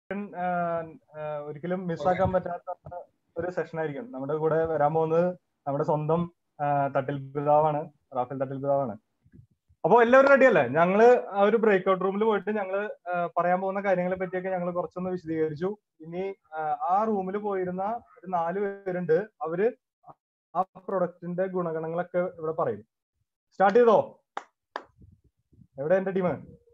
Session ഒരിക്കലും മിസ്സാക്കാൻ പറ്റാത്ത ഒരു സെഷൻ ആയിരിക്കും നമ്മുടെ കൂടെ വരാൻ പോകുന്നത് നമ്മുടെ സ്വന്തം ആ, തട്ടിൽ പിതാവാണ് റാഫേൽ തട്ടിൽ പിതാവാണ് അപ്പൊ എല്ലാവരും റെഡി അല്ലേ ഞങ്ങള് ആ ഒരു ബ്രേക്ക് ഔട്ട് റൂമിൽ പോയിട്ട് ഞങ്ങള് ആ, പറയാൻ പോകുന്ന കാര്യങ്ങളെ പറ്റിയൊക്കെ ഞങ്ങൾ കുറച്ചൊന്ന് വിശദീകരിച്ചു ഇനി ആ, ആ റൂമിൽ പോയിരുന്ന ഒരു നാല് പേരുണ്ട് അവര് ആ പ്രൊഡക്റ്റിന്റെ ഗുണഗണങ്ങളൊക്കെ ഇവിടെ പറയും സ്റ്റാർട്ട് ചെയ്തോ എവിടെ എന്റെ ടീം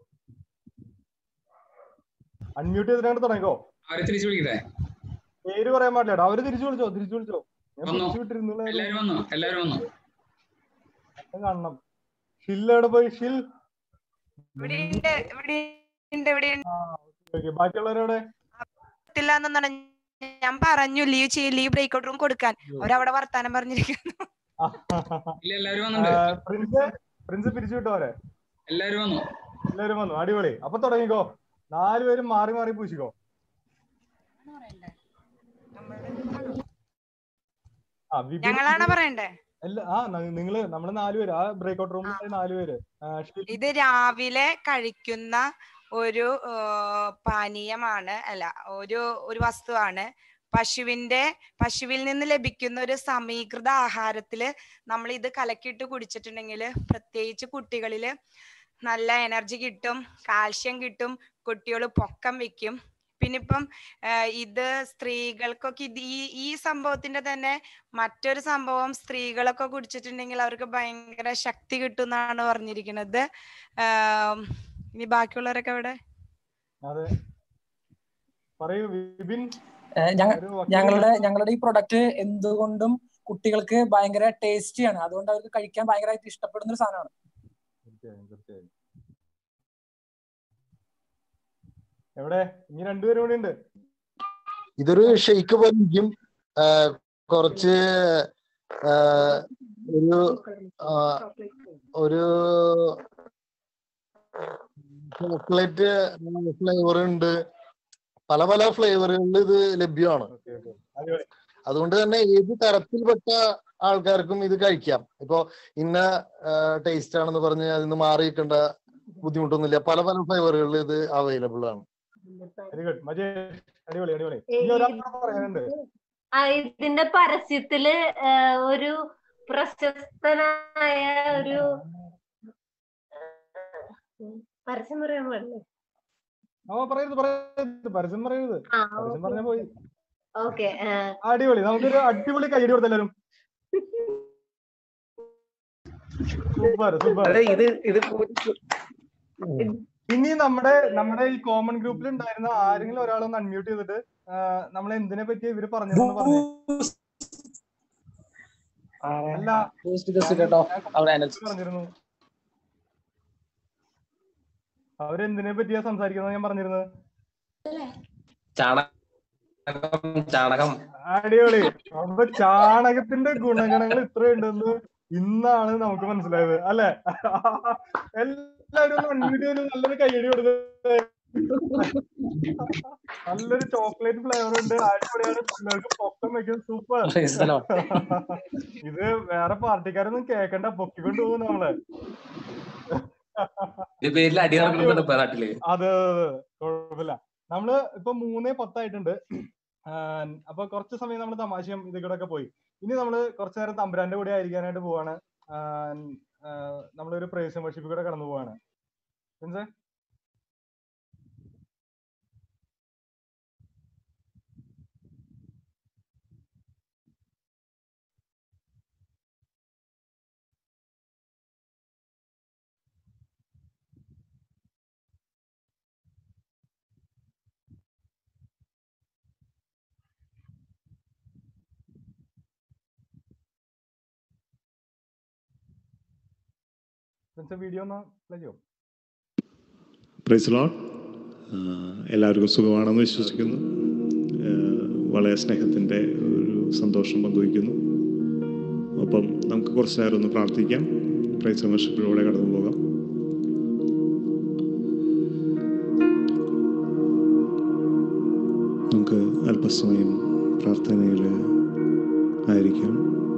അൺമ്യൂട്ട് ചെയ്തിട്ട് തുടങ്ങിക്കോ അവരെ തിരിച്ചു വിളിക്കട്ടെ പേര് പറയാൻ പാടില്ല അവര് തിരിച്ചു വിളിച്ചോ തിരിച്ചു വിളിച്ചോ ഞാൻ വന്നോ? തിരിച്ചു വിട്ടിരുന്നുള്ള എല്ലാരും വന്നു എല്ലാരും വന്നു കാണണം ഷിൽ എവിടെ പോയി ഷിൽ ഇവിടെയുണ്ട് ഇവിടെയുണ്ട് ഇവിടെയുണ്ട് ഓക്കെ ബാക്കിയുള്ളവരെവിടെ എന്നാണ് ഞാൻ പറഞ്ഞു ലീവ് ചെയ്യ ലീവ് ബ്രേക്ക് ഔട്ട് റൂം കൊടുക്കാൻ അവരവിടെ വർത്താനം പറഞ്ഞിരിക്കുന്നു ഇല്ല എല്ലാരും വന്നിട്ടുണ്ട് പ്രിൻസ് പ്രിൻസ് പിരിച്ചു വിട്ടോ അവരെ എല്ലാരും വന്നു എല്ലാവരും വന്നു അടിപൊളി അപ്പൊ തുടങ്ങിക്കോ നാലുപേരും മാറി മാറി പൂശിക്കോ ആ വിപിൻ ഞങ്ങളാണ് പറയണ്ടേ അല്ല ആ ന- നിങ്ങള് നമ്മള് നാലുപേര് ആ ബ്രേക്ക് ഔട്ട് റൂമിൽ നാലുപേര് ആ, ഷിൽ ഇത് രാവിലെ കഴിക്കുന്ന ഒരു ആ, പാനീയമാണ് അല്ല ഒരു ഒരു വസ്തുവാണ് പശുവിന്റെ പശുവിൽ നിന്ന് ലഭിക്കുന്ന ഒരു സമീകൃത ആഹാരത്തില് നമ്മൾ ഇത് കലക്കിയിട്ട് കുടിച്ചിട്ടുണ്ടെങ്കിൽ പ്രത്യേകിച്ച് കുട്ടികളില് നല്ല എനർജി കിട്ടും കാൽഷ്യം കിട്ടും കുട്ടികൾ പൊക്കം വെക്കും പിന്നെ ഇപ്പം ആ, ഇത് സ്ത്രീകൾക്കൊക്കെ ഇത് ഈ ഈ സംഭവത്തിന്റെ തന്നെ മറ്റൊരു സംഭവം സ്ത്രീകളൊക്കെ കുടിച്ചിട്ടുണ്ടെങ്കിൽ അവർക്ക് ഭയങ്കര ശക്തി കിട്ടും എന്നാണ് പറഞ്ഞിരിക്കുന്നത് ആം, ഇനി ബാക്കിയുള്ളവരൊക്കെ അവിടെ അതെ പറയൂ വിപിൻ ഏഹ് ഞങ്ങ- ഒരു വക്കീല് ഞങ്ങളുടെ ഞങ്ങളുടെ ഈ പ്രൊഡക്റ്റ് എന്തുകൊണ്ടും കുട്ടികൾക്ക് ഭയങ്കര ടേസ്റ്റിയാണ് അതുകൊണ്ട് അവർക്ക് കഴിക്കാൻ ഭയങ്കരമായിട്ട് ഇഷ്ടപ്പെടുന്ന ഒരു സാധനമാണ് തീർച്ചയായും തീർച്ചയായും എവിടെ ഇനി രണ്ടുപേരും കൂടി ഉണ്ട് ഇതൊരു ഷെയ്ക്ക് പോലെ ഇരിക്കും ആ, കുറച്ച് ആ, ഒരു ആ, ഒരു ചോക്ലേറ്റ് ഫ്ലേവർ ഉണ്ട് പല പല ഫ്ലേവറുകളിൽ ഇത് ലഭ്യമാണ് ഓക്കെ ഓക്കെ അടിപൊളി അതുകൊണ്ട് തന്നെ ഏത് തരത്തിൽപ്പെട്ട ആൾക്കാർക്കും ഇത് കഴിക്കാം ഇപ്പൊ ഇന്ന ടേസ്റ്റ് ആണെന്ന് പറഞ്ഞ് അതിന് മാറി നിൽക്കേണ്ട ബുദ്ധിമുട്ടൊന്നുമില്ല പല പല ഫ്ലേവറുകളിൽ ഇത് അവൈലബിൾ ആണ് വെരി ഗുഡ് മജേ അടിപൊളി അടിപൊളി ഇനി ഒരാൾ കൂടെ പറയാനുണ്ട് ആ, ഇതിന്റെ പരസ്യത്തില് ആ, ഒരു പ്രശസ്തനായ ഒരു ആ, പരസ്യം പറയാൻ പാടില്ലേ ഓ പറയരുത് പറയരുത് പരസ്യം പറയരുത് ആ പരസ്യം പറഞ്ഞ പോയി ഓക്കെ അടിപൊളി നമുക്കൊരു അടിപൊളി കൈയടി കൊടുത്തെല്ലാരും സൂപ്പർ സൂപ്പർ അതെ ഇത് ഇത് ഇനി നമ്മുടെ നമ്മുടെ ഈ കോമൺ ഗ്രൂപ്പിൽ ഉണ്ടായിരുന്ന ആരെങ്കിലും ഒരാളൊന്ന് അൺമ്യൂട്ട് ചെയ്തിട്ട് നമ്മൾ എന്തിനെ പറ്റി ഇവര് പറഞ്ഞതെന്ന് പറഞ്ഞു അല്ല കേട്ടോ അവിടെ ഞാൻ അനൽ- പറഞ്ഞിരുന്നു അവരെന്തിനെ പറ്റിയാ സംസാരിക്കുന്നത് ഞാൻ പറഞ്ഞിരുന്നത് ചാണകം ചാണകം അടിപൊളി അപ്പൊ ചാണകത്തിന്റെ ഗുണഗണങ്ങൾ ഇത്രയുണ്ടെന്ന് ഇന്നാണ് നമുക്ക് മനസ്സിലായത് അല്ലെ എല്ലാവരും ഒന്ന് unmute ചെയ്ത് നല്ലൊരു കയ്യടി കൊടുത്തത് നല്ലൊരു ചോക്ലേറ്റ് ഫ്ലേവർ ഉണ്ട് അടിപൊളിയാണ് പിള്ളേർക്ക് പൊക്കം വെക്കും സൂപ്പർ Praise the Lord. ഇത് വേറെ പാർട്ടിക്കാരൊന്നും കേക്കണ്ട പൊക്കിക്കൊണ്ട് പോകും നമ്മളെ ഇത് പേരിൽ അടി നടക്കുന്നുണ്ട് ഇപ്പൊ നാട്ടില് അത് കുഴപ്പമില്ല നമ്മള് ഇപ്പൊ മൂന്നേ പത്തായിട്ടുണ്ട് ആഹ് അപ്പൊ കുറച്ച് സമയം നമ്മൾ തമാശയും ഇത് കൂടെ ഒക്കെ പോയി ഇനി നമ്മള് കുറച്ചു നേരം തമ്പുരാന്റെ കൂടെ ആയിരിക്കാനായിട്ട് പോവാണ് ആഹ് ആഹ് നമ്മളൊരു പ്രേസ് വർഷിപ്പ് കൂടെ കടന്നു പോവാണ് പ്രിൻസേ പ്രിൻസേ വീഡിയോ ഒന്ന് പ്ലേ ചെയ്യോ പ്രൈസ് ലോഡ് എല്ലാവർക്കും സുഖമാണെന്ന് വിശ്വസിക്കുന്നു ആഹ് വളരെ സ്നേഹത്തിൻ്റെ ഒരു സന്തോഷം പങ്കുവയ്ക്കുന്നു ഒപ്പം നമുക്ക് കുറച്ച് നേരം ഒന്ന് പ്രാർത്ഥിക്കാം പ്രൈസ് വർഷിപ്പിലൂടെ കടന്നു പോകാം നമുക്ക് അല്പസമയം പ്രാർത്ഥനയിൽ ആയിരിക്കാം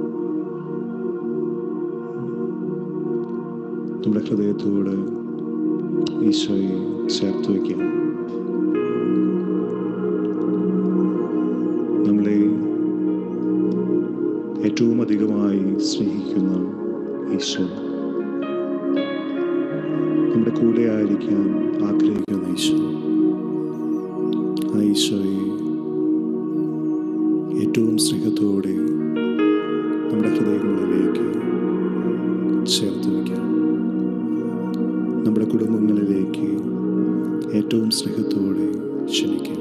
നമ്മുടെ ഹൃദയത്തോട് ഈശോയെ ചേർത്ത് വയ്ക്കാം നമ്മളെ ഏറ്റവും അധികമായി സ്നേഹിക്കുന്ന ഈശോ നമ്മുടെ കൂടെ ആയിരിക്കാൻ ആഗ്രഹിക്കുന്ന ഈശോ ആ ഈശോയെ ഏറ്റവും സ്നേഹത്തോടെ നമ്മുടെ ഹൃദയങ്ങളിലേക്ക് ചേർത്ത് വയ്ക്കാം നമ്മുടെ കുടുംബങ്ങളിലേക്ക് ഏറ്റവും സ്നേഹത്തോടെ ക്ഷണിക്കാം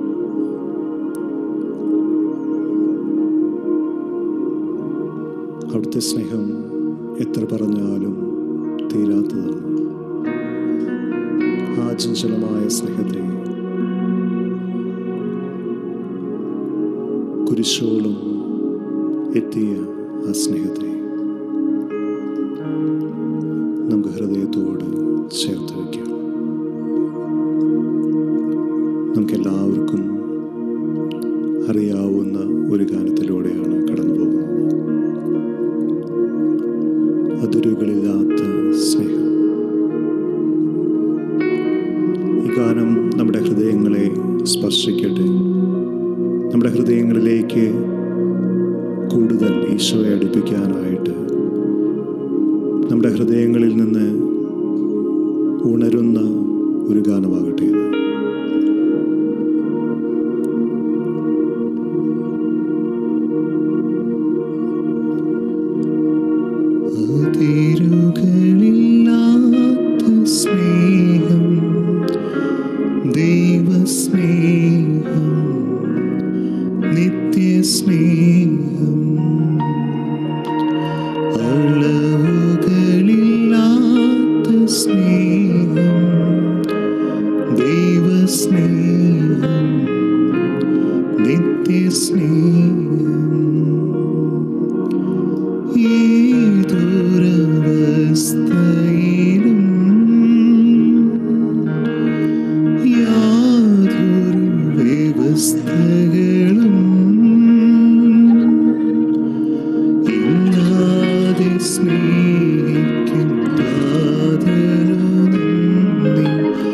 അവിടുത്തെ സ്നേഹം എത്ര പറഞ്ഞാലും തീരാത്തതാണ് ആ ചഞ്ചലമായ സ്നേഹത്തെ കുരിശോളം എത്തിയ ആ സ്നേഹത്തെ നമുക്ക് ഹൃദയത്തോട് ചേർത്ത് വയ്ക്കാം നമുക്കെല്ലാവർക്കും അറിയാവുന്ന ഒരു ഗാനത്തിലൂടെയാണ് കടന്നു പോകുന്നത് അതിരുകളില്ലാത്ത സ്നേഹം ഈ ഗാനം നമ്മുടെ ഹൃദയങ്ങളെ സ്പർശിക്കട്ടെ നമ്മുടെ ഹൃദയങ്ങളിലേക്ക് കൂടുതൽ ഈശോയെ അടുപ്പിക്കാനായിട്ട് നമ്മുടെ ഹൃദയങ്ങളിൽ നിന്ന് ഉണരുന്ന ഒരു ഗാനമാകട്ടെ ഇത്. അതിരുകളില്ലാത്ത സ്നേഹം ദൈവസ്നേഹം നിത്യസ്നേഹം അളവുകളില്ലാത്ത സ്നേഹം ദൈവസ്നേഹം നിത്യസ്നേഹം ഏതൊരവസ്ഥയിലും യാതൊരു വ്യവസ്ഥകളും ഇല്ലാതെ സ്നേഹിക്കും താതനു നന്ദി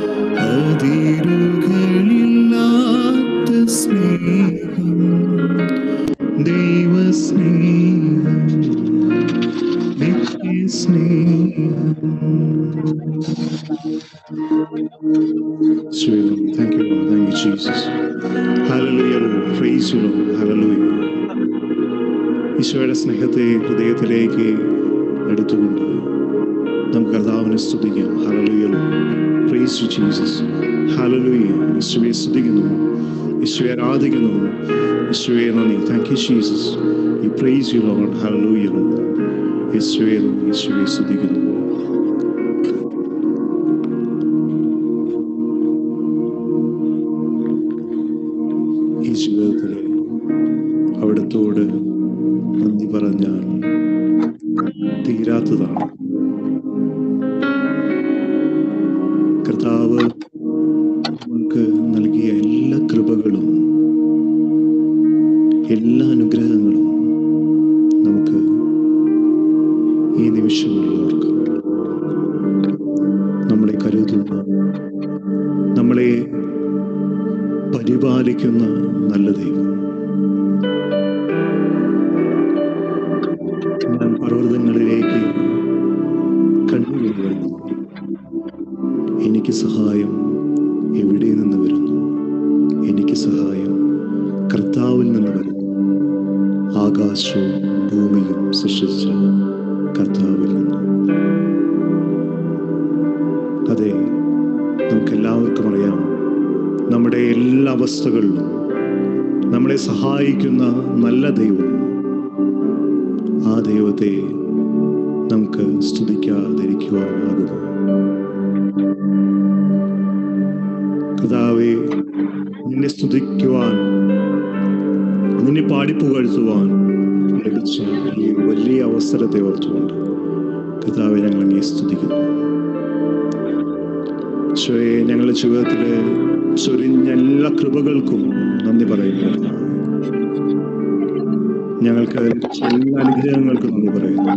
അതിരുകളില്ലാത്ത സ്നേഹം ദൈവസ്നേഹം Sweet, thank you, Lord. Thank you, Jesus. Hallelujah, Lord. Praise you, Lord. Hallelujah. ഈശോയുടെ സ്നേഹത്തെ ഹൃദയത്തിലേക്ക് എടുത്തുകൊണ്ട് നമുക്ക് കർത്താവിനെ സ്തുതിക്കാം hallelujah praise you Jesus hallelujah ഈശോയെ സ്തുതിക്കുന്നു ഈശോയെ ആരാധിക്കുന്നു ഈശോയെ നന്ദി താങ്ക് യു ജീസസ് ഈ പ്രൈസ് യു ലോഡ് ഹലലുയ ഈശോയെ നന്ദി ഈശോയെ സ്തുതിക്കുന്നു ഈ ജീവിതത്തിൽ അവിടത്തോട് നന്ദി പറഞ്ഞാൽ തീരാത്തതാണ് കർത്താവ് നമുക്ക് നൽകിയ എല്ലാ കൃപകളും എല്ലാ അനുഗ്രഹങ്ങളും നമുക്ക് ഈ നിമിഷങ്ങളിൽ ഓർക്കാം നമ്മളെ കരുതുന്ന നമ്മളെ പരിപാലിക്കുന്ന നല്ല ദൈവം ഞാൻ പർവ്വതങ്ങളിലേക്ക് കണ്ണുകൊണ്ടുവരുന്നു എനിക്ക് സഹായം എവിടെ നിന്ന് വരുന്നു എനിക്ക് സഹായം കർത്താവിൽ നിന്ന് വരുന്നു ആകാശവും ഭൂമിയും സൃഷ്ടിച്ച കർത്താവിൽ നിന്ന് അതെ നമുക്കെല്ലാവർക്കും അറിയാം നമ്മുടെ എല്ലാ അവസ്ഥകളിലും നമ്മളെ സഹായിക്കുന്ന നല്ല ദൈവം ആ ദൈവത്തെ നമുക്ക് സ്തുതിക്കാതിരിക്കുവാനാകുന്നു കർത്താവെ നിന്നെ സ്തുതിക്കുവാൻ നിന്നെ പാടിപ്പുകഴ്ത്തുവാൻ ലഭിച്ച ഈ വലിയ അവസരത്തെ ഓർത്തുകൊണ്ട് കർത്താവെ ഞങ്ങൾ അങ്ങേ സ്തുതിക്കുന്നു ഈശോയെ ഞങ്ങളുടെ ജീവിതത്തില് ചൊരിഞ്ഞ എല്ലാ കൃപകൾക്കും നന്ദി പറയുന്നു ഞങ്ങൾക്ക് ലഭിച്ച എല്ലാ അനുഗ്രഹങ്ങൾക്കും നന്ദി പറയുന്നു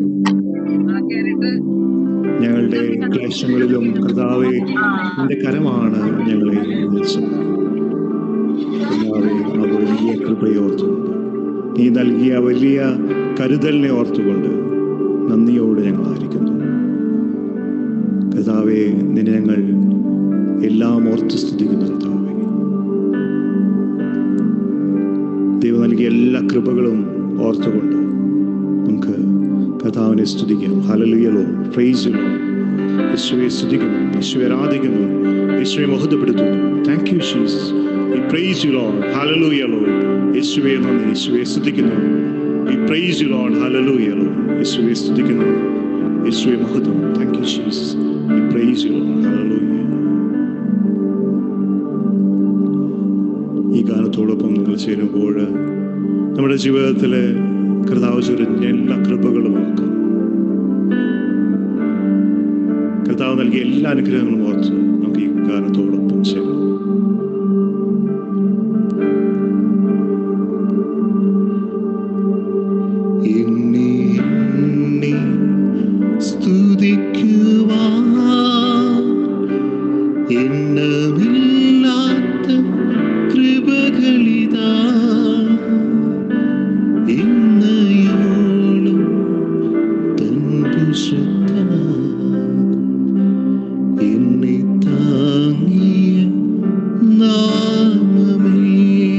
ഞങ്ങളുടെ ക്ലേശങ്ങളിലും കർത്താവെ നിന്റെ കരമാണ് ഞങ്ങളെ നയിച്ചത് കർത്താവെ ആ വലിയ കൃപയോർത്തു നീ നൽകിയ വലിയ കരുതലിനെ ഓർത്തുകൊണ്ട് നന്ദിയോടെ ഞങ്ങൾ ആയിരിക്കുന്നു കർത്താവെ നിന്നെ ഞങ്ങൾ എല്ലാം ഓർത്ത് സ്തുതിക്കുന്നു കർത്താവെ ദൈവം നൽകിയ എല്ലാ കൃപകളും ഓർത്തുകൊണ്ട് നമുക്ക് കർത്താവിനെ സ്തുതിക്കാം ഹലലുയലോ പ്രൈസുലോ യേശുവെ സ്തുതിക്കുന്നു യേശുവെ ആരാധിക്കുന്നു യേശുവെ മഹത്വപ്പെടുത്തുന്നു thank you Jesus we praise you Lord hallelujah Lord യേശുവെ നന്ദി യേശുവെ സ്തുതിക്കുന്നു we praise you Lord hallelujah Lord യേശുവെ സ്തുതിക്കുന്നു യേശുവെ മഹത്വം thank you Jesus we praise you Lord hallelujah ഈ ഗാനത്തോടൊപ്പം നിങ്ങൾ ചേരുമ്പോൾ നമ്മുടെ ജീവിതത്തിലെ കർത്താവ് ചൊരിഞ്ഞ എല്ലാ കൃപകളും ഓർക്കാം കർത്താവ് നൽകിയ എല്ലാ അനുഗ്രഹങ്ങളും ഓർത്ത് നമുക്ക് ഈ ഗാനത്തോടൊപ്പം ചേരാം എന്നെ എണ്ണി സ്തുതിക്കുവാൻ എണ്ണമില്ലാത്ത കൃപകളിതാ ഇന്നയോളം തൻ എന്നെ താങ്ങിയ നാമമേ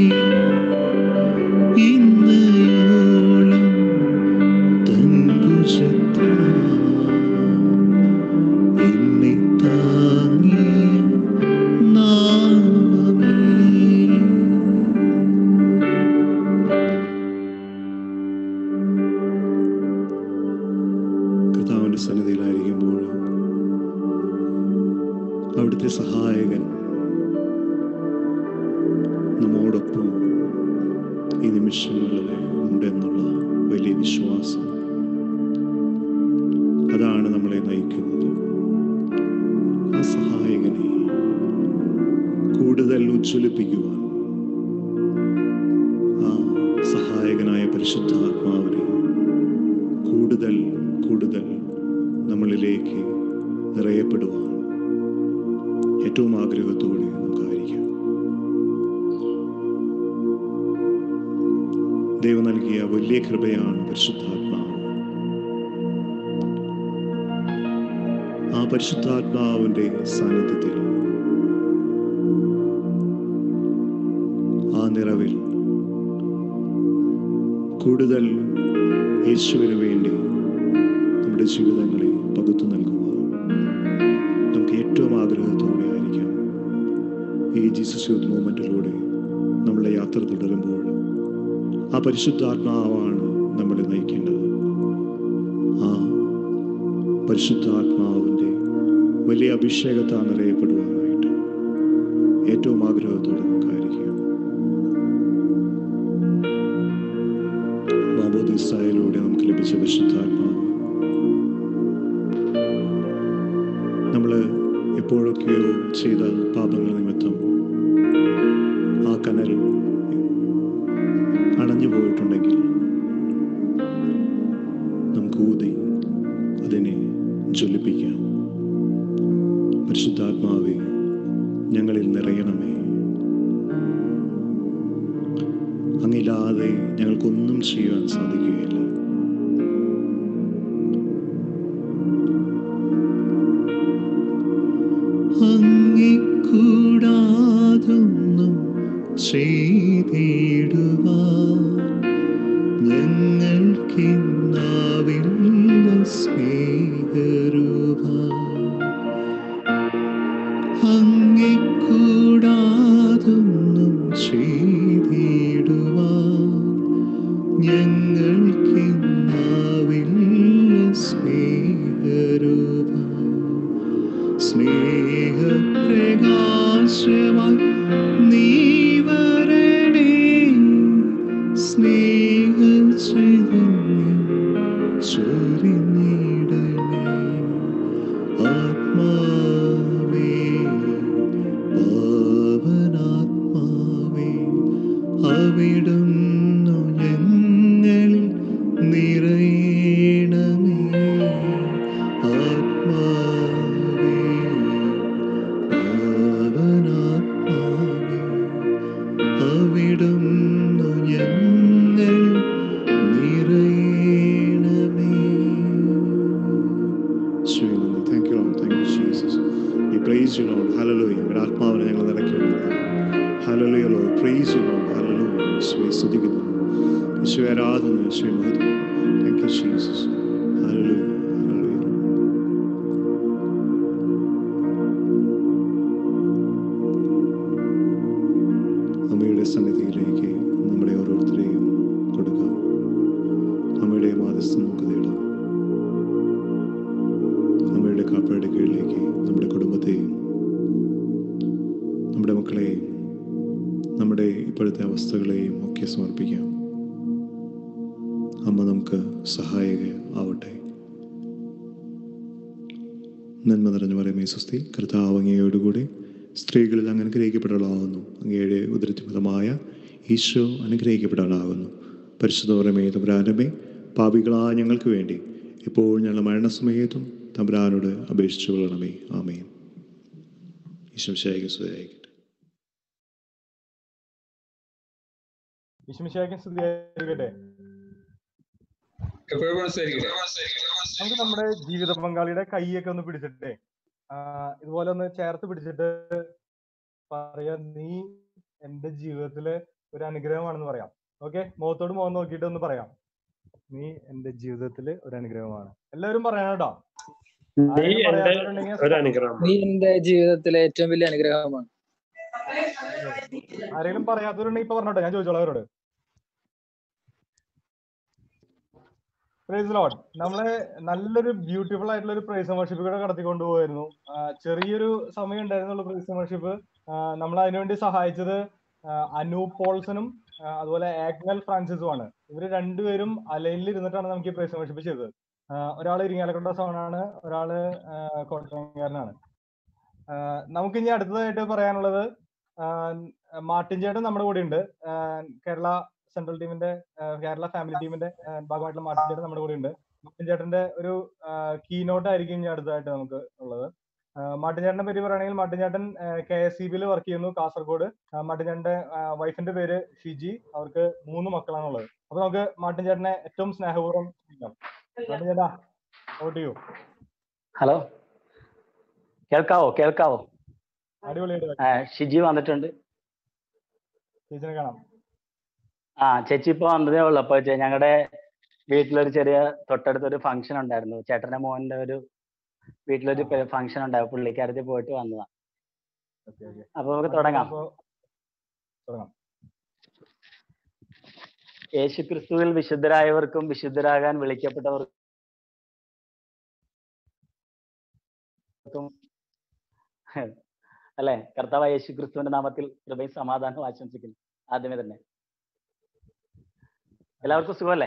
ഇന്നയോളം തൻ എന്നെ താങ്ങിയ നാമമേ കർത്താവിന്റെ സന്നിധിയിലായിരിക്കുമ്പോൾ അവിടുത്തെ സഹായകൻ നമ്മോടൊപ്പം ഈ നിമിഷങ്ങളിൽ ഉണ്ടെന്നുള്ള വലിയ വിശ്വാസം അതാണ് നമ്മളെ നയിക്കുന്നത് ആ സഹായകനെ കൂടുതൽ ഉജ്ജ്വലിപ്പിക്കുവാൻ ആ സഹായകനായ പരിശുദ്ധാത്മാവിനെ കൂടുതൽ കൂടുതൽ നമ്മളിലേക്ക് നിറയപ്പെടുവാൻ ഏറ്റവും ആഗ്രഹത്തോടെ നമുക്കായിരിക്കാം ദൈവം നൽകിയ വലിയ കൃപയാണ് പരിശുദ്ധാത്മാവ് ആ പരിശുദ്ധാത്മാവിന്റെ സാന്നിധ്യത്തിൽ ആ നിറവിൽ കൂടുതൽ യേശുവിന് വേണ്ടി നമ്മുടെ ജീവിതങ്ങളെ പകുത്തു നൽകുക നമുക്ക് ഏറ്റവും ആഗ്രഹത്തോടെ ആയിരിക്കാം ഈ ജീസസ് യൂത്ത് മൂവ്മെന്റിലൂടെ നമ്മളെ യാത്ര തുടരുമ്പോൾ ആ പരിശുദ്ധാത്മാവാണ് നമ്മളെ നയിക്കേണ്ടത് ആ പരിശുദ്ധാത്മാവിൻ്റെ വലിയ അഭിഷേകത്താൽ നിറയപ്പെടുവാനായിട്ട് ഏറ്റവും ആഗ്രഹത്തോടെ നമുക്കായിരിക്കാം മാബോദിസായിലൂടെ നമുക്ക് ലഭിച്ച പരിശുദ്ധാത്മാവ് നമ്മൾ എപ്പോഴൊക്കെയോ ചെയ്ത പാപങ്ങൾ നിമിത്തം ആ കനൽ അണഞ്ഞു പോയിട്ടുണ്ടെങ്കിൽ നമുക്ക് ഊതി അതിനെ ജ്വലിപ്പിക്കാം പരിശുദ്ധാത്മാവെ ഞങ്ങളിൽ നിറയണമേ അങ്ങില്ലാതെ ഞങ്ങൾക്കൊന്നും ചെയ്യുവാൻ സാധിക്കുകയില്ല അങ്ങിക്കൂടാതൊന്നും ചെയ്തിടുവാൻ ഞങ്ങൾക്കിന്നാവില്ല സ്നേഹരൂപ അങ്ങിക്കൂടാതൊന്നും ചെയ്തിടുവാൻ ഞങ്ങൾക്കിന്നാവില്ല സ്നേഹരൂപ സ്നേഹപ്രകാശമായി നീ വരണേ സ്നേഹ ചൈതന്യം ചൊരിഞ്ഞിടണേ ആത്മാവേ പാവനാത്മാവേ അവിടുന്നു ഞങ്ങളിൽ നിറയണമേ ആത്മാവേ പാവനാത്മാവേ അവിടുന്നു ഞങ്ങൾ Hallelujah, Lord. Praise you, Lord. Hallelujah. യേശുവേ സ്തുതിക്കുന്നു യേശുവേ ആരാധന യേശുവേ മഹത്വം thank you Jesus Hallelujah. Hallelujah. അമ്മയുടെ സന്നിധിയിലേക്ക് നമ്മളെ ഓരോരുത്തരെയും കൊടുക്കാം അമ്മയുടെ മാധ്യസ്ഥം നമുക്ക് തേടാം അമ്മയുടെ കാപ്പയുടെ കീഴിലേക്ക് നമ്മുടെ കുടുംബത്തെയും നമ്മുടെ മക്കളെയും നമ്മുടെ ഇപ്പോഴത്തെ അവസ്ഥകളെയും ഒക്കെ സമർപ്പിക്കാം അമ്മ നമുക്ക് സഹായിക ആവട്ടെ നന്മ നിറഞ്ഞ പറയുമേ സ്വസ്തി കർത്താവ് അങ്ങയോടുകൂടി സ്ത്രീകളിൽ അങ്ങ് അനുഗ്രഹിക്കപ്പെട്ടവളാകുന്നു അങ്ങയുടെ ഉദരത്തിഫലമായ ഈശോ അനുഗ്രഹിക്കപ്പെട്ടവളാകുന്നു പരിശുദ്ധ പറയുമേ തമ്പുരാനമേ പാപികളായ ഞങ്ങൾക്ക് വേണ്ടി ഇപ്പോൾ ഞങ്ങളുടെ മരണസമയത്തും തമ്പുരാനോട് അപേക്ഷിച്ചു കൊള്ളണമേ ആമേൻ ഈശോ ശേഖർ സുഖായിക്കട്ടെ വിഷമിശാഖ്യം സ്ഥിതിയായിരിക്കട്ടെ എപ്പോഴും മനസ്സിലായിരിക്കട്ടെ നമുക്ക് നമ്മുടെ ജീവിത പങ്കാളിയുടെ കൈയൊക്കെ ഒന്ന് പിടിച്ചിട്ടേ ആ, ഇതുപോലെ ഒന്ന് ചേർത്ത് പിടിച്ചിട്ട് പറയാ നീ എന്റെ ജീവിതത്തിലെ ഒരു അനുഗ്രഹമാണെന്ന് പറയാം ഓക്കെ മുഖത്തോട് മുഖം നോക്കിയിട്ട് ഒന്ന് പറയാം നീ എന്റെ ജീവിതത്തില് ഒരു അനുഗ്രഹമാണ് എല്ലാവരും പറയണം കേട്ടോ നീ ആരെങ്കിലും എന്റെ പറയാത്തവരുണ്ടെങ്കിൽ ഒരു അനുഗ്രഹം നീ എന്റെ ജീവിതത്തിലെ ഏറ്റവും വലിയ അനുഗ്രഹമാണ് ആരെങ്കിലും പറയാത്തവരുണ്ടെങ്കിൽ ഇപ്പൊ പറഞ്ഞോട്ടെ ഞാൻ ചോദിച്ചോളാം അവരോട് പ്രൈസ് ലോഡ് നമ്മളെ നല്ലൊരു ബ്യൂട്ടിഫുൾ ആയിട്ടുള്ള ഒരു പ്രൈസ് വർഷിപ്പ് കൂടെ കടത്തിക്കൊണ്ട് പോയിരുന്നു ചെറിയൊരു സമയം ഉണ്ടായിരുന്നുള്ള പ്രൈസ് വർഷിപ്പ് നമ്മൾ അതിനുവേണ്ടി സഹായിച്ചത് ആ, അനൂപ് പോൾസണും ആ, അതുപോലെ ആഗ്നൽ ഫ്രാൻസിസും ആണ് ഇവര് രണ്ടുപേരും അലൈനിൽ ഇരുന്നിട്ടാണ് നമുക്ക് ഈ പ്രൈസ് വർഷിപ്പ് ചെയ്തത് ഒരാൾ ഇരിങ്ങാലക്കുണ്ട സോണാണ് ഒരാള് കോട്ടയംകാരനാണ് നമുക്ക് ഇനി അടുത്തതായിട്ട് പറയാനുള്ളത് ആ, മാർട്ടിൻ ചേട്ടൻ നമ്മുടെ കൂടെ ഉണ്ട് കേരള സെൻട്രൽ ടീമിന്റെ ആ, കേരള ഫാമിലി ടീമിന്റെ ആ, ഭാഗമായിട്ടുള്ള മാർട്ടിൻ ചേട്ടൻ നമ്മുടെ കൂടെ ഉണ്ട് മാർട്ടിൻ ചേട്ടന്റെ ഒരു കീനോട്ട് ആയിരിക്കും ഇനി അടുത്തതായിട്ട് നമുക്ക് ഉള്ളത് ആ, മാർട്ടിൻ ചേട്ടനെ പറ്റി പറയുകയാണെങ്കിൽ മാർട്ടിൻ ചേട്ടൻ കെ എസ് സി ബിയിൽ വർക്ക് ചെയ്യുന്നു കാസർഗോഡ് ആ, മാർട്ടിൻ ചേട്ടന്റെ വൈഫിന്റെ പേര് ഷിജി അവർക്ക് മൂന്ന് മക്കളാണ് ഉള്ളത് അപ്പൊ നമുക്ക് മാർട്ടിൻ ചേട്ടനെ ഏറ്റവും സ്നേഹപൂർവ്വം വിളിക്കാം. മാർട്ടിൻ ചേട്ടാ ഓട്ട് ചെയ്യൂ ഹലോ കേൾക്കാവോ കേൾക്കാവോ അടിപൊളിയായിട്ട് ആ, ഷിജി വന്നിട്ടുണ്ട് ചേച്ചിനെ കാണാം ആ ചേച്ചി ഇപ്പൊ വന്നതേ ഉള്ളൂ അപ്പൊ ഞങ്ങളുടെ വീട്ടിലൊരു ചെറിയ തൊട്ടടുത്ത് ഒരു ഫംഗ്ഷൻ ഉണ്ടായിരുന്നു ചേട്ടന്റെ മോന്റെ ഒരു വീട്ടിലൊരു ഫംഗ്ഷൻ ഉണ്ടായിരുന്നു പുള്ളിക്കാരത്തിൽ പോയിട്ട് വന്നതാ ഓക്കെ ഓക്കെ അപ്പൊ നമുക്ക് തുടങ്ങാം അപ്പൊ തുടങ്ങാം യേശു ക്രിസ്തുവിൽ വിശുദ്ധരായവർക്കും വിശുദ്ധരാകാൻ വിളിക്കപ്പെട്ടവർക്കും അല്ലെ കർത്താവ് യേശു ക്രിസ്തുവിന്റെ നാമത്തിൽ കൃപയും സമാധാനവും ആശംസിക്കുന്നു ആദ്യമേ തന്നെ എല്ലാവർക്കും സുഖമല്ലേ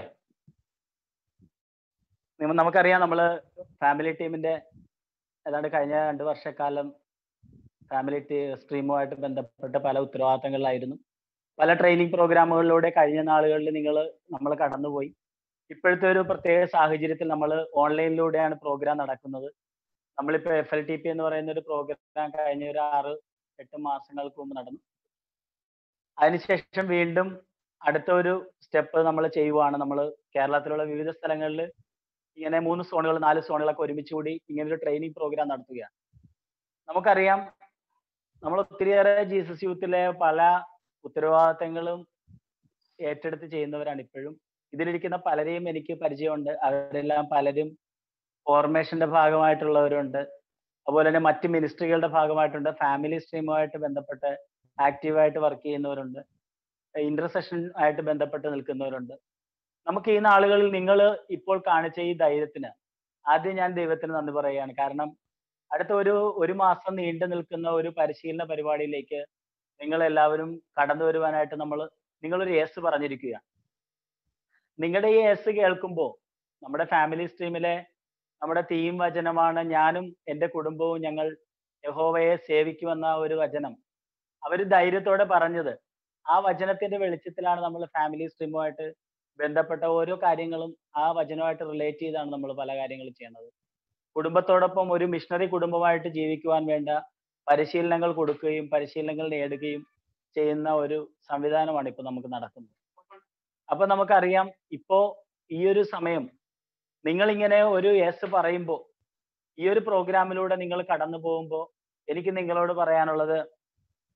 നിങ്ങ- നമുക്കറിയാം നമ്മള് ഫാമിലി ടീമിന്റെ ഏതാണ്ട് കഴിഞ്ഞ രണ്ട് വർഷക്കാലം ഫാമിലി ടീ സ്ട്രീമുമായിട്ട് ബന്ധപ്പെട്ട് പല ഉത്തരവാദിത്തങ്ങളിലായിരുന്നു പല ട്രെയിനിങ് പ്രോഗ്രാമുകളിലൂടെ കഴിഞ്ഞ നാളുകളിൽ നിങ്ങൾ നമ്മൾ കടന്നുപോയി ഇപ്പോഴത്തെ ഒരു പ്രത്യേക സാഹചര്യത്തിൽ നമ്മൾ ഓൺലൈനിലൂടെയാണ് പ്രോഗ്രാം നടക്കുന്നത് നമ്മളിപ്പോ എഫ് എൽ ടി പി എന്ന് പറയുന്ന ഒരു പ്രോഗ്രാം കഴിഞ്ഞ ഒരു ആറ് എട്ട് മാസങ്ങൾക്ക് മുമ്പ് നടന്നു അതിനുശേഷം വീണ്ടും അടുത്ത ഒരു സ്റ്റെപ്പ് നമ്മൾ ചെയ്യുവാണ് നമ്മൾ കേരളത്തിലുള്ള വിവിധ സ്ഥലങ്ങളിൽ ഇങ്ങനെ മൂന്ന് സോണുകൾ നാല് സോണുകളൊക്കെ ഒരുമിച്ച് കൂടി ഇങ്ങനെ ഒരു ട്രെയിനിങ് പ്രോഗ്രാം നടത്തുകയാണ് നമുക്കറിയാം നമ്മൾ ഒത്തിരിയേറെ ജീസസ് യൂത്തിലെ പല ഉത്തരവാദിത്തങ്ങളും ഏറ്റെടുത്ത് ചെയ്യുന്നവരാണ് ഇപ്പോഴും ഇതിലിരിക്കുന്ന പലരെയും എനിക്ക് പരിചയമുണ്ട് അവരെല്ലാം പലരും ഫോർമേഷന്റെ ഭാഗമായിട്ടുള്ളവരുണ്ട് അതുപോലെ തന്നെ മറ്റ് മിനിസ്ട്രികളുടെ ഭാഗമായിട്ടുണ്ട് ഫാമിലി സ്ട്രീമുമായിട്ട് ബന്ധപ്പെട്ട് ആക്റ്റീവായിട്ട് വർക്ക് ചെയ്യുന്നവരുണ്ട് ഇന്റർസെഷൻ ആയിട്ട് ബന്ധപ്പെട്ട് നിൽക്കുന്നവരുണ്ട് നമുക്ക് ഈ നാളുകളിൽ നിങ്ങൾ ഇപ്പോൾ കാണിച്ച ഈ ധൈര്യത്തിന് ആദ്യം ഞാൻ ദൈവത്തിന് നന്ദി പറയുകയാണ് കാരണം അടുത്ത ഒരു ഒരു മാസം നീണ്ടു നിൽക്കുന്ന ഒരു പരിശീലന പരിപാടിയിലേക്ക് നിങ്ങൾ എല്ലാവരും കടന്നു വരുവാനായിട്ട് നമ്മൾ നിങ്ങളൊരു യെസ് പറഞ്ഞിരിക്കുകയാണ് നിങ്ങളുടെ ഈ യെസ് കേൾക്കുമ്പോൾ നമ്മുടെ ഫാമിലി സ്ട്രീമിലെ നമ്മുടെ തീം വചനമാണ് ഞാനും എൻ്റെ കുടുംബവും ഞങ്ങൾ യഹോവയെ സേവിക്കുമെന്ന ഒരു വചനം അവർ ധൈര്യത്തോടെ പറഞ്ഞത് ആ വചനത്തിന്റെ വെളിച്ചത്തിലാണ് നമ്മൾ ഫാമിലി സ്ട്രീമുമായിട്ട് ബന്ധപ്പെട്ട ഓരോ കാര്യങ്ങളും ആ വചനമായിട്ട് റിലേറ്റ് ചെയ്താണ് നമ്മൾ പല കാര്യങ്ങളും ചെയ്യുന്നത് കുടുംബത്തോടൊപ്പം ഒരു മിഷണറി കുടുംബമായിട്ട് ജീവിക്കുവാൻ വേണ്ട പരിശീലനങ്ങൾ കൊടുക്കുകയും പരിശീലനങ്ങൾ നേടുകയും ചെയ്യുന്ന ഒരു സംവിധാനമാണ് ഇപ്പൊ നമുക്ക് നടക്കുന്നത് അപ്പൊ നമുക്കറിയാം ഇപ്പോ ഈ ഒരു സമയം നിങ്ങൾ ഇങ്ങനെ ഒരു യെസ് പറയുമ്പോൾ ഈ ഒരു പ്രോഗ്രാമിലൂടെ നിങ്ങൾ കടന്നു പോകുമ്പോൾ എനിക്ക് നിങ്ങളോട് പറയാനുള്ളത്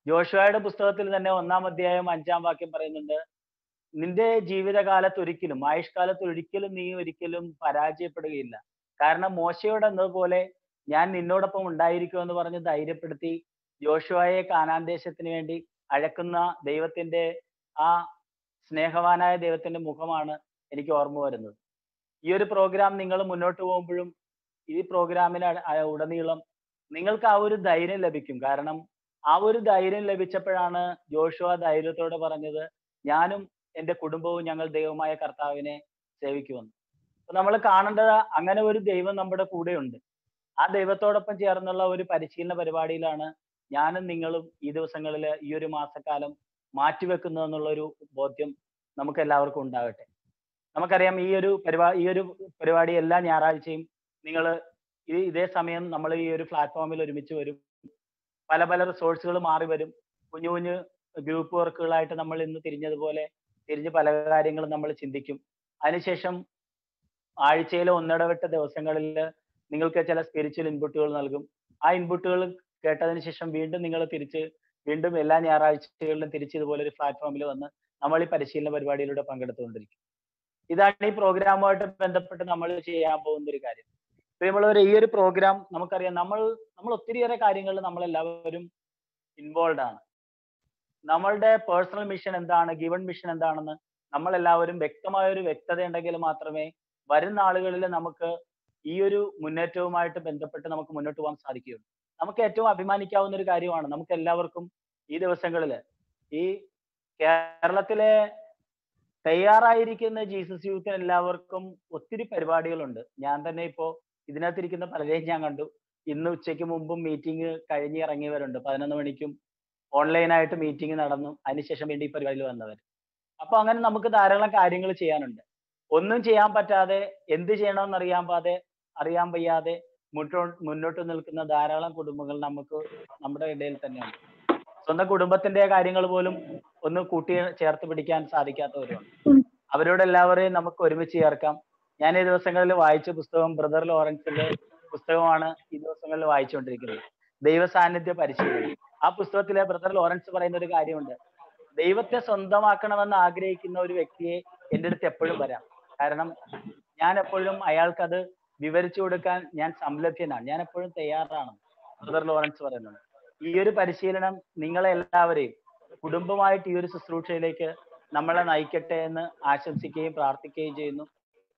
ജോഷുവയുടെ പുസ്തകത്തിൽ തന്നെ ഒന്നാം അധ്യായം അഞ്ചാം വാക്യം പറയുന്നുണ്ട് നിന്റെ ജീവിതകാലത്ത് ഒരിക്കലും ആയുഷ്കാലത്ത് ഒരിക്കലും നീ ഒരിക്കലും പരാജയപ്പെടുകയില്ല കാരണം മോശയോട് എന്നതുപോലെ ഞാൻ നിന്നോടൊപ്പം ഉണ്ടായിരിക്കും എന്ന് പറഞ്ഞ് ധൈര്യപ്പെടുത്തി ജോഷുവയെ കാനാൻ ദേശത്തിന് വേണ്ടി അഴക്കുന്ന ദൈവത്തിന്റെ ആ സ്നേഹവാനായ ദൈവത്തിന്റെ മുഖമാണ് എനിക്ക് ഓർമ്മ വരുന്നത് ഈ ഒരു പ്രോഗ്രാം നിങ്ങൾ മുന്നോട്ട് പോകുമ്പോഴും ഈ പ്രോഗ്രാമിന് അ- അ- ഉടനീളം നിങ്ങൾക്ക് ആ ഒരു ധൈര്യം ലഭിക്കും കാരണം ആ ഒരു ധൈര്യം ലഭിച്ചപ്പോഴാണ് ജോഷുവ ധൈര്യത്തോടെ പറഞ്ഞത് ഞാനും എന്റെ കുടുംബവും ഞങ്ങൾ ദൈവമായ കർത്താവിനെ സേവിക്കുമെന്ന് അപ്പൊ നമ്മൾ കാണേണ്ടത് അങ്ങനെ ഒരു ദൈവം നമ്മുടെ കൂടെയുണ്ട് ആ ദൈവത്തോടൊപ്പം ചേർന്നുള്ള ഒരു പരിശീലന പരിപാടിയിലാണ് ഞാനും നിങ്ങളും ഈ ദിവസങ്ങളിൽ ഈ ഒരു മാസക്കാലം മാറ്റിവെക്കുന്നു എന്നുള്ള ഒരു ബോധ്യം നമുക്ക് എല്ലാവർക്കും ഉണ്ടാകട്ടെ നമുക്കറിയാം ഈ ഒരു പരിപാടി ഈ ഒരു പരിപാടി എല്ലാ ഞായറാഴ്ചയും നിങ്ങൾ ഈ ഇതേ സമയം നമ്മൾ ഈ ഒരു പ്ലാറ്റ്ഫോമിൽ ഒരുമിച്ച് വരും പല പല റിസോഴ്സുകൾ മാറി വരും കുഞ്ഞു കുഞ്ഞു ഗ്രൂപ്പ് വർക്കുകളായിട്ട് നമ്മൾ ഇന്ന് തിരിഞ്ഞതുപോലെ തിരിഞ്ഞ് പല കാര്യങ്ങളും നമ്മൾ ചിന്തിക്കും അതിനുശേഷം ആഴ്ചയിലെ ഒന്നിടവിട്ട ദിവസങ്ങളിൽ നിങ്ങൾക്ക് ചില സ്പിരിച്വൽ ഇൻപുട്ടുകൾ നൽകും ആ ഇൻപുട്ടുകൾ കേട്ടതിന് ശേഷം വീണ്ടും നിങ്ങൾ തിരിച്ച് വീണ്ടും എല്ലാ ഞായറാഴ്ചകളിലും തിരിച്ച് ഇതുപോലെ ഒരു പ്ലാറ്റ്ഫോമിൽ വന്ന് നമ്മൾ ഈ പരിശീലന പരിപാടിയിലൂടെ പങ്കെടുത്തുകൊണ്ടിരിക്കും ഇതാണ് ഈ പ്രോഗ്രാമുമായിട്ട് ബന്ധപ്പെട്ട് നമ്മൾ ചെയ്യാൻ പോകുന്ന ഒരു കാര്യം പ്രിയമുള്ളവരെ ഈ ഒരു പ്രോഗ്രാം നമുക്കറിയാം നമ്മൾ നമ്മൾ ഒത്തിരിയേറെ കാര്യങ്ങളിൽ നമ്മൾ എല്ലാവരും ഇൻവോൾവ് ആണ് നമ്മളുടെ പേഴ്സണൽ മിഷൻ എന്താണ് ഗിവൺ മിഷൻ എന്താണെന്ന് നമ്മൾ എല്ലാവരും വ്യക്തമായ ഒരു വ്യക്തത ഉണ്ടെങ്കിൽ മാത്രമേ വരുന്ന ആളുകളിൽ നമുക്ക് ഈ ഒരു മുന്നേറ്റവുമായിട്ട് ബന്ധപ്പെട്ട് നമുക്ക് മുന്നോട്ട് പോകാൻ സാധിക്കുകയുള്ളൂ നമുക്ക് ഏറ്റവും അഭിമാനിക്കാവുന്ന ഒരു കാര്യമാണ് നമുക്ക് എല്ലാവർക്കും ഈ ദിവസങ്ങളിൽ ഈ കേരളത്തിലെ തയ്യാറായിരിക്കുന്ന ജീസസ് യൂത്തിന് എല്ലാവർക്കും ഒത്തിരി പരിപാടികളുണ്ട് ഞാൻ തന്നെ ഇപ്പോ ഇതിനകത്തിരിക്കുന്ന പലരെയും ഞാൻ കണ്ടു ഇന്ന് ഉച്ചയ്ക്ക് മുമ്പും മീറ്റിംഗ് കഴിഞ്ഞ് ഇറങ്ങിയവരുണ്ട് പതിനൊന്ന് മണിക്കും ഓൺലൈനായിട്ട് മീറ്റിംഗ് നടന്നു അതിനുശേഷം വേണ്ടി ഈ പരിപാടിയിൽ വന്നവർ അപ്പൊ അങ്ങനെ നമുക്ക് ധാരാളം കാര്യങ്ങൾ ചെയ്യാനുണ്ട് ഒന്നും ചെയ്യാൻ പറ്റാതെ എന്ത് ചെയ്യണമെന്ന് അറിയാൻ പാതെ അറിയാൻ വയ്യാതെ മുന്നോട്ട് മുന്നോട്ട് നിൽക്കുന്ന ധാരാളം കുടുംബങ്ങൾ നമുക്ക് നമ്മുടെ ഇടയിൽ തന്നെയുണ്ട് സ്വന്തം കുടുംബത്തിന്റെ കാര്യങ്ങൾ പോലും ഒന്ന് കൂട്ടി ചേർത്ത് പിടിക്കാൻ സാധിക്കാത്തവരുണ്ട് അവരോട് എല്ലാവരെയും നമുക്ക് ഒരുമിച്ച് ചേർക്കാം ഞാൻ ഈ ദിവസങ്ങളിൽ വായിച്ച പുസ്തകം ബ്രദർ ലോറൻസിന്റെ പുസ്തകമാണ് ഈ ദിവസങ്ങളിൽ വായിച്ചുകൊണ്ടിരിക്കുന്നത് ദൈവ സാന്നിധ്യ പരിശീലനം ആ പുസ്തകത്തിലെ ബ്രദർ ലോറൻസ് പറയുന്ന ഒരു കാര്യമുണ്ട് ദൈവത്തെ സ്വന്തമാക്കണമെന്ന് ആഗ്രഹിക്കുന്ന ഒരു വ്യക്തിയെ എൻ്റെ അടുത്ത് എപ്പോഴും വരാം കാരണം ഞാൻ എപ്പോഴും അയാൾക്കത് വിവരിച്ചു കൊടുക്കാൻ ഞാൻ സംലഭ്യനാണ് ഞാൻ എപ്പോഴും തയ്യാറാണ് ബ്രദർ ലോറൻസ് പറയുന്നത് ഈ ഒരു പരിശീലനം നിങ്ങളെ എല്ലാവരെയും കുടുംബമായിട്ട് ഈ ഒരു ശുശ്രൂഷയിലേക്ക് നമ്മളെ നയിക്കട്ടെ എന്ന് ആശംസിക്കുകയും പ്രാർത്ഥിക്കുകയും ചെയ്യുന്നു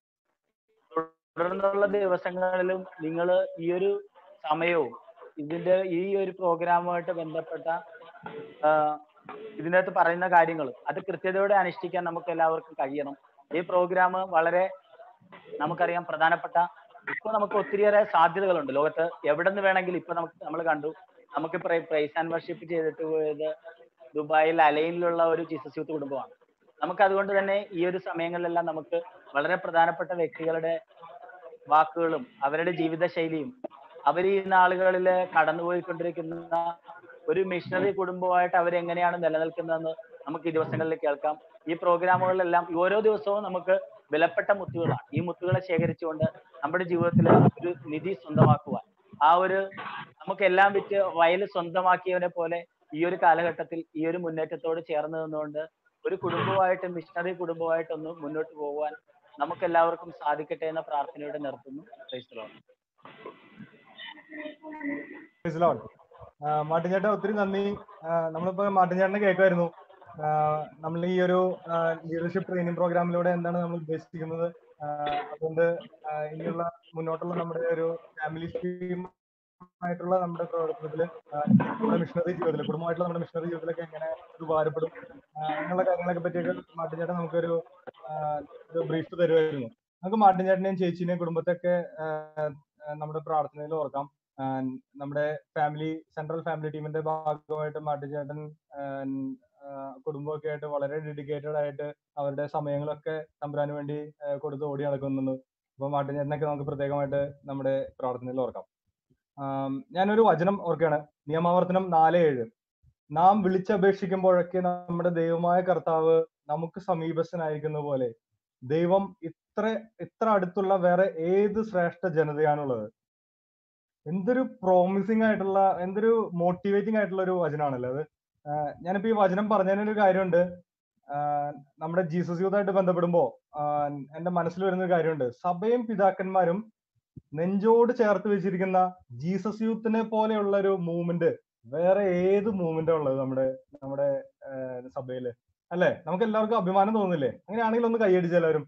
തുടർന്നുള്ള ദിവസങ്ങളിലും നിങ്ങൾ ഈ ഒരു സമയവും ഇതിന്റെ ഈ ഒരു പ്രോഗ്രാമുമായിട്ട് ബന്ധപ്പെട്ട ആ, ഇതിനകത്ത് പറയുന്ന കാര്യങ്ങൾ അത് കൃത്യതയോടെ അനുഷ്ഠിക്കാൻ നമുക്ക് എല്ലാവർക്കും കഴിയണം ഈ പ്രോഗ്രാം വളരെ നമുക്കറിയാം പ്രധാനപ്പെട്ട ഇപ്പൊ നമുക്ക് ഒത്തിരിയേറെ സാധ്യതകളുണ്ട് ലോകത്ത് എവിടെ നിന്ന് വേണമെങ്കിലും ഇപ്പൊ നമുക്ക് നമ്മൾ കണ്ടു നമുക്ക് പ്രൈസ് ആൻഡ് വർഷിപ്പ് ചെയ്തിട്ട് പോയത് ദുബായിൽ അലൈനിലുള്ള ഒരു ജീസസ് യൂത്ത് കുടുംബമാണ് നമുക്ക് അതുകൊണ്ട് തന്നെ ഈ ഒരു സമയങ്ങളിലെല്ലാം നമുക്ക് വളരെ പ്രധാനപ്പെട്ട വ്യക്തികളുടെ വാക്കുകളും അവരുടെ ജീവിതശൈലിയും അവർ ഈ നാളുകളിൽ കടന്നുപോയിക്കൊണ്ടിരിക്കുന്ന ഒരു മിഷണറി കുടുംബമായിട്ട് അവരെങ്ങനെയാണ് നിലനിൽക്കുന്നതെന്ന് നമുക്ക് ഈ ദിവസങ്ങളിൽ കേൾക്കാം ഈ പ്രോഗ്രാമുകളിലെല്ലാം ഈ ഓരോ ദിവസവും നമുക്ക് വിലപ്പെട്ട മുത്തുകളാണ് ഈ മുത്തുകളെ ശേഖരിച്ചുകൊണ്ട് നമ്മുടെ ജീവിതത്തിൽ ഒരു നിധി സ്വന്തമാക്കുവാൻ ആ ഒരു നമുക്കെല്ലാം വിറ്റ് വയൽ സ്വന്തമാക്കിയവനെ പോലെ ഈ ഒരു കാലഘട്ടത്തിൽ ഈ ഒരു മുന്നേറ്റത്തോട് ചേർന്ന് നിന്നുകൊണ്ട് ഒരു കുടുംബമായിട്ട് മിഷണറി കുടുംബമായിട്ട് ഒന്ന് മുന്നോട്ട് പോകുവാൻ നമുക്ക് എല്ലാവർക്കും സാധിക്കട്ടെ എന്ന പ്രാർത്ഥനയോടെ നിർത്തുന്നു Praise the Lord. Praise the Lord. ആ, മാർട്ടിൻ ചേട്ടാ ഒത്തിരി നന്ദി ആ, നമ്മളിപ്പോ മാർട്ടിൻ ചേട്ടനെ കേൾക്കുമായിരുന്നു നമ്മൾ ഈ ഒരു ലീഡർഷിപ്പ് ട്രെയിനിങ് പ്രോഗ്രാമിലൂടെ എന്താണ് നമ്മൾ ഉദ്ദേശിക്കുന്നത് ആ, അതുകൊണ്ട് ആ, ഇനിയുള്ള മുന്നോട്ടുള്ള നമ്മുടെ ഒരു ഫാമിലി സ്ട്രീം ആയിട്ടുള്ള നമ്മുടെ പ്രവർത്തനത്തില് ആ, നമ്മുടെ മിഷണറി ജീവിതത്തിൽ കുടുംബമായിട്ടുള്ള നമ്മുടെ മിഷണറി ജീവിതത്തിലൊക്കെ എങ്ങനെ ഇത് ഉപകാരപ്പെടും ആ, എന്നുള്ള കാര്യങ്ങളൊക്കെ പറ്റിയൊക്കെ മാർട്ടിൻ ചേട്ടൻ നമുക്കൊരു ആ, ഒരു ബ്രീഫ് തരുമായിരുന്നു നമുക്ക് മാർട്ടിൻ ചേട്ടനെയും ചേച്ചിനെയും കുടുംബത്തെയൊക്കെ ആ, ആ, നമ്മുടെ പ്രാർത്ഥനയിൽ ഓർക്കാം ആ, നമ്മുടെ ഫാമിലി സെൻട്രൽ ഫാമിലി ടീമിന്റെ ഭാഗമായിട്ട് മാർട്ടിൻ ചേട്ടൻ ആ, ആ, കുടുംബമൊക്കെ ആയിട്ട് വളരെ ഡെഡിക്കേറ്റഡ് ആയിട്ട് അവരുടെ സമയങ്ങളൊക്കെ തമ്പുരാന് വേണ്ടി ആ, കൊടുത്ത് ഓടി നടക്കുന്നുണ്ട് അപ്പൊ മാർട്ടിൻ ചേട്ടനൊക്കെ നമുക്ക് പ്രത്യേകമായിട്ട് നമ്മുടെ പ്രാർത്ഥനയിൽ ഓർക്കാം ആം, ഞാനൊരു വചനം ഓർക്കുകയാണ് നിയമാവർത്തനം നാല് ഏഴ് നാം വിളിച്ചപേക്ഷിക്കുമ്പോഴൊക്കെ നമ്മുടെ ദൈവമായ കർത്താവ് നമുക്ക് സമീപസ്ഥനായിരിക്കുന്ന പോലെ ദൈവം ഇത്ര ഇത്ര അടുത്തുള്ള വേറെ ഏത് ശ്രേഷ്ഠ ജനതയാണുള്ളത് എന്തൊരു പ്രോമിസിങ് ആയിട്ടുള്ള എന്തൊരു മോട്ടിവേറ്റിംഗ് ആയിട്ടുള്ള ഒരു വചനമാണല്ലോ അത് ആഹ് ഞാനിപ്പോ ഈ വചനം പറഞ്ഞതിനൊരു കാര്യമുണ്ട് ആഹ് നമ്മുടെ ജീസസ് യൂത്തായിട്ട് ബന്ധപ്പെടുമ്പോ ആഹ് എന്റെ മനസ്സിൽ വരുന്ന ഒരു കാര്യമുണ്ട് സഭയും പിതാക്കന്മാരും നെഞ്ചോട് ചേർത്ത് വെച്ചിരിക്കുന്ന ജീസസ് യൂത്തിനെ പോലെയുള്ള ഒരു മൂവ്മെന്റ് വേറെ ഏത് മൂവ്മെന്റാ ഉള്ളത് നമ്മുടെ നമ്മുടെ ആഹ് സഭയില് അല്ലെ നമുക്ക് എല്ലാവർക്കും അഭിമാനം തോന്നുന്നില്ലേ അങ്ങനെയാണെങ്കിൽ ഒന്ന് കൈയടിച്ച് എല്ലാവരും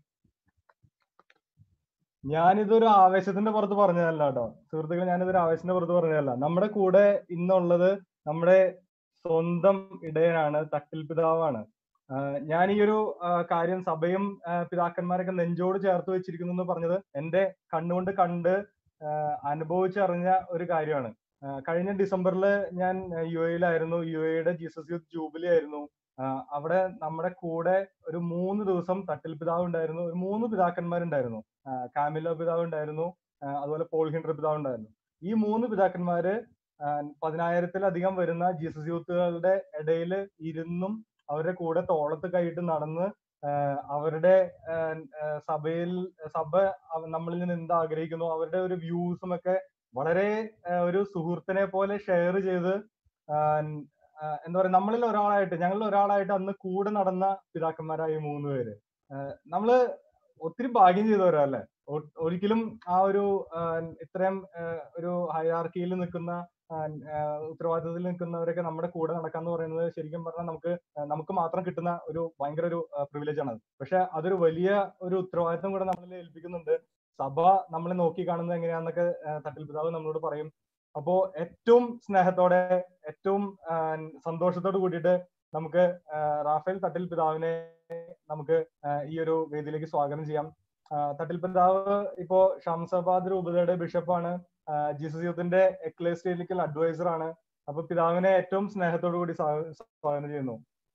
ഞാനിതൊരു ആവേശത്തിന്റെ പുറത്ത് പറഞ്ഞതല്ല കേട്ടോ സുഹൃത്തുക്കളെ ഞാനിതൊരു ആവേശത്തിന്റെ പുറത്ത് പറഞ്ഞതല്ല നമ്മുടെ കൂടെ ഇന്നുള്ളത് നമ്മുടെ സ്വന്തം ഇടയനാണ് തട്ടിൽ പിതാവാണ് ആഹ് ഞാൻ ഈ ഒരു ആഹ് കാര്യം സഭയും ആഹ് പിതാക്കന്മാരൊക്കെ നെഞ്ചോട് ചേർത്ത് വെച്ചിരിക്കുന്നു എന്ന് പറഞ്ഞത് എന്റെ കണ്ണുകൊണ്ട് കണ്ട് ആഹ് അനുഭവിച്ചറിഞ്ഞ ഒരു കാര്യമാണ് ആഹ് കഴിഞ്ഞ ഡിസംബറിൽ ഞാൻ യു എയിലായിരുന്നു യു എയുടെ ജീസസ് യൂത്ത് ജൂബിലി ആയിരുന്നു ആഹ് അവിടെ നമ്മുടെ കൂടെ ഒരു മൂന്ന് ദിവസം തട്ടിൽ പിതാവ് ഉണ്ടായിരുന്നു ഒരു മൂന്ന് പിതാക്കന്മാരുണ്ടായിരുന്നു ആഹ് കാമിലോ പിതാവ് ഉണ്ടായിരുന്നു ആഹ് അതുപോലെ പോൾ ഹിൻഡർ പിതാവ് ഉണ്ടായിരുന്നു ഈ മൂന്ന് പിതാക്കന്മാര് ആഹ് പതിനായിരത്തിലധികം വരുന്ന ജീസസ് യൂത്തുകളുടെ ഇടയിൽ ഇരുന്നും അവരുടെ കൂടെ തോളത്ത് കൈയിട്ട് നടന്ന് ആഹ് അവരുടെ ആഹ് ആഹ് സഭയിൽ സഭ അവ- നമ്മളിൽ നിന്ന് എന്ത് ആഗ്രഹിക്കുന്നു അവരുടെ ഒരു വ്യൂസും ഒക്കെ വളരെ ആഹ് ഒരു സുഹൃത്തിനെ പോലെ ഷെയർ ചെയ്ത് ആഹ് ആഹ് എന്താ പറയാ നമ്മളിൽ ഒരാളായിട്ട് ഞങ്ങളിൽ ഒരാളായിട്ട് അന്ന് കൂടെ നടന്ന പിതാക്കന്മാരായ ഈ മൂന്ന് പേര് ആഹ് നമ്മള് ഒത്തിരി ഭാഗ്യം ചെയ്തവരാ അല്ലെ ഒ- ഒരിക്കലും ആ ഒരു ആഹ് ഇത്രയും ആഹ് ഒരു ഹൈറാർക്കിയിൽ നിൽക്കുന്ന ആഹ് ആഹ് ഉത്തരവാദിത്തത്തിൽ നിൽക്കുന്നവരൊക്കെ നമ്മുടെ കൂടെ നടക്കാന്ന് പറയുന്നത് ശരിക്കും പറഞ്ഞാൽ നമുക്ക് ആഹ് നമുക്ക് മാത്രം കിട്ടുന്ന ഒരു ഭയങ്കര ഒരു പ്രിവിലേജ് ആണ് അത് പക്ഷെ അതൊരു വലിയ ഒരു ഉത്തരവാദിത്തം കൂടെ നമ്മളിൽ ഏൽപ്പിക്കുന്നുണ്ട് സഭ നമ്മളെ നോക്കി കാണുന്നത് എങ്ങനെയാന്നൊക്കെ ആഹ് തട്ടിൽ പിതാവ് നമ്മളോട് പറയും അപ്പോ ഏറ്റവും സ്നേഹത്തോടെ ഏറ്റവും ആഹ് സന്തോഷത്തോട് കൂടിയിട്ട് നമുക്ക് ആഹ് റാഫേൽ തട്ടിൽ പിതാവിനെ നമുക്ക് ആഹ് ഈ ഒരു വേദിയിലേക്ക് സ്വാഗതം ചെയ്യാം ആഹ് തട്ടിൽ പിതാവ് ഇപ്പോ ഷംസാബാദ് രൂപതയുടെ ബിഷപ്പാണ് ആഹ് ജീസസ് യൂത്തിന്റെ എക്ലേസ്റ്റേലിക്കൽ അഡ്വൈസർ ആണ് അപ്പൊ പിതാവിനെ ഏറ്റവും സ്നേഹത്തോടു കൂടി സ്വാഗ- സ്വാഗതം ചെയ്യുന്നു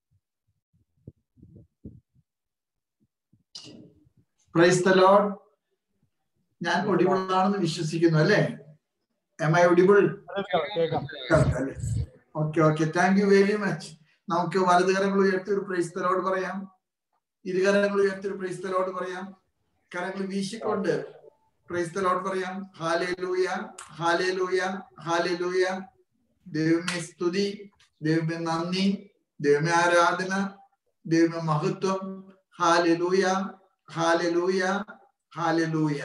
പ്രൈസ് ദ ലോഡ് ഞാൻ ഒടിവുള്ളതാണെന്ന് വിശ്വസിക്കുന്നു അല്ലേ എം ഐ ഒടിബിൾ കേൾക്കാം okay okay thank you very much നമുക്ക് വലത് കരങ്ങൾ ഉയർത്തി ഒരു പ്രൈസ് ദ ലോഡ് പറയാം ഇരുകരങ്ങൾ ഉയർത്തി ഒരു പ്രൈസ് ദ ലോഡ് പറയാം കരങ്ങൾ വീശിക്കൊണ്ട് പ്രൈസ് ദ ലോഡ് പറയാം ഹാലേ ലൂയ ഹാലേ ലൂയ ഹാലേ ലൂയ ദൈവമേ സ്തുതി ദൈവമേ നന്ദി ദൈവമേ ആരാധന ദൈവമേ മഹത്വം ഹാലേ ലൂയ ഹാലേ ലൂയ ഹാലേ ലൂയ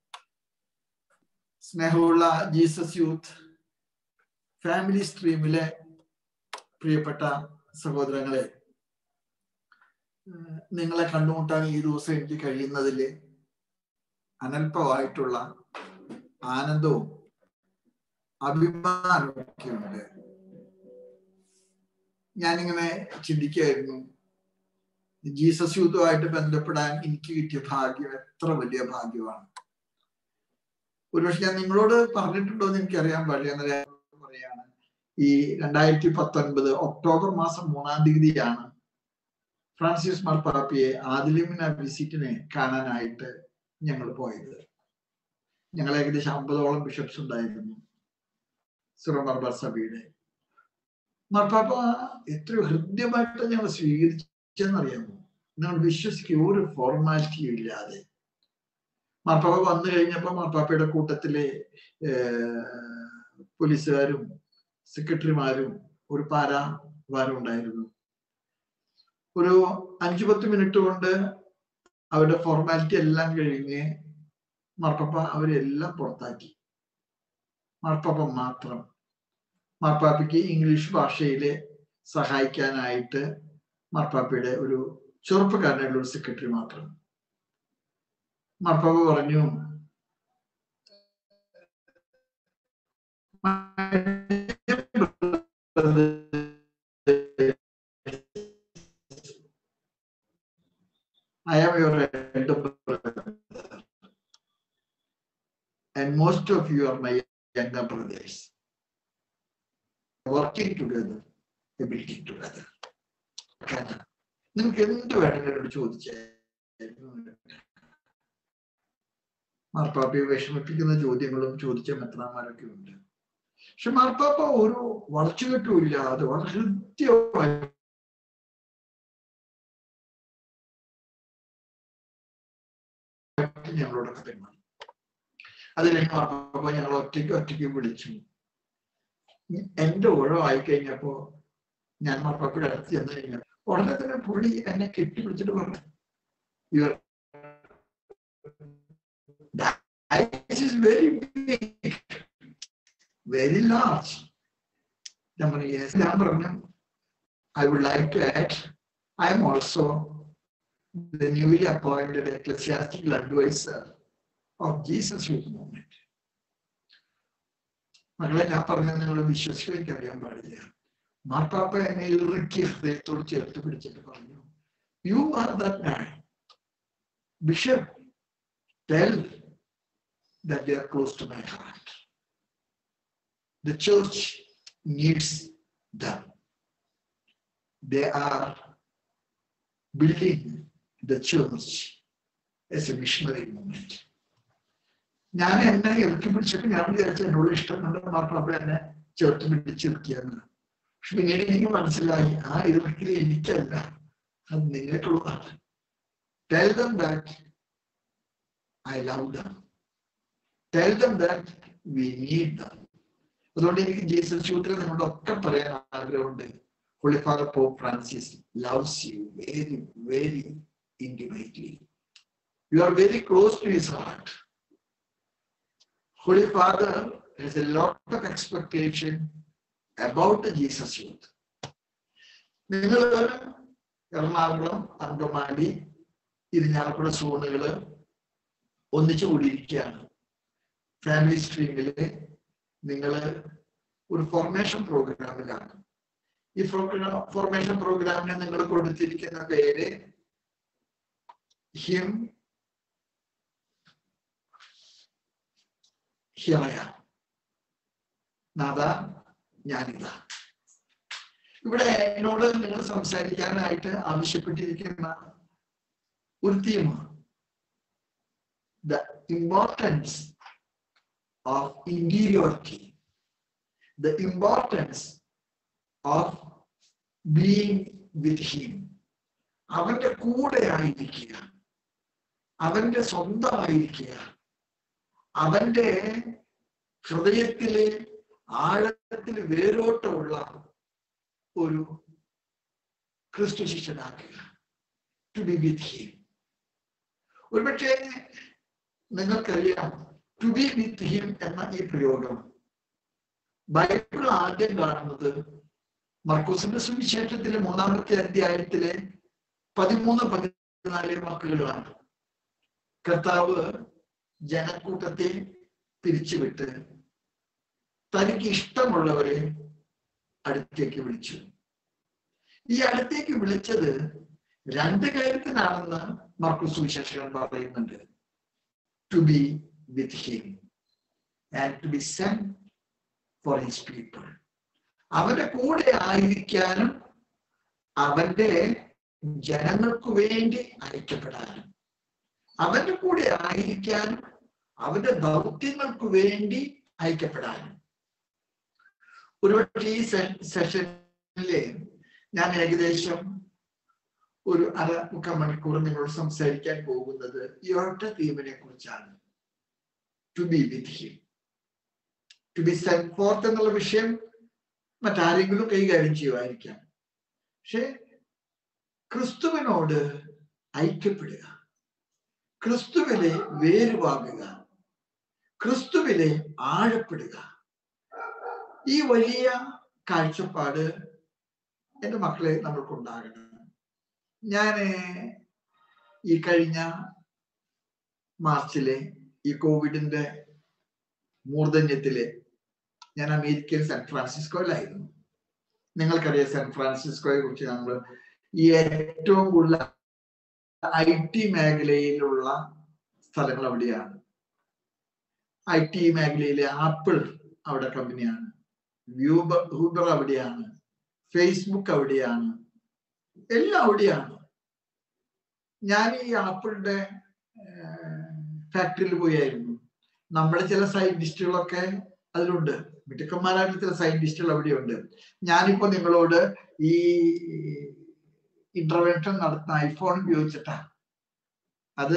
സ്നേഹമുള്ള ജീസസ് യൂത്ത് ഫാമിലി സ്ട്രീമിലെ പ്രിയപ്പെട്ട സഹോദരങ്ങളെ ഏഹ് നിങ്ങളെ കണ്ടുമുട്ടാൻ ഈ ദിവസം എനിക്ക് കഴിയുന്നതിൽ അനൽപമായിട്ടുള്ള ആനന്ദവും അഭിമാനവും ഒക്കെയുണ്ട് ഞാനിങ്ങനെ ചിന്തിക്കുകയായിരുന്നു ജീസസ് യൂത്തുമായിട്ട് ബന്ധപ്പെടാൻ എനിക്ക് കിട്ടിയ ഭാഗ്യം എത്ര വലിയ ഭാഗ്യമാണ് ഒരുപക്ഷെ ഞാൻ നിങ്ങളോട് പറഞ്ഞിട്ടുണ്ടോ എന്ന് എനിക്കറിയാൻ പാടില്ല എന്നാൽ പറയാണ് ഈ രണ്ടായിരത്തി പത്തൊൻപത് ഒക്ടോബർ മാസം മൂന്നാം തീയതിയാണ് ഫ്രാൻസിസ് മാർപ്പാപ്പിയെ ആദിലിമിന വിസിറ്റിനെ കാണാനായിട്ട് ഞങ്ങൾ പോയത് ഞങ്ങൾ ഏകദേശം അമ്പതോളം ബിഷപ്സ് ഉണ്ടായിരുന്നു സിറോ മർബാർ സഭയുടെ മാർപ്പാപ്പ എത്രയോ ഹൃദ്യമായിട്ട് ഞങ്ങൾ സ്വീകരിച്ചെന്നറിയാമോ നിങ്ങൾ വിശ്വസിക്കുക ഒരു ഫോർമാലിറ്റിയും ഇല്ലാതെ മാർപ്പാപ്പ വന്നു കഴിഞ്ഞപ്പോൾ മാർപ്പാപ്പയുടെ കൂട്ടത്തിലെ പോലീസുകാരും സെക്രട്ടറിമാരും ഒരു പാരാവാരും ഉണ്ടായിരുന്നു ഒരു അഞ്ചു പത്ത് മിനിറ്റ് കൊണ്ട് അവരുടെ ഫോർമാലിറ്റി എല്ലാം കഴിഞ്ഞ് മാർപ്പാപ്പ അവരെല്ലാം പുറത്താക്കി മാർപ്പാപ്പ മാത്രം മാർപ്പാപ്പയ്ക്ക് ഇംഗ്ലീഷ് ഭാഷയിലെ സഹായിക്കാനായിട്ട് മാർപ്പാപ്പയുടെ ഒരു ചെറുപ്പക്കാരനായിട്ടുള്ള ഒരു സെക്രട്ടറി മാത്രം മാർപ്പാപ്പ പറഞ്ഞു I am your elder brother. And most of you are my younger brothers. Working together, building together. നിങ്ങൾക്ക് എന്ത് വേണമെങ്കിലും ചോദിച്ചേ മാർപ്പാപ്പയെ വിഷമിപ്പിക്കുന്ന ചോദ്യങ്ങളും ചോദിച്ച മെത്രാന്മാരൊക്കെ ഉണ്ട് പക്ഷെ മാർപ്പാപ്പ ഒരു വളച്ചുകെട്ടുമില്ലാതെ വളരെ ഹൃദ്യമായി ഞങ്ങളോടൊക്കെ പെരുമാറി അതിൽ മാർപ്പാപ്പ ഞങ്ങൾ ഒറ്റയ്ക്ക് ഒറ്റയ്ക്ക് വിളിച്ചു എന്റെ ഒഴിവായി കഴിഞ്ഞപ്പോ ഞാൻ മാർപ്പാപ്പയുടെ അടുത്ത് ചെന്ന് കഴിഞ്ഞാൽ ഉടനെ തന്നെ പുള്ളി എന്നെ കെട്ടിപ്പിടിച്ചിട്ട് പറഞ്ഞു "Your eyes is very big, very large. ഞാൻ പറഞ്ഞു "Yes." ഞാൻ പറഞ്ഞു I would like to add, I am also the newly appointed ecclesiastical advisor of Jesus Youth Movement. മകളെ ഞാൻ പറഞ്ഞത് നിങ്ങൾ വിശ്വസിക്കാൻ എനിക്ക് അറിയാൻ പാടില്ല മാർപ്പാപ്പ എന്നെ ഇറുക്കി ഹൃദയത്തോട് ചേർത്ത് പിടിച്ചിട്ട് പറഞ്ഞു you are that man bishop tell that they are close to my heart. The church needs them. They are building the church as a missionary movement. ഞാൻ എന്നെ ഇറക്കി പിടിച്ചപ്പോൾ ഞാൻ വിചാരിച്ചു എന്നോട് ഇഷ്ടം കൊണ്ട് മാർപ്പാപ്പ എന്നെ ചേർത്ത് പിടിച്ചിരിക്കുകയാണ് പക്ഷെ പിന്നീട് എനിക്ക് മനസ്സിലായി ആ ഇറക്കിൽ എനിക്കല്ല അത് നിങ്ങൾക്കുള്ളതാണ് tell them that I love them tell them that we need them അതുകൊണ്ട് എനിക്ക് ജീസസ് യൂത്തിൽ നിങ്ങളോട് ഒക്കെ പറയാൻ ആഗ്രഹമുണ്ട് holy father pope Francis loves you very very intimately. You are very close to his heart. Holy Father has a lot of expectation about the Jesus youth. നിങ്ങൾ എറണാകുളം അങ്കമാലി ഇരിഞ്ഞാലക്കുട സോണുകള് ഒന്നിച്ചു കൂടിയിരിക്കുകയാണ് family സ്ട്രീമില് നിങ്ങൾ ഒരു ഫോർമേഷൻ പ്രോഗ്രാമിലാണ് ഈ ഫോർമേഷൻ പ്രോഗ്രാമിന് നിങ്ങൾ കൊടുത്തിരിക്കുന്ന പേര് ഹിം ഹിറയ നാഥ ഞാനിതാ ഇവിടെ എന്നോട് നിങ്ങൾ സംസാരിക്കാനായിട്ട് ആവശ്യപ്പെട്ടിരിക്കുന്ന ഒരു theme the importance of interiority the importance of being with him അവന്റെ കൂടെ ആയിരിക്കുക അവന്റെ സ്വന്തമായിരിക്കുക അവന്റെ ഹൃദയത്തിലെ ആഴത്തിൽ വേരോട്ടമുള്ള ഒരു ക്രിസ്തു ശിഷ്യനാക്കുക ടു ബി വിത്ത് ഹിം ഒരുപക്ഷെ നിങ്ങൾക്കറിയാം ടു ബി വിത്ത് ഹിം എന്ന ഈ പ്രയോഗം ബൈബിൾ ആദ്യം കാണുന്നത് മർക്കൂസിന്റെ സുവിശേഷത്തിലെ മൂന്നാമത്തെ അധ്യായത്തിലെ പതിമൂന്ന് പതിനാല് വാക്കുകളാണ് കർത്താവ് ജനക്കൂട്ടത്തെ പിരിച്ചുവിട്ട് തനിക്ക് ഇഷ്ടമുള്ളവരെ അടുത്തേക്ക് വിളിച്ചു ഈ അടുത്തേക്ക് വിളിച്ചത് രണ്ട് കാര്യത്തിനാണെന്ന് മർക്കൂസ് സുവിശേഷകൻ പറയുന്നുണ്ട് to be with him and to be sent forth his people അവന്റെ കൂടെ ആയിരിക്കാനും അവന്റെ ജനങ്ങൾക്ക് വേണ്ടി അയക്കപ്പെടാനും അവന്റെ കൂടെ ആയിരിക്കാനും അവന്റെ ദൗത്യങ്ങൾക്ക് വേണ്ടി അയക്കപ്പെടാനും ഒരുപക്ഷെ ഈ സെഷനിലെ ഞാൻ ഏകദേശം ഒരു അര മുക്കാൽ മണിക്കൂർ നിങ്ങളോട് സംസാരിക്കാൻ പോകുന്നത് ഈ ഒറ്റ തീമിനെ കുറിച്ചാണ് to be with him to be sent forth എന്നുള്ള വിഷയം മറ്റാരെങ്കിലും കൈകാര്യം ചെയ്യുമായിരിക്കാം പക്ഷെ ക്രിസ്തുവിനോട് ഐക്യപ്പെടുക ക്രിസ്തുവിലെ വേരുവാകുക ക്രിസ്തുവിലെ ആഴപ്പെടുക ഈ വലിയ കാഴ്ചപ്പാട് എൻ്റെ മക്കളെ നമ്മൾക്കുണ്ടാകണം ഞാൻ ഈ കഴിഞ്ഞ മാർച്ചിലെ ഈ കോവിഡിന്റെ മൂർധന്യത്തില് ഞാൻ അമേരിക്കയിൽ സാൻ ഫ്രാൻസിസ്കോയിലായിരുന്നു നിങ്ങൾക്കറിയാം സാൻ ഫ്രാൻസിസ്കോയെ കുറിച്ച് നമ്മൾ ഈ ഏറ്റവും കൂടുതൽ ഐ ടി മേഖലയിലുള്ള സ്ഥലങ്ങൾ അവിടെയാണ് ഐ ടി മേഖലയിലെ ആപ്പിൾ അവിടെ കമ്പനിയാണ് വ്യൂബർ ഹൂബർ അവിടെയാണ് ഫേസ്ബുക്ക് അവിടെയാണ് എല്ലാം അവിടെയാണ് ഞാൻ ഈ ആപ്പിളിന്റെ ഫാക്ടറിയിൽ പോയായിരുന്നു നമ്മുടെ ചില സയന്റിസ്റ്റുകളൊക്കെ അതിലുണ്ട് മിടുക്കന്മാരായിട്ട് ചില സയന്റിസ്റ്റുകൾ അവിടെയുണ്ട് ഞാനിപ്പോ നിങ്ങളോട് ഈ ഇന്റർവെൻഷൻ നടത്തുന്ന ഐഫോൺ ഉപയോഗിച്ചിട്ടാ അത്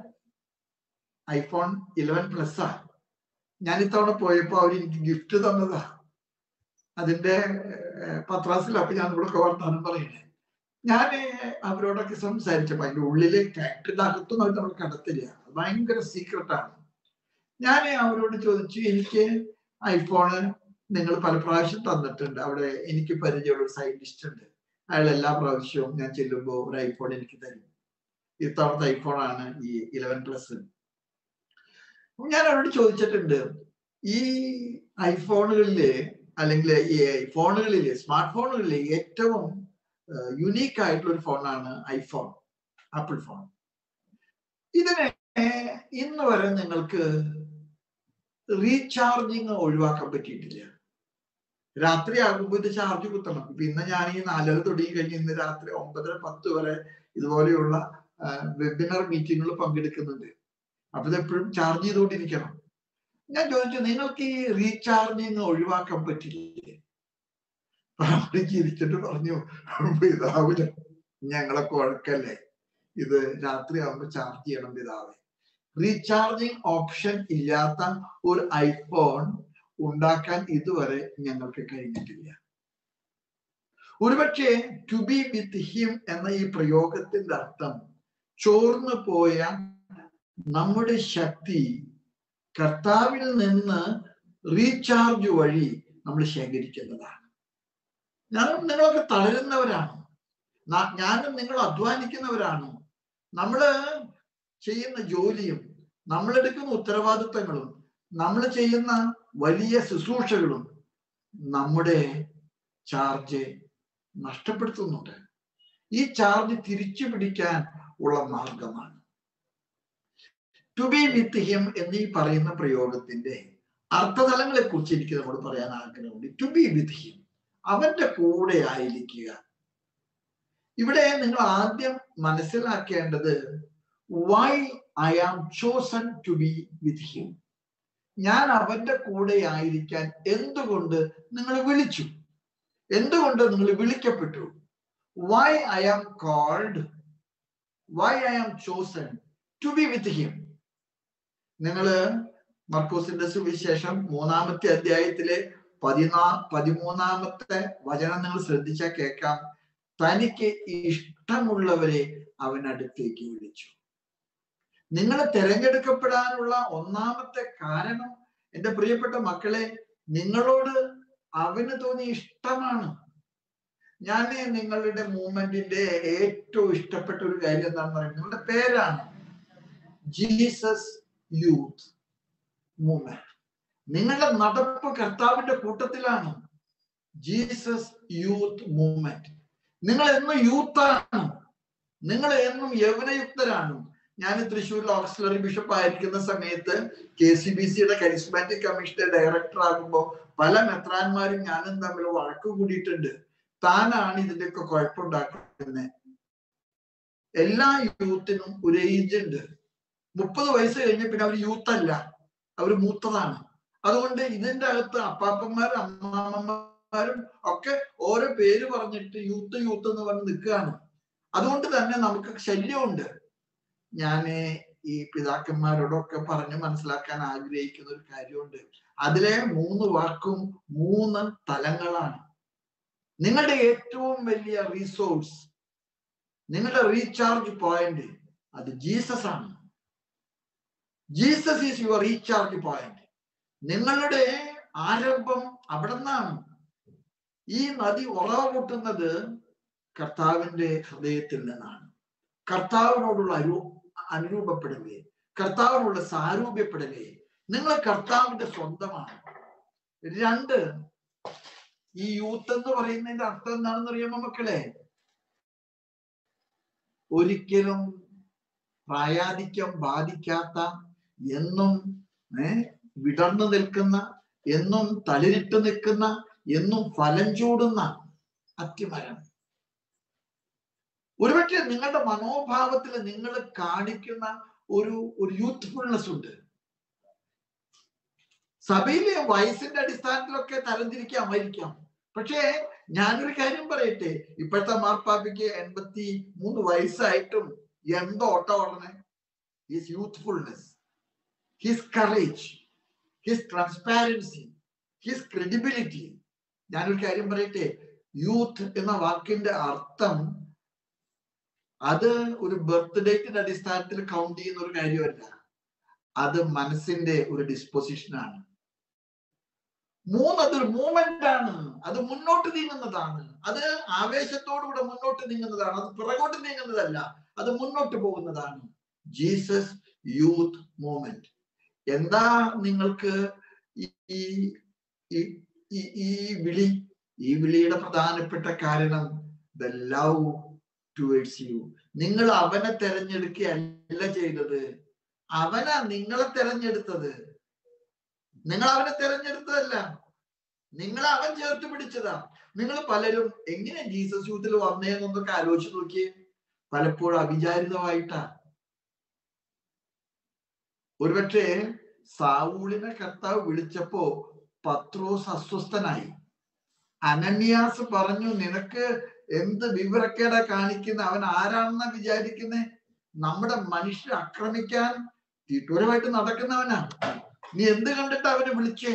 ഐഫോൺ ഇലവൻ പ്ലസ് ആ ഞാൻ ഇത്തവണ പോയപ്പോ അവർ എനിക്ക് ഗിഫ്റ്റ് തന്നതാ അതിന്റെ ഏഹ്, പത്രാസിൽ അപ്പൊ ഞാൻ ഇവിടെ വർത്താനം പറയുന്നത് ഞാൻ അവരോടൊക്കെ സംസാരിച്ചപ്പോ അതിന്റെ ഉള്ളില് ഫാക്ടറിയുടെ അകത്തൊന്നും അവർ നമ്മൾ കടത്തില്ല അത് ഭയങ്കര സീക്രട്ടാണ് ഞാൻ അവരോട് ചോദിച്ചു എനിക്ക് ഐഫോണ് നിങ്ങൾ പല പ്രാവശ്യം തന്നിട്ടുണ്ട് അവിടെ എനിക്ക് പരിചയമുള്ള ഒരു സയന്റിസ്റ്റ് ഉണ്ട് അയാൾ എല്ലാ പ്രാവശ്യവും ഞാൻ ചെല്ലുമ്പോൾ ഒരു ഐഫോൺ എനിക്ക് തരും ഇത്തവണത്തെ ഐഫോൺ ആണ് ഈ ഇലവൻ പ്ലസ് ഞാൻ അവരോട് ചോദിച്ചിട്ടുണ്ട് ഈ ഐഫോണുകളില് അല്ലെങ്കിൽ ഈ ഫോണുകളില് സ്മാർട്ട് ഫോണുകളില് ഏറ്റവും യുണീക്ക് ആയിട്ടുള്ള ഒരു ഫോണാണ് ഐഫോൺ ആപ്പിൾ ഫോൺ ഇതിനെ ഇന്ന് വരെ നിങ്ങൾക്ക് റീചാർജിങ് ഒഴിവാക്കാൻ പറ്റിയിട്ടില്ല രാത്രി ആകുമ്പോൾ ഇത് ചാർജ് കുത്തണം ഇപ്പൊ ഇന്ന് ഞാൻ ഈ നാലര തുടങ്ങി കഴിഞ്ഞ് ഇന്ന് രാത്രി ഒമ്പതര പത്ത് വരെ ഇതുപോലെയുള്ള വെബിനാർ മീറ്റിങ്ങുകൾ പങ്കെടുക്കുന്നുണ്ട് അപ്പൊ ഇത് എപ്പോഴും ചാർജ് ചെയ്തുകൊണ്ടിരിക്കണം ഞാൻ ചോദിച്ചു നിങ്ങൾക്ക് ഈ റീചാർജിങ് ഒഴിവാക്കാൻ പറ്റില്ലേ അവർ ചിരിച്ചിട്ട് പറഞ്ഞു പിതാവിന് ഞങ്ങളെ കുഴക്കല്ലേ ഇത് രാത്രി ആകുമ്പോൾ ചാർജ് ചെയ്യണം പിതാവ് റീചാർജിങ് ഓപ്ഷൻ ഇല്ലാത്ത ഒരു ഐഫോൺ ഉണ്ടാക്കാൻ ഇതുവരെ ഞങ്ങൾക്ക് കഴിഞ്ഞിട്ടില്ല ഒരുപക്ഷെ ടു ബി വിത്ത് ഹിം എന്ന ഈ പ്രയോഗത്തിന്റെ അർത്ഥം ചോർന്നു പോയ നമ്മുടെ ശക്തി കർത്താവിൽ നിന്ന് റീചാർജ് വഴി നമ്മൾ ശേഖരിക്കുന്നതാണ് ഞാനും നിങ്ങളൊക്കെ തളരുന്നവരാണ് ന- ഞാനും നിങ്ങൾ അധ്വാനിക്കുന്നവരാണ് നമ്മള് ചെയ്യുന്ന ജോലിയും നമ്മളെടുക്കുന്ന ഉത്തരവാദിത്തങ്ങളും നമ്മൾ ചെയ്യുന്ന വലിയ ശുശ്രൂഷകളും നമ്മുടെ ചാർജ് നഷ്ടപ്പെടുത്തുന്നുണ്ട് ഈ ചാർജ് തിരിച്ചു പിടിക്കാൻ ഉള്ള മാർഗമാണ് ടു ബി വിത്ത് ഹിം എന്നീ പറയുന്ന പ്രയോഗത്തിന്റെ അർത്ഥതലങ്ങളെ കുറിച്ച് എനിക്ക് നമ്മൾ പറയാൻ ആഗ്രഹമുണ്ട് ടു ബി വിത്ത് ഹിം അവന്റെ കൂടെ ആയിരിക്കുക ഇവിടെ നിങ്ങൾ ആദ്യം മനസ്സിലാക്കേണ്ടത് why I am chosen to be with him ഞാൻ അവന്റെ കൂടെ ആയിരിക്കാൻ എന്തുകൊണ്ട് നിങ്ങൾ വിളിച്ചു എന്തുകൊണ്ട് നിങ്ങൾ വിളിക്കപ്പെട്ടു why I am called why I am chosen to be with him നിങ്ങള് മർക്കോസിന്റെ സുവിശേഷം മൂന്നാമത്തെ അധ്യായത്തിലെ പതിനാ പതിമൂന്നാമത്തെ വചനം നിങ്ങൾ ശ്രദ്ധിച്ചാൽ കേൾക്കാം തനിക്ക് ഇഷ്ടമുള്ളവരെ അവൻ അടുത്തേക്ക് വിളിച്ചു നിങ്ങളെ തിരഞ്ഞെടുക്കപ്പെടാനുള്ള ഒന്നാമത്തെ കാരണം എന്റെ പ്രിയപ്പെട്ട മക്കളെ നിങ്ങളോട് അവന് തോന്നിയ ഇഷ്ടമാണ് ഞാൻ നിങ്ങളുടെ മൂവ്മെന്റിന്റെ ഏറ്റവും ഇഷ്ടപ്പെട്ട ഒരു കാര്യം എന്താണെന്ന് പറയുന്നത് നിങ്ങളുടെ പേരാണ് ജീസസ് യൂത്ത് മൂവ്മെന്റ് നിങ്ങളുടെ നടപ്പ് കർത്താവിന്റെ കൂട്ടത്തിലാണ് ജീസസ് യൂത്ത് മൂവ്മെന്റ് നിങ്ങൾ എന്നും യൂത്താണ് നിങ്ങൾ എന്നും യൗവനയുക്തരാണ് ഞാൻ തൃശ്ശൂരിൽ ഓക്സിലറി ബിഷപ്പ് ആയിരിക്കുന്ന സമയത്ത് കെ സി ബി സിയുടെ കരിസ്മാറ്റിക് കമ്മീഷന്റെ ഡയറക്ടർ ആകുമ്പോൾ പല മെത്രാന്മാരും ഞാനും തമ്മിൽ വഴക്ക് കൂടിയിട്ടുണ്ട് താനാണ് ഇതിന്റെയൊക്കെ കുഴപ്പമുണ്ടാക്കുന്നത് എല്ലാ യൂത്തിനും ഒരു ഏജ് ഉണ്ട് മുപ്പത് വയസ്സ് കഴിഞ്ഞ പിന്നെ അവർ യൂത്ത് അല്ല അവർ മൂത്തതാണ് അതുകൊണ്ട് ഇതിന്റെ അകത്ത് അപ്പാപ്പന്മാരും അമ്മാമ്മമാരും ഒക്കെ ഓരോ പേര് പറഞ്ഞിട്ട് യൂത്ത് യൂത്ത് എന്ന് പറഞ്ഞ് നിൽക്കുകയാണ് അതുകൊണ്ട് തന്നെ നമുക്ക് ശല്യമുണ്ട് ഞാന് ഈ പിതാക്കന്മാരോടൊക്കെ പറഞ്ഞ് മനസ്സിലാക്കാൻ ആഗ്രഹിക്കുന്ന ഒരു കാര്യമുണ്ട് അതിലെ മൂന്ന് വാക്കും മൂന്ന് തലങ്ങളാണ് നിങ്ങളുടെ ഏറ്റവും വലിയ റിസോഴ്സ് നിങ്ങളുടെ റീചാർജ് പോയിന്റ് അത് ജീസസ് ആണ് Jesus is your recharge point നിങ്ങളുടെ ആരംഭം അവിടെ നിന്നാണ് ഈ നദി ഉറവ പൊട്ടുന്നത് കർത്താവിന്റെ ഹൃദയത്തിൽ നിന്നാണ് കർത്താവിനോടുള്ള അരു അനുരൂപപ്പെടലേ കർത്താവിനോടുള്ള സാരൂപ്യപ്പെടലേ നിങ്ങൾ കർത്താവിന്റെ സ്വന്തമാണ് രണ്ട് ഈ യൂത്ത് എന്ന് പറയുന്നതിന്റെ അർത്ഥം എന്താണെന്ന് അറിയാമോ മക്കളെ ഒരിക്കലും പ്രായാധിക്യം ബാധിക്കാത്ത എന്നും ഏ വിടർന്നു നിൽക്കുന്ന എന്നും തളിരിട്ട് നിൽക്കുന്ന എന്നും ഫലം ചൂടുന്ന അത്തിമരം ഒരുപക്ഷെ നിങ്ങളുടെ മനോഭാവത്തിൽ നിങ്ങൾ കാണിക്കുന്ന ഒരു ഒരു യൂത്ത്ഫുൾനെസ് ഉണ്ട് സഭയിലെ വയസ്സിന്റെ അടിസ്ഥാനത്തിലൊക്കെ തരംതിരിക്കാമായിരിക്കാം പക്ഷേ ഞാനൊരു കാര്യം പറയട്ടെ ഇപ്പോഴത്തെ മാർപ്പാപ്പിക്ക് എൺപത്തി മൂന്ന് വയസ്സായിട്ടും എന്തോ ഓട്ടം ഓടണേ his youthfulness his courage his transparency his credibility ഞാനൊരു കാര്യം പറയട്ടെ യൂത്ത് എന്ന വാക്കിന്റെ അർത്ഥം അത് ഒരു ബർത്ത് ഡേറ്റിന്റെ അടിസ്ഥാനത്തിൽ കൗണ്ട് ചെയ്യുന്ന ഒരു കാര്യമല്ല അത് മനസ്സിന്റെ ഒരു ഡിസ്പൊസിഷനാണ് മൂന്ന് അതൊരു മൂവ്മെന്റ് ആണ് അത് മുന്നോട്ട് നീങ്ങുന്നതാണ് അത് ആവേശത്തോടുകൂടെ മുന്നോട്ട് നീങ്ങുന്നതാണ് അത് പിറകോട്ട് നീങ്ങുന്നതല്ല അത് മുന്നോട്ട് പോകുന്നതാണ് ജീസസ് യൂത്ത് മൂവ്മെന്റ് എന്താ നിങ്ങൾക്ക് ഈ ഈ- ഈ- ഈ വിളി ഈ വിളിയുടെ പ്രധാനപ്പെട്ട കാരണം ദ ലവ് ടുവേഴ്സ് യു നിങ്ങൾ അവനെ തെരഞ്ഞെടുക്കുകയല്ല ചെയ്തത് അവനാ നിങ്ങളെ തെരഞ്ഞെടുത്തത് നിങ്ങൾ അവനെ തെരഞ്ഞെടുത്തതല്ല നിങ്ങൾ അവൻ ചേർത്ത് പിടിച്ചതാ നിങ്ങൾ പലരും എങ്ങനെ ജീസസ് യൂത്തിൽ വന്നേന്നൊന്നൊക്കെ ആലോചിച്ച് നോക്കിയേ പലപ്പോഴും അവിചാരിതമായിട്ടാ ഒരുപക്ഷെ സാവൂളിനെ കർത്താവ് വിളിച്ചപ്പോ പത്രോസ് അസ്വസ്ഥനായി അനന്യാസ് പറഞ്ഞു നിനക്ക് എന്ത് വിവരക്കേടാ കാണിക്കുന്ന അവൻ ആരാണെന്നാ വിചാരിക്കുന്നേ നമ്മുടെ മനുഷ്യരെ ആക്രമിക്കാൻ തീട്ടൂരമായിട്ട് നടക്കുന്നവനാ നീ എന്ത് കണ്ടിട്ട് അവനെ വിളിച്ചേ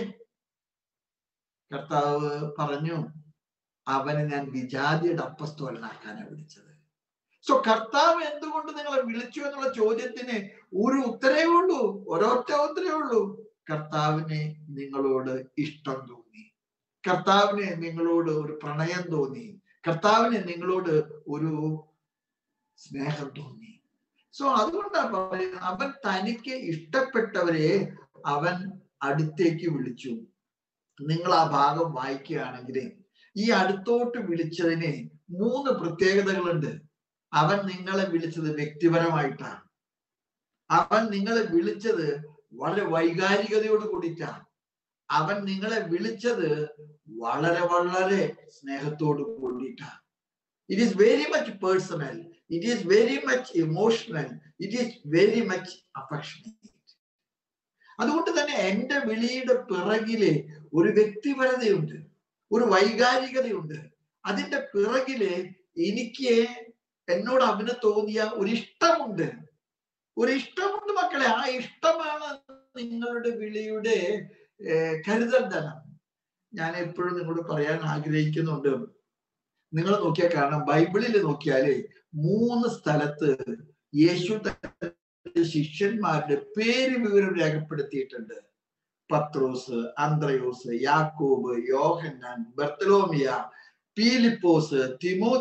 കർത്താവ് പറഞ്ഞു അവനെ ഞാൻ വിജാതിയുടെ അപ്പസ്തോലനാക്കാനാ വിളിച്ചത് സോ കർത്താവ് എന്തുകൊണ്ട് നിങ്ങളെ വിളിച്ചു എന്നുള്ള ചോദ്യത്തിന് ഒരു ഉത്തരവേ ഉള്ളൂ ഒരൊറ്റ ഉത്തരവേ ഉള്ളൂ കർത്താവിനെ നിങ്ങളോട് ഇഷ്ടം തോന്നി കർത്താവിന് നിങ്ങളോട് ഒരു പ്രണയം തോന്നി കർത്താവിന് നിങ്ങളോട് ഒരു സ്നേഹം തോന്നി സോ അതുകൊണ്ടാ പറയുന്നത് അവൻ തനിക്ക് ഇഷ്ടപ്പെട്ടവരെ അവൻ അടുത്തേക്ക് വിളിച്ചു നിങ്ങൾ ആ ഭാഗം വായിക്കുകയാണെങ്കിൽ ഈ അടുത്തോട്ട് വിളിച്ചതിന് മൂന്ന് പ്രത്യേകതകളുണ്ട് അവൻ നിങ്ങളെ വിളിച്ചത് വ്യക്തിപരമായിട്ടാണ് അവൻ നിങ്ങളെ വിളിച്ചത് വളരെ വൈകാരികതയോട് കൂടിയിട്ടാണ് അവൻ നിങ്ങളെ വിളിച്ചത് വളരെ വളരെ സ്നേഹത്തോട് കൂടിയിട്ടാണ് it is very much personal it is very much emotional it is very much affectionate അതുകൊണ്ട് തന്നെ എന്റെ വിളിയുടെ പിറകില് ഒരു വ്യക്തിപരതയുണ്ട് ഒരു വൈകാരികതയുണ്ട് അതിന്റെ പിറകില് എനിക്ക് എന്നോട് അവന് തോന്നിയ ഒരു ഇഷ്ടമുണ്ട് ഒരു ഇഷ്ടമുണ്ട് മക്കളെ ആ ഇഷ്ടമാണ് നിങ്ങളുടെ വിളിയുടെ ഏർ, കരുതൽ ധനം ഞാൻ എപ്പോഴും നിങ്ങളോട് പറയാൻ ആഗ്രഹിക്കുന്നുണ്ട് നിങ്ങൾ നോക്കിയാൽ കാണാം ബൈബിളിൽ നോക്കിയാല് മൂന്ന് സ്ഥലത്ത് യേശു തന്റെ ശിഷ്യന്മാരുടെ പേര് വിവരം രേഖപ്പെടുത്തിയിട്ടുണ്ട് പത്രോസ് അന്ത്രയോസ് യാക്കോബ് യോഹന്നാൻ ബർത്തലോമിയ പീലിപ്പോസ് തിമോ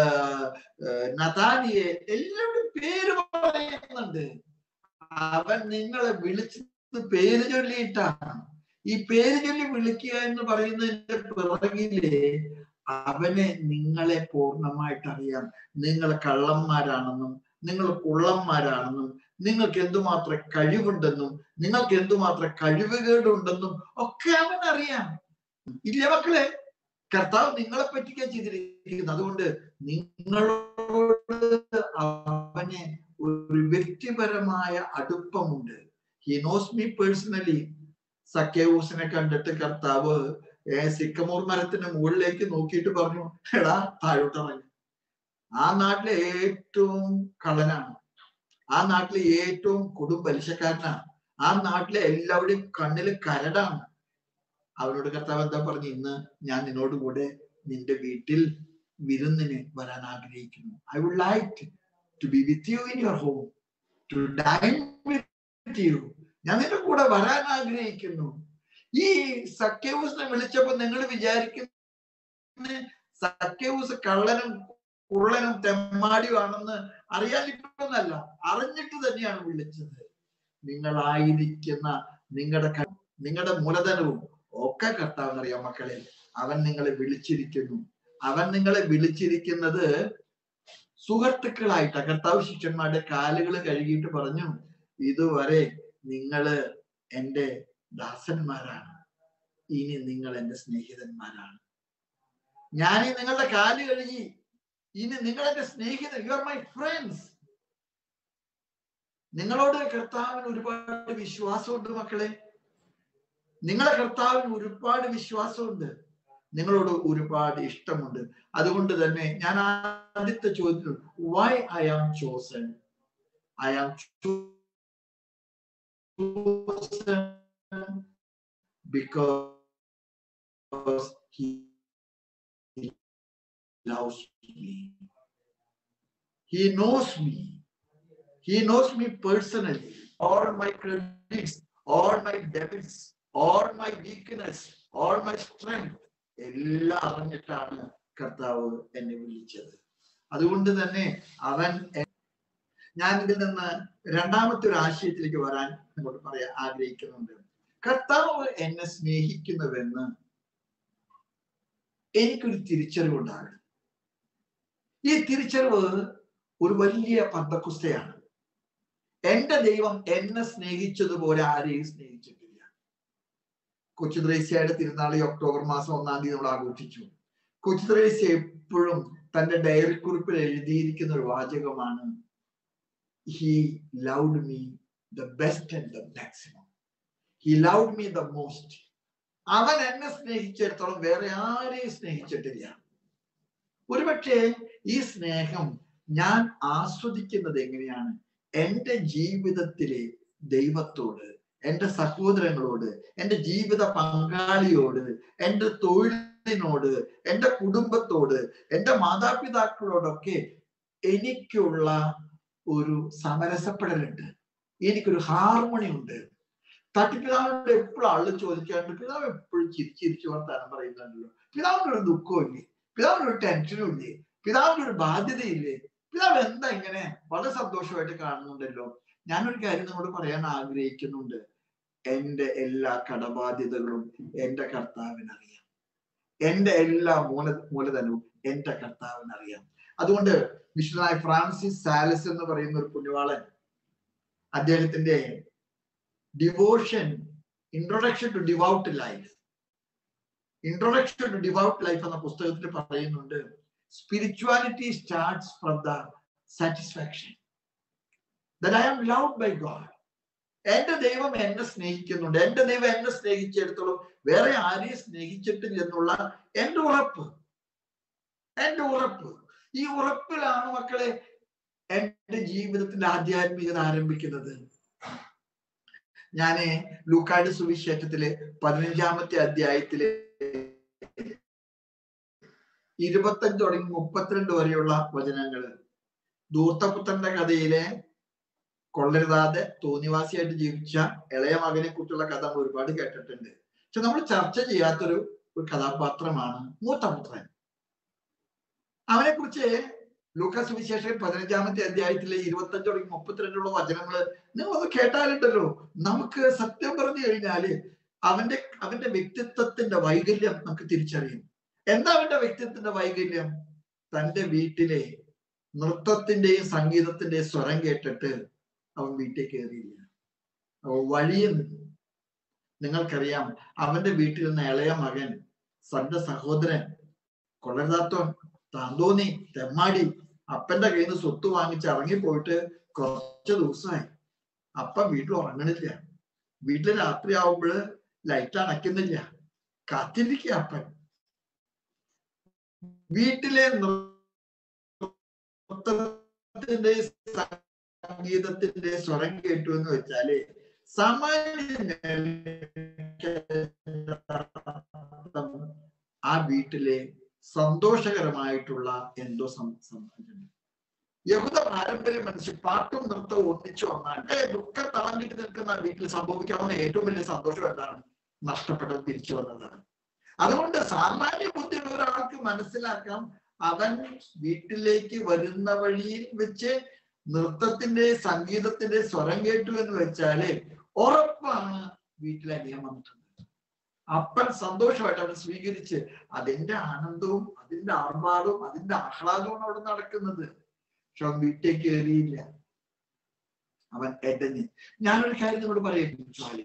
നതാനിയെ എല്ലാവരുടെ പേര് പറയുന്നുണ്ട് അവൻ നിങ്ങളെ വിളിച്ചത് പേര് ചൊല്ലിയിട്ടാണ് ഈ പേര് ചൊല്ലി വിളിക്കുക എന്ന് പറയുന്നതിന്റെ പിറകില് അവനെ നിങ്ങളെ പൂർണ്ണമായിട്ട് അറിയാം നിങ്ങൾ കള്ളന്മാരാണെന്നും നിങ്ങൾ കുള്ളന്മാരാണെന്നും നിങ്ങൾക്ക് എന്തുമാത്രം കഴിവുണ്ടെന്നും നിങ്ങൾക്ക് എന്തുമാത്രം കഴിവുകേടുണ്ടെന്നും ഒക്കെ അവൻ അറിയാം ഇല്ല മക്കളെ കർത്താവ് നിങ്ങളെ പറ്റിക്കാൻ ചെയ്തിരിക്കുന്നത് അതുകൊണ്ട് നിങ്ങളോട് അവന് ഒരു വ്യക്തിപരമായ അടുപ്പമുണ്ട് ഹി നോസ് മീ പേഴ്സണലി സക്കേവൂസിനെ കണ്ടിട്ട് കർത്താവ് ഏ സിക്കമൂർ മരത്തിന്റെ മുകളിലേക്ക് നോക്കിയിട്ട് പറഞ്ഞു എടാ താഴോട്ടിറങ്ങി ആ നാട്ടിലെ ഏറ്റവും കള്ളനാണ് ആ നാട്ടിലെ ഏറ്റവും കൊടും പലിശക്കാരനാണ് ആ നാട്ടിലെ എല്ലാവരുടെയും കണ്ണില് കരടാണ് അവനോട് കർത്താവ് എന്താ പറഞ്ഞു ഇന്ന് ഞാൻ നിന്നോട് കൂടെ നിന്റെ വീട്ടിൽ വിരുന്നിന് വരാൻ ആഗ്രഹിക്കുന്നു I would like to be with you in your home to dine with you ഞാൻ നിന്റെ കൂടെ വരാൻ ആഗ്രഹിക്കുന്നു ഈ സക്കേവൂസിനെ വിളിച്ചപ്പോ നിങ്ങൾ വിചാരിക്കുന്ന സക്കേവൂസ് കള്ളനും കുള്ളനും തെമ്മാടിയുമാണെന്ന് അറിയാനിട്ടൊന്നല്ല അറിഞ്ഞിട്ട് തന്നെയാണ് വിളിച്ചത് നിങ്ങളായിരിക്കുന്ന നിങ്ങളുടെ ക- നിങ്ങളുടെ മൂലധനവും ഒക്കെ കർത്താവിനറിയാം മക്കളെ അവൻ നിങ്ങളെ വിളിച്ചിരിക്കുന്നു അവൻ നിങ്ങളെ വിളിച്ചിരിക്കുന്നത് സുഹൃത്തുക്കളായിട്ടാ കർത്താവ് ശിഷ്യന്മാരുടെ കാലുകൾ കഴുകിയിട്ട് പറഞ്ഞു ഇതുവരെ നിങ്ങള് എന്റെ ദാസന്മാരാണ് ഇനി നിങ്ങൾ എന്റെ സ്നേഹിതന്മാരാണ് ഞാൻ ഈ നിങ്ങളുടെ കാല് കഴുകി ഇനി നിങ്ങൾ എന്റെ സ്നേഹിതൻ യു ആർ മൈ ഫ്രണ്ട്സ് നിങ്ങളോട് കർത്താവിന് ഒരുപാട് വിശ്വാസമുണ്ട് മക്കളെ നിങ്ങളെ കർത്താവിന് ഒരുപാട് വിശ്വാസമുണ്ട് നിങ്ങളോട് ഒരുപാട് ഇഷ്ടമുണ്ട് അതുകൊണ്ട് തന്നെ ഞാൻ ആദ്യത്തെ ചോദ്യം why I am chosen I am chosen because he loves me. He knows me. He knows me personally. All my credits, all my debits, all my weakness, all my strength. എല്ലാം അറിഞ്ഞിട്ടാണ് കർത്താവ് എന്നെ വിളിച്ചത് അതുകൊണ്ട് തന്നെ അവൻ എ- ഞാൻ ഇതിൽ നിന്ന് രണ്ടാമത്തെ ഒരു ആശയത്തിലേക്ക് വരാൻ നിങ്ങളോട് പറയാൻ ആഗ്രഹിക്കുന്നുണ്ട് കർത്താവ് എന്നെ സ്നേഹിക്കുന്നുവെന്ന് എനിക്കൊരു തിരിച്ചറിവുണ്ടാകണം ഈ തിരിച്ചറിവ് ഒരു വലിയ പന്തക്കുസ്തയാണ് എന്റെ ദൈവം എന്നെ സ്നേഹിച്ചതുപോലെ ആരെയും സ്നേഹിച്ചിട്ടില്ല കൊച്ചു ത്രേസ്യയുടെ തിരുനാൾ ഈ ഒക്ടോബർ മാസം ഒന്നാം തീയതി നമ്മൾ ആഘോഷിച്ചു കൊച്ചു ത്രേസ്യ എപ്പോഴും തന്റെ ഡയറി കുറിപ്പിൽ എഴുതിയിരിക്കുന്ന ഒരു വാചകമാണ് he loved me the best and the maximum he loved me the most അവൻ എന്നെ സ്നേഹിച്ചിടത്തോളം വേറെ ആരെയും സ്നേഹിച്ചിട്ടില്ല ഒരുപക്ഷെ ഈ സ്നേഹം ഞാൻ ആസ്വദിക്കുന്നത് എങ്ങനെയാണ് എന്റെ ജീവിതത്തിലെ ദൈവത്തോട് എന്റെ സഹോദരങ്ങളോട് എന്റെ ജീവിത പങ്കാളിയോട് എന്റെ തൊഴിലിനോട് എന്റെ കുടുംബത്തോട് എന്റെ മാതാപിതാക്കളോടൊക്കെ എനിക്കുള്ള ഒരു സമരസപ്പെടലുണ്ട് എനിക്കൊരു ഹാർമണി ഉണ്ട് തട്ടിപ്പിതാവിനോട് എപ്പോഴും ആള് ചോദിക്കാറുണ്ട് പിതാവ് എപ്പോഴും ചിരിച്ചിരിച്ചു വർത്താനം പറയുന്നുണ്ടല്ലോ പിതാവിനൊരു ദുഃഖമില്ലേ പിതാവിനൊരു ടെൻഷനും ഇല്ലേ പിതാവിന് ഒരു ബാധ്യതയില്ലേ പിതാവ് എന്താ ഇങ്ങനെ വളരെ സന്തോഷമായിട്ട് കാണുന്നുണ്ടല്ലോ ഞാനൊരു കാര്യം നിങ്ങളോട് പറയാൻ ആഗ്രഹിക്കുന്നുണ്ട് എന്റെ എല്ലാ കടബാധ്യതകളും എന്റെ കർത്താവിനറിയാം എന്റെ എല്ലാ മൂല മൂലധനവും എന്റെ കർത്താവിനറിയാം അതുകൊണ്ട് വിശുദ്ധനായ ഫ്രാൻസിസ് സാലസ് എന്ന് പറയുന്ന ഒരു പുണ്യവാളൻ അദ്ദേഹത്തിന്റെ devotion introduction to devout life introduction to devout life എന്ന പുസ്തകത്തിൽ പറയുന്നുണ്ട് spirituality starts from the satisfaction that I am loved by God. എന്റെ ദൈവം എന്നെ സ്നേഹിക്കുന്നുണ്ട് എന്റെ ദൈവം എന്നെ സ്നേഹിച്ചിടത്തോളം വേറെ ആരെയും സ്നേഹിച്ചിട്ടില്ല എന്നുള്ള എന്റെ ഉറപ്പ് എന്റെ ഉറപ്പ് ഈ ഉറപ്പിലാണ് മക്കളെ എന്റെ ജീവിതത്തിന്റെ ആധ്യാത്മികത ആരംഭിക്കുന്നത് ഞാന് ലൂക്കാട് സുവിശേഷത്തിലെ പതിനഞ്ചാമത്തെ അധ്യായത്തിലെ ഇരുപത്തഞ്ച് തുടങ്ങി മുപ്പത്തിരണ്ട് വരെയുള്ള വചനങ്ങള് ധൂർത്തപുത്രന്റെ കഥയിലെ കൊള്ളരുതാതെ തോന്നിവാസിയായിട്ട് ജീവിച്ച ഇളയ മകനെ കുറിച്ചുള്ള കഥ നമ്മൾ ഒരുപാട് കേട്ടിട്ടുണ്ട് പക്ഷെ നമ്മൾ ചർച്ച ചെയ്യാത്തൊരു ഒരു കഥാപാത്രമാണ് മൂത്തപുത്രൻ അവനെ കുറിച്ച് ലൂക്കാസ് വിശേഷം പതിനഞ്ചാമത്തെ അധ്യായത്തിലെ ഇരുപത്തഞ്ച് തുടങ്ങി മുപ്പത്തിരണ്ടുള്ള വചനങ്ങള് നിങ്ങളൊന്ന് കേട്ടാലുണ്ടല്ലോ നമുക്ക് സത്യം പറഞ്ഞു കഴിഞ്ഞാല് അവന്റെ അവന്റെ വ്യക്തിത്വത്തിന്റെ വൈകല്യം നമുക്ക് തിരിച്ചറിയും എന്താ അവന്റെ വ്യക്തിത്വത്തിന്റെ വൈകല്യം തന്റെ വീട്ടിലെ നൃത്തത്തിന്റെയും സംഗീതത്തിന്റെയും സ്വരം കേട്ടിട്ട് അവൻ വീട്ടിൽ കയറിയില്ല അവൻ വഴിയിൽ നിന്നു നിങ്ങൾക്കറിയാം അവന്റെ വീട്ടിൽ നിന്ന് ഇളയ മകൻ സന്റെ സഹോദരൻ കൊള്ളരുതാത്തോൻ താന്തോന്നി തെമ്മാടി അപ്പന്റെ കയ്യിൽ നിന്ന് സ്വത്ത് വാങ്ങിച്ച് ഇറങ്ങിപ്പോയിട്ട് കുറച്ച് ദിവസമായി അപ്പൻ വീട്ടിൽ ഉറങ്ങണില്ല വീട്ടിൽ രാത്രി ആവുമ്പോൾ ലൈറ്റ് അണയ്ക്കുന്നില്ല കാത്തിരിക്കുക അപ്പൻ വീട്ടിലെ നൃത്തത്തിന്റെ സംഗീതത്തിന്റെ സ്വരം കേട്ടു എന്ന് വെച്ചാല് സാമാന്യ ആ വീട്ടിലെ സന്തോഷകരമായിട്ടുള്ള എന്തോ സംഭവിച്ചിട്ടുണ്ട് യഹൂദ പാരമ്പര്യം മനസ്സിൽ പാട്ടും നൃത്തവും ഒന്നിച്ചു വന്നാൽ ദുഃഖം തളഞ്ഞിട്ട് നിൽക്കുന്ന വീട്ടിൽ സംഭവിക്കാവുന്ന ഏറ്റവും വലിയ സന്തോഷം എന്താണ് നഷ്ടപ്പെട്ടത് തിരിച്ചു വന്നതാണ് അതുകൊണ്ട് സാമാന്യ ബുദ്ധിയുള്ള ഒരാൾക്ക് മനസ്സിലാക്കാം അവൻ വീട്ടിലേക്ക് വരുന്ന വഴിയിൽ വെച്ച് നൃത്തത്തിന്റെ സംഗീതത്തിന്റെ സ്വരം കേട്ടു എന്ന് വെച്ചാല് ഉറപ്പാണ് വീട്ടിലെ അധികം വന്നിട്ടുണ്ട് അപ്പൻ സന്തോഷമായിട്ട് അവൻ സ്വീകരിച്ച് അതിന്റെ ആനന്ദവും അതിന്റെ ആർഭാടവും അതിന്റെ ആഹ്ലാദവും അവിടെ നടക്കുന്നത് പക്ഷെ അവൻ വീട്ടിൽ കയറിയില്ല അവൻ എടഞ്ഞ് ഞാനൊരു കാര്യം നിങ്ങളോട് പറയുന്നു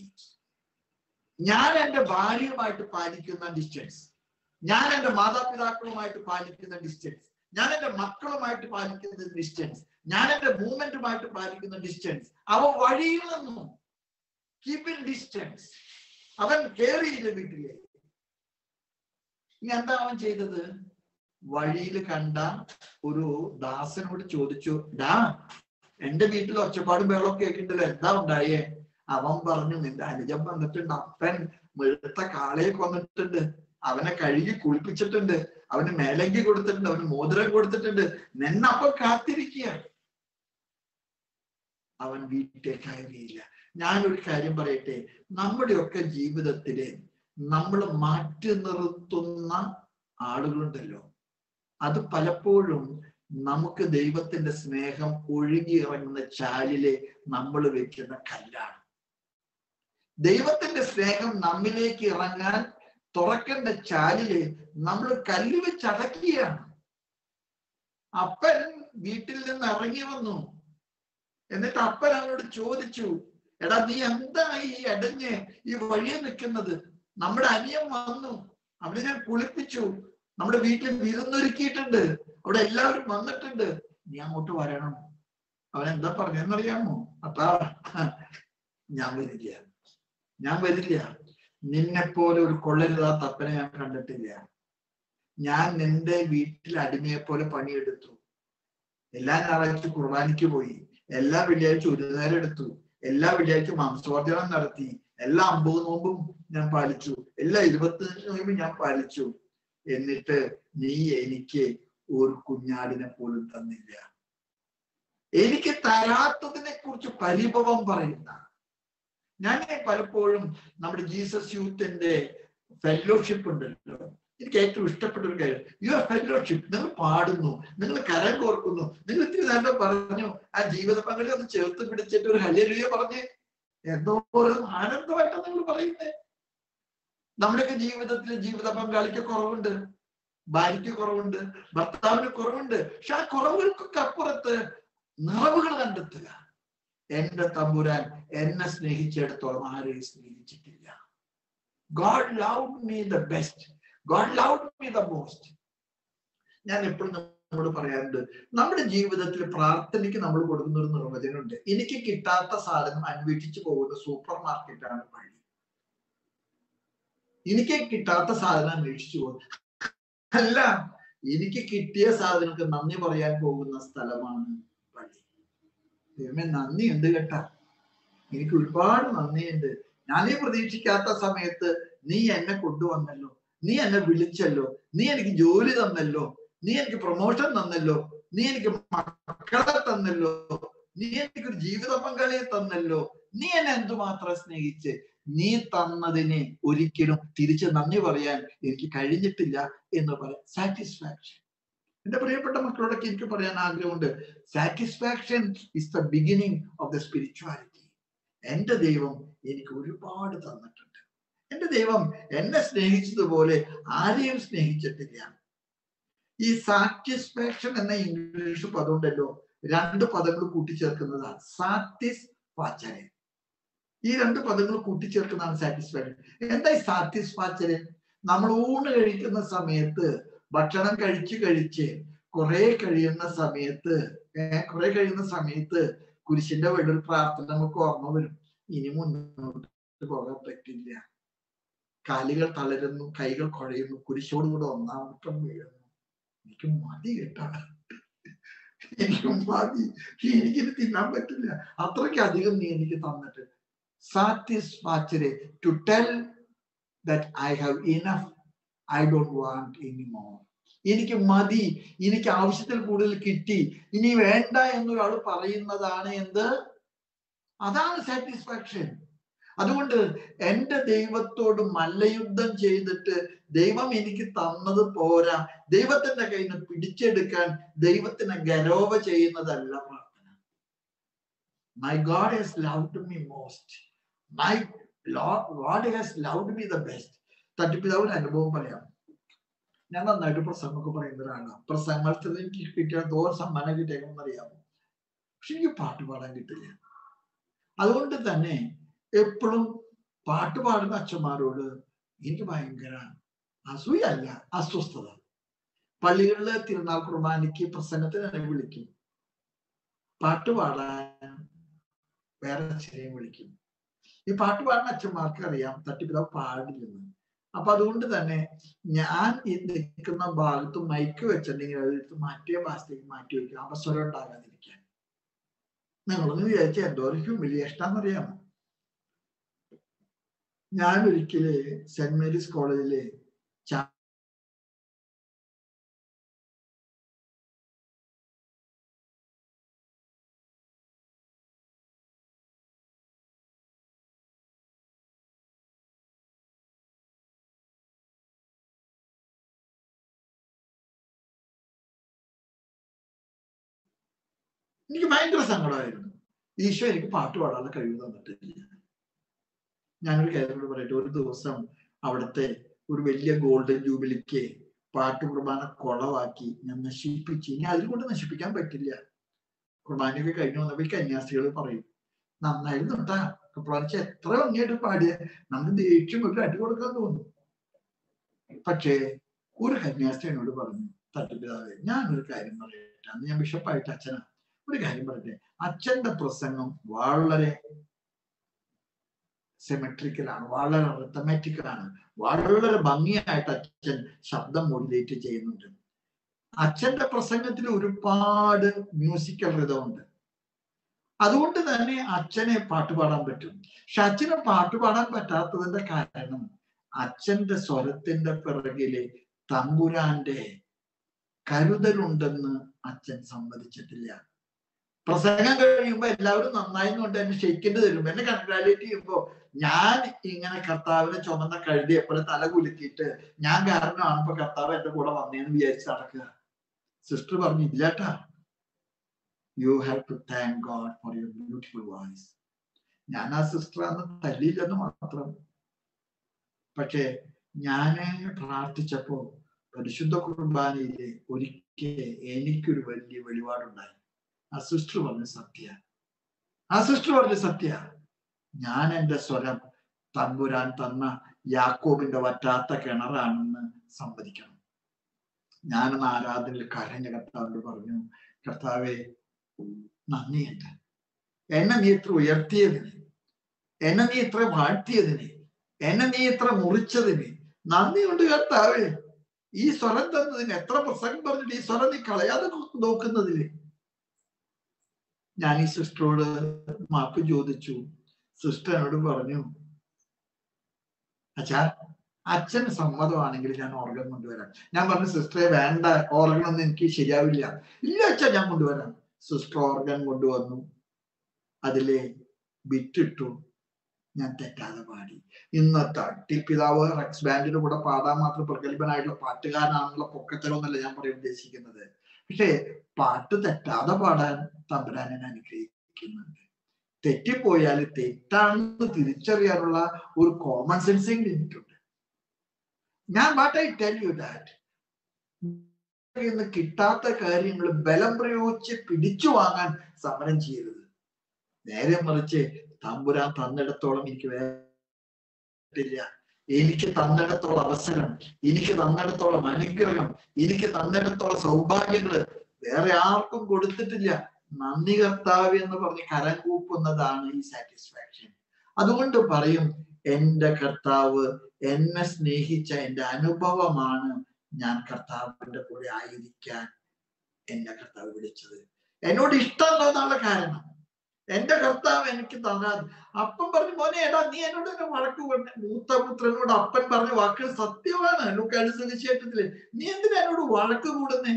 ഞാൻ എന്റെ ഭാര്യയുമായിട്ട് പാലിക്കുന്ന ഡിസ്റ്റൻസ് ഞാൻ എന്റെ മാതാപിതാക്കളുമായിട്ട് പാലിക്കുന്ന ഡിസ്റ്റൻസ് ഞാൻ എന്റെ മക്കളുമായിട്ട് പാലിക്കുന്ന ഡിസ്റ്റൻസ് ഞാൻ എന്റെ മൂവ്മെന്റുമായിട്ട് പാലിക്കുന്ന ഡിസ്റ്റൻസ് അവ വഴിയിൽ നിന്നും കീപ് ഇൻ ഡിസ്റ്റൻസ് അവൻ കയറിയില്ല വീട്ടിലെ ഇനി എന്താ അവൻ ചെയ്തത് വഴിയിൽ കണ്ട ഒരു ദാസനോട് ചോദിച്ചു ഡാ എന്റെ വീട്ടിൽ ഒച്ചപ്പാടും ബഹളമൊക്കെ കേൾക്കുന്നുണ്ടല്ലോ എന്താ ഉണ്ടായേ അവൻ പറഞ്ഞു നിന്റെ അനുജൻ വന്നിട്ടുണ്ട് അപ്പൻ വെളുത്ത കാളയെ കൊന്നിട്ടുണ്ട് അവനെ കഴുകി കുളിപ്പിച്ചിട്ടുണ്ട് അവന് മേലങ്കി കൊടുത്തിട്ടുണ്ട് അവന് മോതിരം കൊടുത്തിട്ടുണ്ട് നിന്നപ്പം കാത്തിരിക്കുക അവൻ വീട്ടിൽ കയറിയില്ല ഞാനൊരു കാര്യം പറയട്ടെ നമ്മുടെയൊക്കെ ജീവിതത്തില് നമ്മൾ മാറ്റി നിർത്തുന്ന ആളുകളുണ്ടല്ലോ അത് പലപ്പോഴും നമുക്ക് ദൈവത്തിന്റെ സ്നേഹം ഒഴുകി ഇറങ്ങുന്ന ചാലിലെ നമ്മൾ വെക്കുന്ന കല്ലാണ് ദൈവത്തിന്റെ സ്നേഹം നമ്മിലേക്ക് ഇറങ്ങാൻ തുറക്കേണ്ട ചാലില് നമ്മൾ കല്ല് വെച്ച് അടക്കുകയാണ് അപ്പൻ വീട്ടിൽ നിന്ന് ഇറങ്ങി വന്നു എന്നിട്ട് അപ്പൻ അവനോട് ചോദിച്ചു എടാ നീ എന്താ ഈ അടഞ്ഞ് ഈ വഴിയെ നിൽക്കുന്നത് നമ്മുടെ അനിയൻ വന്നു അവനെ ഞാൻ കുളിപ്പിച്ചു നമ്മുടെ വീട്ടിൽ വിരുന്നൊരുക്കിയിട്ടുണ്ട് അവിടെ എല്ലാവരും വന്നിട്ടുണ്ട് നീ അങ്ങോട്ട് വരണം അവൻ എന്താ പറഞ്ഞെന്നറിയാമോ അപ്പാ ഞാൻ വരില്ല ഞാൻ വരില്ല നിന്നെ പോലെ ഒരു കൊള്ളരുതാത്ത അപ്പനെ ഞാൻ കണ്ടിട്ടില്ല ഞാൻ നിന്റെ വീട്ടിൽ അടിമയെ പോലെ പണിയെടുത്തു എല്ലാ ഞായറാഴ്ച കുർബാനയ്ക്ക് പോയി എല്ലാ വെള്ളിയാഴ്ച ഒരു നേരം എടുത്തു എല്ലാ വെള്ളിയാഴ്ച മാംസവർജനം നടത്തി എല്ലാ അമ്പത് നോമ്പും ഞാൻ പാലിച്ചു എല്ലാ ഇരുപത്തി നോമ്പും ഞാൻ പാലിച്ചു എന്നിട്ട് നീ എനിക്ക് ഒരു കുഞ്ഞാടിനെ പോലും തന്നില്ല എനിക്ക് തരാത്തതിനെ കുറിച്ച് പരിഭവം പറയുന്ന ഞാൻ പലപ്പോഴും നമ്മുടെ ജീസസ് യൂത്തിന്റെ ഫെലോഷിപ്പ് ഉണ്ടല്ലോ എനിക്ക് ഏറ്റവും ഇഷ്ടപ്പെട്ട ഒരു കാര്യം യുവർ ഫെലോഷിപ്പ് നിങ്ങൾ പാടുന്നു നിങ്ങൾ കരം കോർക്കുന്നു നിങ്ങൾ ഇത്തിരി നല്ല പറഞ്ഞു ആ ജീവിത പങ്കാളി ഒന്ന് ചേർത്ത് പിടിച്ചിട്ട് ഒരു ഹല്ലേലൂയ പറഞ്ഞ് എന്തോ ഒരു ആനന്ദമായിട്ട് നിങ്ങൾ പറയുന്നേ നമ്മുടെയൊക്കെ ജീവിതത്തിൽ ജീവിത പങ്കാളിക്ക് കുറവുണ്ട് ഭാര്യയ്ക്ക് കുറവുണ്ട് ഭർത്താവിന് കുറവുണ്ട് പക്ഷെ ആ കുറവുകൾക്കൊക്കെ അപ്പുറത്ത് നിറവുകൾ കണ്ടെത്തുക എന്റെ തമ്പുരാൻ എന്നെ സ്നേഹിച്ചിടത്തോളം ആരെയും സ്നേഹിച്ചിട്ടില്ല God love me the best God love me the most ഞാൻ എപ്പോഴും നമ്മൾ പറയാറുണ്ട് നമ്മുടെ ജീവിതത്തിൽ പ്രാർത്ഥനയ്ക്ക് നമ്മൾ കൊടുക്കുന്ന ഒരു നിർവചനമുണ്ട് എനിക്ക് കിട്ടാത്ത സാധനം അന്വേഷിച്ചു പോകുന്ന സൂപ്പർ മാർക്കറ്റാണ് പള്ളി എനിക്ക് കിട്ടാത്ത സാധനം അന്വേഷിച്ചു പോകുന്നത് അല്ല എനിക്ക് കിട്ടിയ സാധനങ്ങൾക്ക് നന്ദി പറയാൻ പോകുന്ന സ്ഥലമാണ് പള്ളി ദൈവമേ നന്ദിയുണ്ട് കേട്ടാ എനിക്ക് ഒരുപാട് നന്ദിയുണ്ട് ഞാനീ പ്രതീക്ഷിക്കാത്ത സമയത്ത് നീ എന്നെ കൊണ്ടുവന്നല്ലോ നീ എന്നെ വിളിച്ചല്ലോ നീ എനിക്ക് ജോലി തന്നല്ലോ നീ എനിക്ക് പ്രൊമോഷൻ തന്നല്ലോ നീ എനിക്ക് മക്കളെ തന്നല്ലോ നീ എനിക്ക് ഒരു ജീവിത പങ്കാളിയെ തന്നല്ലോ നീ എന്നെ എന്തുമാത്രം സ്നേഹിച്ച് നീ തന്നതിനെ ഒരിക്കലും തിരിച്ച് നന്ദി പറയാൻ എനിക്ക് കഴിഞ്ഞിട്ടില്ല എന്ന് പറയാം സാറ്റിസ്ഫാക്ഷൻ എന്റെ പ്രിയപ്പെട്ട മക്കളോടൊക്കെ എനിക്ക് പറയാൻ ആഗ്രഹമുണ്ട് satisfaction is the beginning of the spirituality എന്റെ ദൈവം എനിക്ക് ഒരുപാട് തന്നിട്ടുണ്ട് എന്റെ ദൈവം എന്നെ സ്നേഹിച്ചതുപോലെ ആരെയും സ്നേഹിച്ചിട്ടില്ല ഈ സാറ്റിസ്ഫാക്ഷൻ എന്ന ഇംഗ്ലീഷ് പദമുണ്ടല്ലോ രണ്ട് പദങ്ങൾ കൂട്ടിച്ചേർക്കുന്നതാണ് സാറ്റിസ് വാചരൻ ഈ രണ്ട് പദങ്ങൾ കൂട്ടിച്ചേർക്കുന്നതാണ് സാറ്റിസ്ഫാക്ഷൻ എന്താ ഈ സാറ്റിസ്ഫാക്ഷൻ നമ്മൾ ഊണ് കഴിക്കുന്ന സമയത്ത് ഭക്ഷണം കഴിച്ച് കഴിച്ച് കുറെ കഴിയുന്ന സമയത്ത് കുറെ കഴിയുന്ന സമയത്ത് കുരിശിന്റെ വേണ്ടൊരു പ്രാർത്ഥന നമുക്ക് ഓർമ്മ വരും ഇനി മുന്നോട്ട് പോകാൻ പറ്റില്ല കാലുകൾ തളരുന്നു കൈകൾ കുഴയുന്നു കുരിശോട് കൂടെ ഒന്നാമട്ടം വീഴുന്നു എനിക്ക് മതി കേട്ടാ എനിക്ക് മതി എനിക്കിത് തിന്നാൻ പറ്റില്ല അത്രയ്ക്ക് അധികം നീ എനിക്ക് തന്നിട്ട് satisfactory to tell that I have enough I don't want any more എനിക്ക് മതി എനിക്ക് ആവശ്യത്തിൽ കൂടുതൽ കിട്ടി ഇനി വേണ്ട എന്നൊരാൾ പറയുന്നതാണ് എന്ത് അതാണ് സാറ്റിസ്ഫാക്ഷൻ അതുകൊണ്ട് എന്റെ ദൈവത്തോട് മല്ലയുദ്ധം ചെയ്തിട്ട് ദൈവം എനിക്ക് തന്നത് പോരാ ദൈവത്തിന്റെ കയ്യിൽ നിന്ന് പിടിച്ചെടുക്കാൻ ദൈവത്തിനെ ഗരോവ ചെയ്യുന്നതല്ല പ്രാർത്ഥന my God has loved me most my God has loved me the best തട്ടിപ്പിതാവിന് അനുഭവം പറയാം ഞാൻ നന്നായിട്ട് പ്രസംഗമൊക്കെ പറയുന്ന ഒരാളാണ് പ്രസംഗ മത്സരത്തിൽ എനിക്ക് കിട്ടിയ തോർ സമ്മാനം കിട്ടിയേക്കെന്ന് അറിയാമോ പക്ഷെ എനിക്ക് പാട്ട് പാടാൻ കിട്ടില്ല അതുകൊണ്ട് തന്നെ എപ്പോഴും പാട്ട് പാടുന്ന അച്ഛന്മാരോട് എനിക്ക് ഭയങ്കര അസൂയല്ല അസ്വസ്ഥത പള്ളികളിലെ തിരുനാൾ കുർബാനയ്ക്ക് പ്രസംഗത്തിന് എന്നെ വിളിക്കും പാട്ട് പാടാൻ വേറെ അച്ഛനെയും വിളിക്കും ഈ പാട്ട് പാടുന്ന അച്ഛന്മാർക്ക് അറിയാം തട്ടിപ്പിതാവ് പാടില്ലെന്ന് അപ്പൊ അതുകൊണ്ട് തന്നെ ഞാൻ ഈ നിൽക്കുന്ന ഭാഗത്ത് മൈക്ക് വെച്ചിട്ടുണ്ടെങ്കിൽ അതെടുത്ത് മാറ്റിയ ഭാഗത്തേക്ക് മാറ്റി വയ്ക്കും അവസരം ഉണ്ടാകാതിരിക്കാൻ നിങ്ങളൊന്ന് വിചാരിച്ച എന്തോ ഒരു ഹ്യൂമിലിയേഷൻ എന്നറിയാമോ ഞാൻ ഒരിക്കല് സെന്റ് മേരീസ് കോളേജിലെ എനിക്ക് ഭയങ്കര സങ്കടമായിരുന്നു ഈശോ എനിക്ക് പാട്ട് പാടാനുള്ള കഴിവ് തന്നിട്ടില്ല ഞാനൊരു കാര്യം കൂടി പറയട്ടെ ഒരു ദിവസം അവിടുത്തെ ഒരു വലിയ ഗോൾഡൻ ജൂബിലിക്ക് പാട്ട് കുർബാന കുളവാക്കി ഞാൻ നശിപ്പിച്ചു ഇനി അതിൽ കൊണ്ട് നശിപ്പിക്കാൻ പറ്റില്ല കുർബാനയൊക്കെ കഴിഞ്ഞു വന്നപ്പോ ഈ കന്യാസ്ത്രീകൾ പറയും നന്നായിരുന്നു കേട്ടാ കപ്ലാനിച്ച് എത്ര ഭംഗിയായിട്ട് പാടിയ നമുക്ക് ദേഷ്യം ഒരു അടി കൊടുക്കാൻ തോന്നും പക്ഷേ ഒരു കന്യാസ്ത്രീ എന്നോട് പറഞ്ഞു തട്ടിപ്പിതാവേ ഞാനൊരു കാര്യം പറയട്ടെ അന്ന് ഞാൻ ബിഷപ്പായിട്ട് അച്ഛനാ ഒരു കാര്യം പറയട്ടെ അച്ഛന്റെ പ്രസംഗം വളരെ സിമെട്രിക്കലാണ് വളരെ റിത്തമാറ്റിക്കലാണ് വളരെ ഭംഗിയായിട്ട് അച്ഛൻ ശബ്ദം മോഡുലേറ്റ് ചെയ്യുന്നുണ്ട് അച്ഛന്റെ പ്രസംഗത്തിൽ ഒരുപാട് മ്യൂസിക്കൽ റിതമുണ്ട് അതുകൊണ്ട് തന്നെ അച്ഛനെ പാട്ട് പാടാൻ പറ്റും പക്ഷെ അച്ഛനെ പാട്ട് പാടാൻ പറ്റാത്തതിന്റെ കാരണം അച്ഛന്റെ സ്വരത്തിന്റെ പിറകില് തമ്പുരാന്റെ കരുതലുണ്ടെന്ന് അച്ഛൻ സമ്മതിച്ചിട്ടില്ല പ്രസംഗം കഴിയുമ്പോ എല്ലാവരും നന്നായി കൊണ്ട് എന്നെ ഷെയ്ക്കിന്റെ തരും എന്നെ കൺഗ്രാലേറ്റ് ചെയ്യുമ്പോ ഞാൻ ഇങ്ങനെ കർത്താവിനെ ചുമന്ന കഴുതി എപ്പോഴും തല കുലുക്കിയിട്ട് ഞാൻ കാരണമാണ് ഇപ്പൊ കർത്താവ് എന്റെ കൂടെ വന്നേന്ന് വിചാരിച്ച് നടക്കുക സിസ്റ്റർ പറഞ്ഞു ഇല്ലാട്ടാ you have to thank God for your beautiful voice ഞാൻ ആ സിസ്റ്റർ അന്ന് തല്ലിയില്ലെന്ന് മാത്രം പക്ഷേ ഞാന് പ്രാർത്ഥിച്ചപ്പോ പരിശുദ്ധ കുർബാനയിലെ ഒരിക്കൽ എനിക്കൊരു വലിയ വെളിപാടുണ്ടായി ആ സിസ്റ്റർ പറഞ്ഞ സത്യ ആ സിസ്റ്റർ പറഞ്ഞ സത്യ ഞാൻ എന്റെ സ്വരം തമ്പുരാൻ തന്ന യാക്കോബിന്റെ വറ്റാത്ത കിണറാണെന്ന് സമ്മതിക്കണം ഞാനെന്ന് ആരാധനയിൽ കരഞ്ഞ കർത്താവിനോട് പറഞ്ഞു കർത്താവെ നന്ദിയുണ്ട് എന്നെ നീ ഇത്ര ഉയർത്തിയതിന് എന്നെ നീ ഇത്ര വാഴ്ത്തിയതിന് എന്നെ നീ ഇത്ര മുറിച്ചതിന് നന്ദിയുണ്ട് കർത്താവേ ഈ സ്വരം തന്നതിന് എത്ര പ്രസംഗം പറഞ്ഞിട്ട് ഈ സ്വരം നീ കളയാതെ നോക്കുന്നതില് ഞാൻ ഈ സിസ്റ്ററോട് മാപ്പ് ചോദിച്ചു സിസ്റ്റർ എന്നോട് പറഞ്ഞു അച്ഛാ അച്ഛന് സമ്മതമാണെങ്കിൽ ഞാൻ ഓർഗൻ കൊണ്ടുവരാം ഞാൻ പറഞ്ഞു സിസ്റ്ററെ വേണ്ട ഓർഗൻ ഒന്നും എനിക്ക് ശരിയാവില്ല ഇല്ല അച്ഛാ ഞാൻ കൊണ്ടുവരാം സിസ്റ്റർ ഓർഗൻ കൊണ്ടുവന്നു അതിലെ ബിറ്റിട്ടു ഞാൻ തെറ്റാതെ പാടി ഇന്നത്തെ അട്ടി പിതാവ് റെക്സ് ബാൻഡിന്റെ കൂടെ പാടാൻ മാത്രം പ്രഗത്ഭനായിട്ടുള്ള പാട്ടുകാരനാണെന്നുള്ള പൊക്കത്തരമൊന്നല്ല ഞാൻ പറയാൻ ഉദ്ദേശിക്കുന്നത് പക്ഷേ പാട്ട് തെറ്റാതെ പാടാൻ തമ്പുരാൻ എന്നെ അനുഗ്രഹിക്കുന്നുണ്ട് തെറ്റിപ്പോയാൽ തെറ്റാണെന്ന് തിരിച്ചറിയാനുള്ള ഒരു കോമൺ സെൻസിങ് എനിക്കുണ്ട് ഞാൻ what I tell you that ഇന്ന് കിട്ടാത്ത കാര്യങ്ങൾ ബലം പ്രയോഗിച്ച് പിടിച്ചു വാങ്ങാൻ സമരം ചെയ്യരുത് നേരെ മറിച്ച് തമ്പുരാൻ തന്നിടത്തോളം എനിക്ക് വേണ്ടില്ല എനിക്ക് തന്നിടത്തോളം അവസരം എനിക്ക് തന്നിടത്തോളം അനുഗ്രഹം എനിക്ക് തന്നിടത്തോളം സൗഭാഗ്യങ്ങള് വേറെ ആർക്കും കൊടുത്തിട്ടില്ല നന്ദി കർത്താവ് എന്ന് പറഞ്ഞ് കരം കൂപ്പുന്നതാണ് ഈ സാറ്റിസ്ഫാക്ഷൻ അതുകൊണ്ട് പറയും എന്റെ കർത്താവ് എന്നെ സ്നേഹിച്ച എന്റെ അനുഭവമാണ് ഞാൻ കർത്താവിന്റെ കൂടെ ആയിരിക്കാൻ എന്നെ കർത്താവ് വിളിച്ചത് എന്നോട് ഇഷ്ടം തോന്നാനുള്ള കാരണം എന്റെ കർത്താവ് എനിക്ക് തന്നാൽ അപ്പൻ പറഞ്ഞു മോനെ എടാ നീ എന്നോട് തന്നെ വഴക്ക് പറഞ്ഞു മൂത്ത പുത്രനോട് അപ്പൻ പറഞ്ഞ വാക്കുകൾ സത്യമാണ് ലുക്കാട് സുവിശേഷത്തില് നീ എന്തിനാ എന്നോട് വഴക്ക് കൂടുന്നേ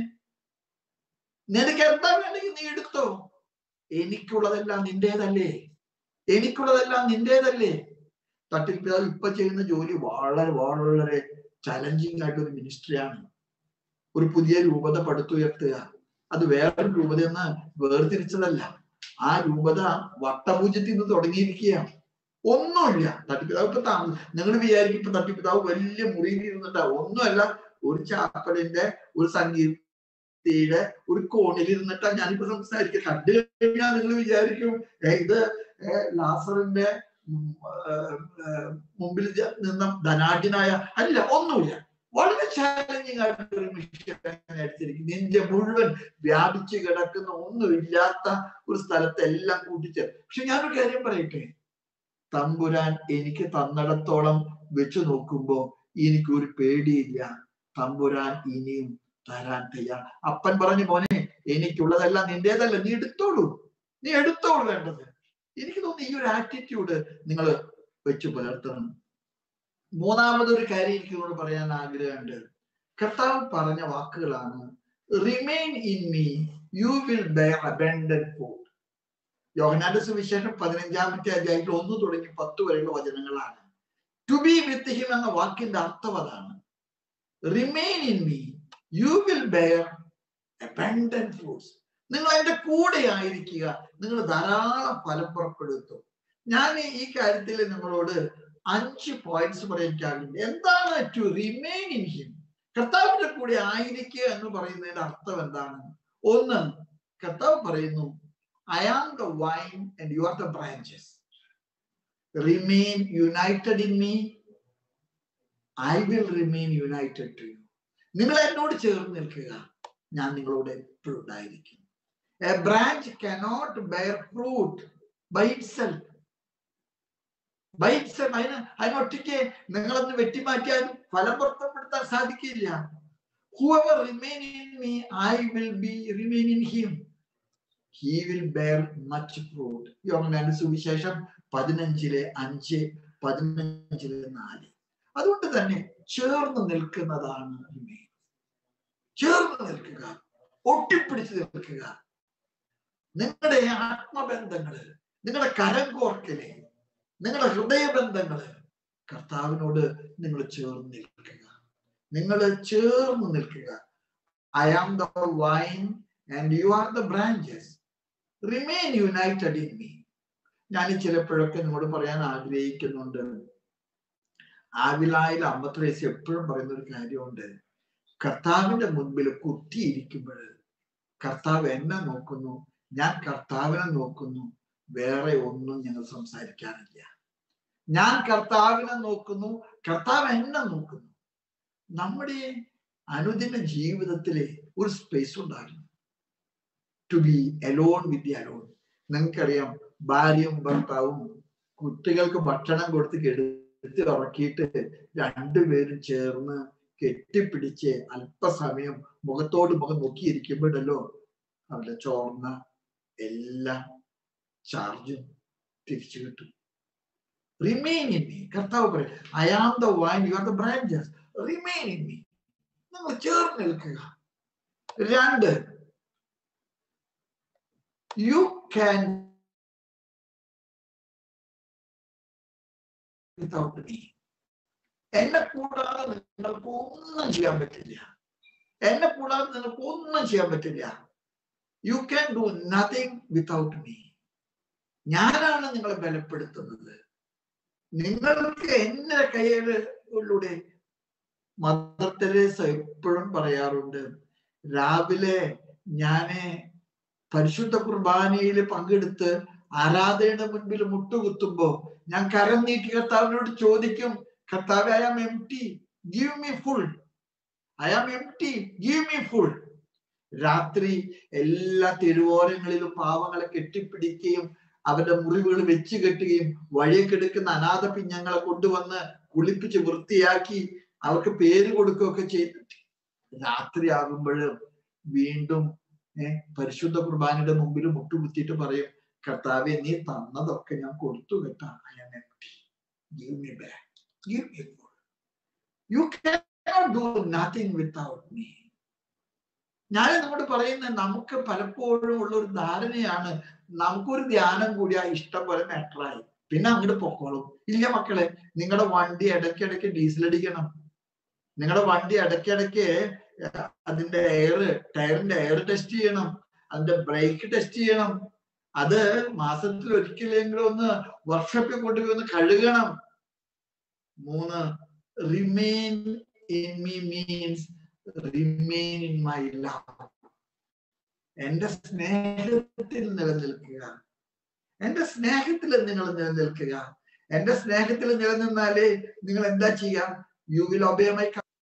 നിനക്ക് എന്താ വേണമെങ്കിൽ നീ എടുത്തോ എനിക്കുള്ളതെല്ലാം നിന്റേതല്ലേ എനിക്കുള്ളതെല്ലാം നിന്റേതല്ലേ തട്ടിൽ പിതാവ് ഇപ്പൊ ചെയ്യുന്ന ജോലി വളരെ വളരെ ചലഞ്ചിങ് ആയിട്ടുള്ള ഒരു മിനിസ്ട്രിയാണ് ഒരു പുതിയ രൂപത പടുത്തുയർത്തുക അത് വേറൊരു രൂപതയെന്ന് വേർതിരിച്ചതല്ല ആ രൂപത വട്ടപൂജ്യത്തിൽ നിന്ന് തുടങ്ങിയിരിക്കുകയാണ് ഒന്നുമില്ല തട്ടിപ്പിതാവ് ഇപ്പൊ താമസം നിങ്ങൾ വിചാരിക്കും ഇപ്പൊ തട്ടിപ്പിതാവ് വലിയ മുറിയിൽ ഇരുന്നിട്ടാ ഒന്നുമല്ല ഒരു ചാപ്പലിന്റെ ഒരു സംഗീതയുടെ ഒരു കോണിൽ ഇരുന്നിട്ടാ ഞാനിപ്പോ സംസാരിക്കുക കണ്ടു കഴിഞ്ഞാൽ നിങ്ങൾ വിചാരിക്കും ഏ, ഇത് ഏ, ലാസറിന്റെ ഉം, ഏ, ഏ, മുമ്പിൽ ജ- നിന്ന ധനാഢ്യനായ അല്ല ഒന്നുമില്ല വളരെ ചാലഞ്ചിങ് ആയിട്ടൊരു മിഷൻ അടിച്ചിരിക്കും ഇന്ത്യ മുഴുവൻ വ്യാപിച്ചു കിടക്കുന്ന ഒന്നുമില്ലാത്ത ഒരു സ്ഥലത്ത് എല്ലാം കൂട്ടിച്ചേർ പക്ഷെ ഞാനൊരു കാര്യം പറയട്ടെ തമ്പുരാൻ എനിക്ക് തന്നിടത്തോളം വെച്ചു നോക്കുമ്പോ എനിക്ക് ഒരു പേടിയില്ല തമ്പുരാൻ ഇനിയും തരാൻ തയ്യാർ അപ്പൻ പറഞ്ഞു മോനെ എനിക്കുള്ളതെല്ലാം നിന്റേതല്ല നീ എടുത്തോളൂ നീ എടുത്തോളൂ വേണ്ടത് എനിക്ക് തോന്നുന്നു ഈ ഒരു ആറ്റിറ്റ്യൂഡ് നിങ്ങൾ വെച്ചു പുലർത്തണം മൂന്നാമതൊരു കാര്യം എനിക്ക് നിങ്ങളോട് പറയാൻ ആഗ്രഹമുണ്ട് കർത്താവ് പറഞ്ഞ വാക്കുകളാണ് remain in me you will bear abundant food യോഹനാന്റെ സുവിശേഷം പതിനഞ്ചാമത്തെ അധ്യായത്തിൽ ഒന്ന് തുടങ്ങി പത്ത് വരെയുള്ള വചനങ്ങളാണ് ടു ബി വിത്ത് ഹിം എന്ന വാക്കിന്റെ അർത്ഥം അതാണ് remain in me you will bear abundant fruits നിങ്ങൾ എന്റെ കൂടെ ആയിരിക്കുക നിങ്ങൾ ധാരാളം ഫലം പുറപ്പെടുത്തും ഞാൻ ഈ കാര്യത്തിൽ നിങ്ങളോട് അഞ്ച് പോയിന്റ്സ് പറയാൻ ആഗ്രഹിക്കുന്നു എന്താണ് ടു റിമെയിൻ ഇൻ ഹിം കർത്താവിന്റെ കൂടെ ആയിരിക്കുക എന്ന് പറയുന്നതിന്റെ അർത്ഥം എന്താണ് ഒന്ന് കർത്താവ് പറയുന്നു I am the vine and you are the branches remain united in me I will remain united to you നിങ്ങൾ എന്നോട് ചേർന്ന് നിൽക്കുക ഞാൻ നിങ്ങളോട് എപ്പോഴും ഉണ്ടായിരിക്കും a branch cannot bear fruit by itself by itself അതിന് അതിനൊറ്റയ്ക്ക് നിങ്ങളൊന്ന് വെട്ടിമാറ്റിയാൽ ഫലം പുറത്തപ്പെടുത്താൻ സാധിക്കില്ല whoever remain in me i will be remain in him he will bear much fruit യോഹന്നാന്റെ സുവിശേഷം പതിനഞ്ചിലെ അഞ്ച് പതിനഞ്ചിലെ നാല് അതുകൊണ്ട് തന്നെ ചേർന്ന് നിൽക്കുന്നതാണ് remain. ചേർന്ന് നിൽക്കുക ഒട്ടിപ്പിടിച്ച് നിൽക്കുക നിങ്ങളുടെ ആത്മബന്ധങ്ങള് നിങ്ങളുടെ കരം കോർക്കല് നിങ്ങളുടെ ഹൃദയബന്ധങ്ങള് കർത്താവിനോട് നിങ്ങൾ ചേർന്ന് നിൽക്കുക നിങ്ങൾ ചേർന്ന് നിൽക്കുക I am the vine and you are the branches remain united in me ഞാൻ ചിലപ്പോഴൊക്കെ നിങ്ങളോട് പറയാൻ ആഗ്രഹിക്കുന്നുണ്ട് ആവിലായിൽ അമ്പത്രേസ് എപ്പോഴും പറയുന്ന ഒരു കാര്യമുണ്ട് കർത്താവിന്റെ മുൻപിൽ കുത്തിയിരിക്കുമ്പോൾ കർത്താവ് എന്നെ നോക്കുന്നു ഞാൻ കർത്താവിനെ നോക്കുന്നു വേറെ ഒന്നും ഞങ്ങൾ സംസാരിക്കാനില്ല ഞാൻ കർത്താവിനെ നോക്കുന്നു കർത്താവ് എന്നെ നോക്കുന്നു നമ്മുടെ അനുദിന ജീവിതത്തിലെ ഒരു സ്പേസ് ഉണ്ടായിരുന്നു to be alone with the alone നിങ്ങൾക്കറിയാം ഭാര്യയും ഭർത്താവും കുട്ടികൾക്ക് ഭക്ഷണം കൊടുത്ത് കെടുത്തി ഉറക്കിയിട്ട് രണ്ടുപേരും ചേർന്ന് കെട്ടിപ്പിടിച്ച് അല്പസമയം മുഖത്തോട് മുഖം നോക്കിയിരിക്കുമ്പോഴല്ലോ അവരുടെ ചോർന്ന എല്ലാ ചാർജും തിരിച്ചു കിട്ടും റിമെയിൻ ഇൻ മീ കർത്താവ് പറയും I am the vine you are the branches remain in me നിങ്ങൾ ചേർന്ന് നിൽക്കുക രണ്ട് യു ക്യാൻ വിത്തൗട്ട് മീ എന്നെ കൂടാതെ നിങ്ങൾക്ക് ഒന്നും ചെയ്യാൻ പറ്റില്ല എന്നെ കൂടാതെ നിങ്ങൾക്ക് ഒന്നും ചെയ്യാൻ പറ്റില്ല you can do nothing without me ഞാനാണ് നിങ്ങളെ ബലപ്പെടുത്തുന്നത് നിങ്ങൾക്ക് എന്റെ കയ്യിലൂടെ മദർ തെരേസ എപ്പോഴും പറയാറുണ്ട് രാവിലെ ഞാന് പരിശുദ്ധ കുർബാനയിൽ പങ്കെടുത്ത് ആരാധനയുടെ മുൻപിൽ മുട്ടുകുത്തുമ്പോ ഞാൻ കരം നീട്ടി കർത്താവിനോട് ചോദിക്കും കർത്താവ് I am empty give me full I am empty give me full രാത്രി എല്ലാ തെരുവോരങ്ങളിലും പാവങ്ങളെ കെട്ടിപ്പിടിക്കുകയും അവരുടെ മുറിവുകൾ വെച്ച് കെട്ടുകയും വഴിയൊക്കെ എടുക്കുന്ന അനാഥ പിഞ്ഞങ്ങളെ കൊണ്ടുവന്ന് കുളിപ്പിച്ച് വൃത്തിയാക്കി അവർക്ക് പേര് കൊടുക്കുകയൊക്കെ ചെയ്തിട്ട് രാത്രി ആകുമ്പോഴും വീണ്ടും ഏഹ് പരിശുദ്ധ കുർബാനയുടെ മുമ്പിൽ മുട്ടുകുത്തിയിട്ട് പറയും കർത്താവെ നീ തന്നതൊക്കെ ഞാൻ കൊടുത്തു കേട്ടാ I am empty give me back give me full you cannot do nothing without me ഞാൻ നിങ്ങളോട് പറയുന്നത് നമുക്ക് പലപ്പോഴും ഉള്ള ഒരു ധാരണയാണ് നമുക്കൊരു ധ്യാനം കൂടിയാ ഇഷ്ടം പോലെ മെട്രായി പിന്നെ അങ്ങോട്ട് പൊക്കോളും ഇല്ല മക്കളെ നിങ്ങളുടെ വണ്ടി ഇടയ്ക്കിടയ്ക്ക് ഡീസൽ അടിക്കണം നിങ്ങളുടെ വണ്ടി ഇടയ്ക്കിടയ്ക്ക് അതിന്റെ എയർ ടയറിന്റെ എയർ ടെസ്റ്റ് ചെയ്യണം അതിന്റെ ബ്രേക്ക് ടെസ്റ്റ് ചെയ്യണം അത് മാസത്തിൽ ഒരിക്കലെങ്കിലും ഒന്ന് വർക്ക്ഷോപ്പിൽ കൊണ്ടുപോയി ഒന്ന് കഴുകണം മൂന്ന് remain in me means remain in my love എന്റെ സ്നേഹത്തിൽ നിലനിൽക്കുക എന്റെ സ്നേഹത്തിൽ നിങ്ങൾ നിലനിൽക്കുക എന്റെ സ്നേഹത്തിൽ നിലനിന്നാലേ നിങ്ങൾ എന്താ ചെയ്യാം you will obey my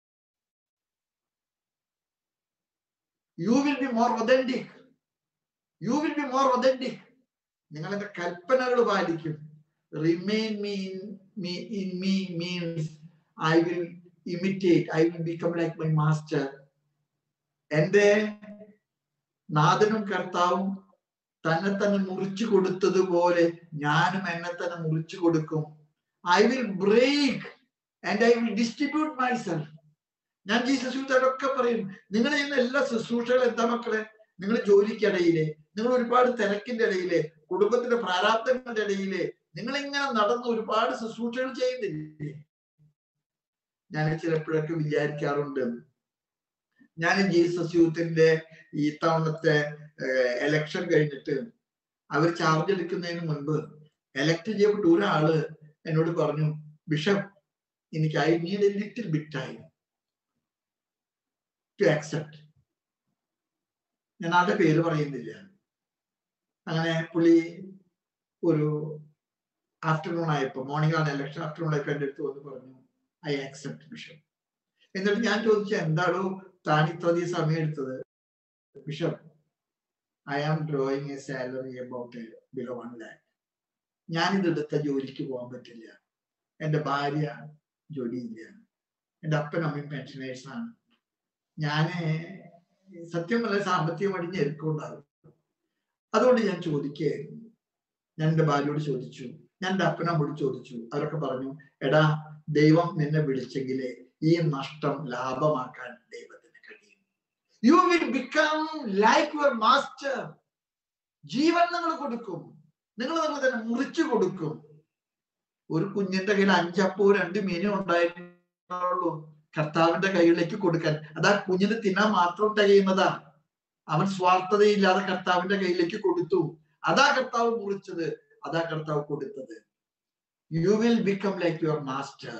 you will be more authentic you will be more authentic നിങ്ങൾ എന്റെ കൽപ്പനകൾ പാലിക്കും remain me me in me means I will imitate I will become like my master എന്റെ നാഥനും കർത്താവും തന്നെ തന്നെ മുറിച്ചു കൊടുത്തതുപോലെ ഞാനും എന്നെ തന്നെ മുറിച്ചു കൊടുക്കും I will break and I will distribute myself ഞാൻ ജീസസ് യൂത്തോടൊക്കെ പറയും നിങ്ങൾ ചെയ്യുന്ന എല്ലാ ശുശ്രൂഷകളും എന്താ മക്കളെ നിങ്ങൾ ജോലിക്കിടയിലെ നിങ്ങൾ ഒരുപാട് തിരക്കിന്റെ ഇടയിലെ കുടുംബത്തിന്റെ പ്രാരാബ്ദങ്ങളുടെ ഇടയിലെ നിങ്ങൾ ഇങ്ങനെ നടന്ന് ഒരുപാട് ശുശ്രൂഷകൾ ചെയ്യുന്നില്ലേ ഞാൻ ചിലപ്പോഴൊക്കെ വിചാരിക്കാറുണ്ട് ഞാൻ ജീസസ് യൂത്തിന്റെ ഈ തവണത്തെ എലക്ഷൻ കഴിഞ്ഞിട്ട് അവർ ചാർജ് എടുക്കുന്നതിന് മുൻപ് എലക്ട് ചെയ്യപ്പെട്ട ഒരാള് എന്നോട് പറഞ്ഞു ബിഷപ്പ് എനിക്ക് I need a little bit time to accept ഞാൻ ആളുടെ പേര് പറയുന്നില്ല അങ്ങനെ പുള്ളി ഒരു ആഫ്റ്റർനൂൺ ആയപ്പോ മോർണിംഗ് ആണ് ഇലക്ഷൻ ആഫ്റ്റർനൂൺ ആയപ്പോ എന്റെ അടുത്ത് വന്ന് പറഞ്ഞു ഐ ആക്സെപ്റ്റ് ബിഷപ്പ് എന്നിട്ട് ഞാൻ ചോദിച്ചു എന്താണോ താൻ ഇത്ര അധികം സമയം എടുത്തത് bishop I am drawing a salary about below one lakh ഞാൻ ഇതെടുത്ത ജോലിക്ക് പോകാൻ പറ്റില്ല എന്റെ ഭാര്യ ജോലിയില്ല എന്റെ അപ്പനും അമ്മയും പെൻഷനേഴ്സ് ആണ് ഞാന് സത്യം പറഞ്ഞ സാമ്പത്തികമായിട്ട് ഞെരുക്കമുണ്ടാകും അതുകൊണ്ട് ഞാൻ ചോദിക്കുകയായിരുന്നു ഞാൻ എന്റെ ഭാര്യയോട് ചോദിച്ചു ഞാൻ എന്റെ അപ്പനമ്മോട് ചോദിച്ചു അവരൊക്കെ പറഞ്ഞു എടാ ദൈവം നിന്നെ വിളിച്ചെങ്കിലേ ഈ നഷ്ടം ലാഭമാക്കാൻ ദൈവത്തിന് കഴിയും you will become like your master ജീവൻ നിങ്ങൾ കൊടുക്കും നിങ്ങൾ നിങ്ങൾ തന്നെ മുറിച്ചു കൊടുക്കും ഒരു കുഞ്ഞിന്റെ കയ്യിൽ അഞ്ചപ്പോ രണ്ട് മീനും ഉണ്ടായിട്ടുള്ളൂ കർത്താവിന്റെ കയ്യിലേക്ക് കൊടുക്കാൻ അതാ കുഞ്ഞിന് തിന്നാൻ മാത്രം തികയുന്നതാ അവൻ സ്വാർത്ഥതയില്ലാതെ കർത്താവിന്റെ കയ്യിലേക്ക് കൊടുത്തു അതാ കർത്താവ് മുറിച്ചത് അതാ കർത്താവ് കൊടുത്തത് you will become like your master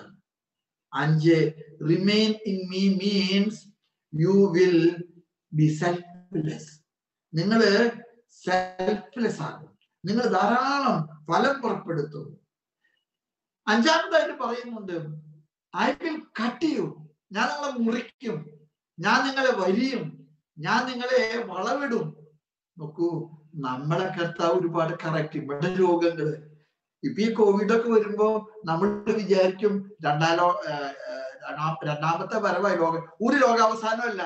അഞ്ച് remain in me means you will be selfless നിങ്ങള് സെൽഫ്ലെസ് ആകും നിങ്ങൾ ധാരാളം ഫലം പുറപ്പെടുത്തും അഞ്ചാമതായിട്ട് പറയുന്നുണ്ട് ഐ വിൽ കട്ട് യു ഞാൻ നിങ്ങളെ മുറിക്കും ഞാൻ നിങ്ങളെ വരിയും ഞാൻ നിങ്ങളെ വളവിടും നോക്കൂ നമ്മളെ കർത്താവ് ഒരുപാട് കറക്റ്റ് ഇവിടെ രോഗങ്ങള് ഇപ്പൊ ഈ കോവിഡ് ഒക്കെ വരുമ്പോ നമ്മൾ വിചാരിക്കും രണ്ടാം ലോ രണ്ടാമത്തെ വരവായി ലോകം ഒരു ലോകാവസാനമല്ല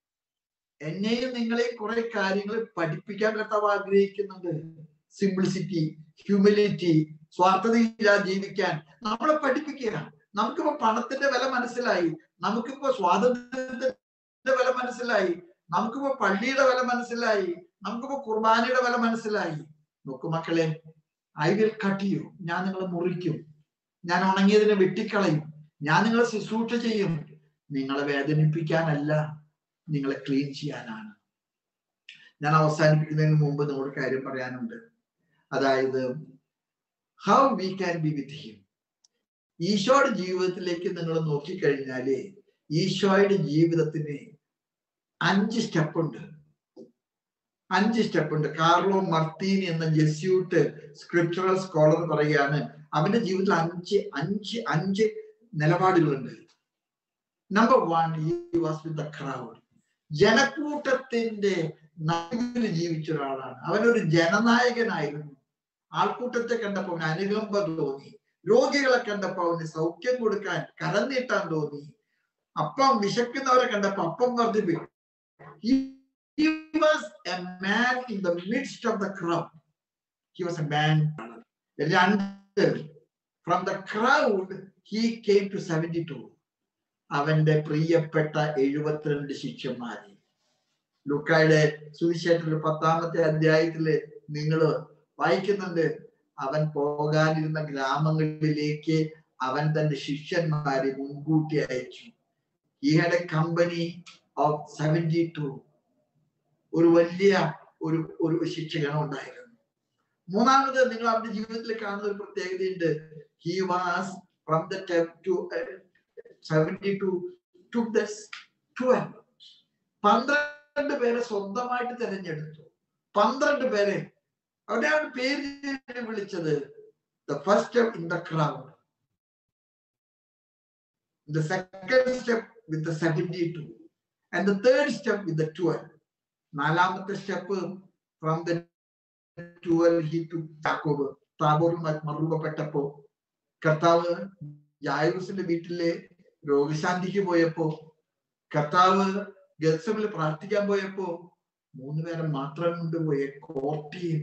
എന്നെയും നിങ്ങളെയും കുറെ കാര്യങ്ങൾ പഠിപ്പിക്കാൻ കർത്താവ് ആഗ്രഹിക്കുന്നുണ്ട് സിംപ്ലിസിറ്റി ഹ്യൂമിലിറ്റി സ്വാർത്ഥതയില്ലാതെ ജീവിക്കാൻ നമ്മളെ പഠിപ്പിക്കുക നമുക്കിപ്പോ പണത്തിന്റെ വില മനസ്സിലായി നമുക്കിപ്പോ സ്വാതന്ത്ര്യത്തിന്റെ വില മനസ്സിലായി നമുക്കിപ്പോ പള്ളിയുടെ വില മനസ്സിലായി നമുക്കിപ്പോ കുർബാനയുടെ വില മനസ്സിലായി നോക്കു മക്കളെ ഐ വിൽ കട്ട് യു ഞാൻ നിങ്ങളെ മുറിക്കും ഞാൻ ഉണങ്ങിയതിനെ വെട്ടിക്കളയും ഞാൻ നിങ്ങളെ ശുശ്രൂഷ ചെയ്യും നിങ്ങളെ വേദനിപ്പിക്കാനല്ല നിങ്ങളെ ക്ലീൻ ചെയ്യാനാണ് ഞാൻ അവസാനിപ്പിക്കുന്നതിന് മുമ്പ് നിങ്ങളോട് കാര്യം പറയാനുണ്ട് അതായത് how we can be with him ഈശോയുടെ ജീവിതത്തിലേക്ക് നിങ്ങൾ നോക്കിക്കഴിഞ്ഞാല് ഈശോയുടെ ജീവിതത്തിന് അഞ്ച് സ്റ്റെപ്പ് ഉണ്ട് അഞ്ച് സ്റ്റെപ്പ് ഉണ്ട് കാർലോ മർത്തീനി എന്ന ജെസ്യൂട്ട് സ്ക്രിപ്ചറൽ സ്കോളർ പറയുകയാണ് അവന്റെ ജീവിതത്തിൽ അഞ്ച് അഞ്ച് അഞ്ച് നിലപാടുകളുണ്ട് number one he was with the crowd ജനക്കൂട്ടത്തിന്റെ നടുവിൽ ജീവിച്ച ഒരാളാണ് അവനൊരു ജനനായകനായിരുന്നു ആൾക്കൂട്ടത്തെ കണ്ടപ്പോൾ അവന് അനുകമ്പ തോന്നി രോഗികളെ കണ്ടപ്പോൾ അവന് സൗഖ്യം കൊടുക്കാൻ കരം നീട്ടാൻ തോന്നി അപ്പം വിശക്കുന്നവരെ കണ്ടപ്പോ അപ്പം വർദ്ധിപ്പിക്കും he was a man in the midst of the crowd. He was a man. രണ്ട് from the crowd he came to seventy two അവന്റെ പ്രിയപ്പെട്ട എഴുപത്തിരണ്ട് ശിഷ്യന്മാര് ലുക്കായുടെ സുവിശേഷത്തിൽ പത്താമത്തെ അധ്യായത്തില് നിങ്ങൾ വായിക്കുന്നുണ്ട് അവൻ പോകാനിരുന്ന ഗ്രാമങ്ങളിലേക്ക് അവൻ തന്റെ ശിഷ്യന്മാരെ മുൻകൂട്ടി അയച്ചു he had a company of seventy two ഒരു വലിയ ഒരു ഒരു ശിക്ഷകണം ഉണ്ടായിരുന്നു മൂന്നാമത് നിങ്ങൾ അവന്റെ ജീവിതത്തിൽ കാണുന്ന ഒരു പ്രത്യേകതയുണ്ട് he was from the to seventy two to twelve പന്ത്രണ്ട് പേരെ സ്വന്തമായിട്ട് തിരഞ്ഞെടുത്തു പന്ത്രണ്ട് പേരെ അവരെയാണ് പേര് വിളിച്ചത് the first in the crowd the second step with the 72 and the third step with the 12 നാലാമത്തെ step from the twelve he to യാക്കോബ് താബോർ മറുപപ്പെട്ടപ്പോ കർത്താവ് ജായൂസിന്റെ വീട്ടിലെ രോഗശാന്തിക്ക് പോയപ്പോ കർത്താവ് ഗത്സമിൽ പ്രാർത്ഥിക്കാൻ പോയപ്പോ മൂന്ന് പേരെ മാത്രം കൊണ്ടുപോയ കോർട്ടിയും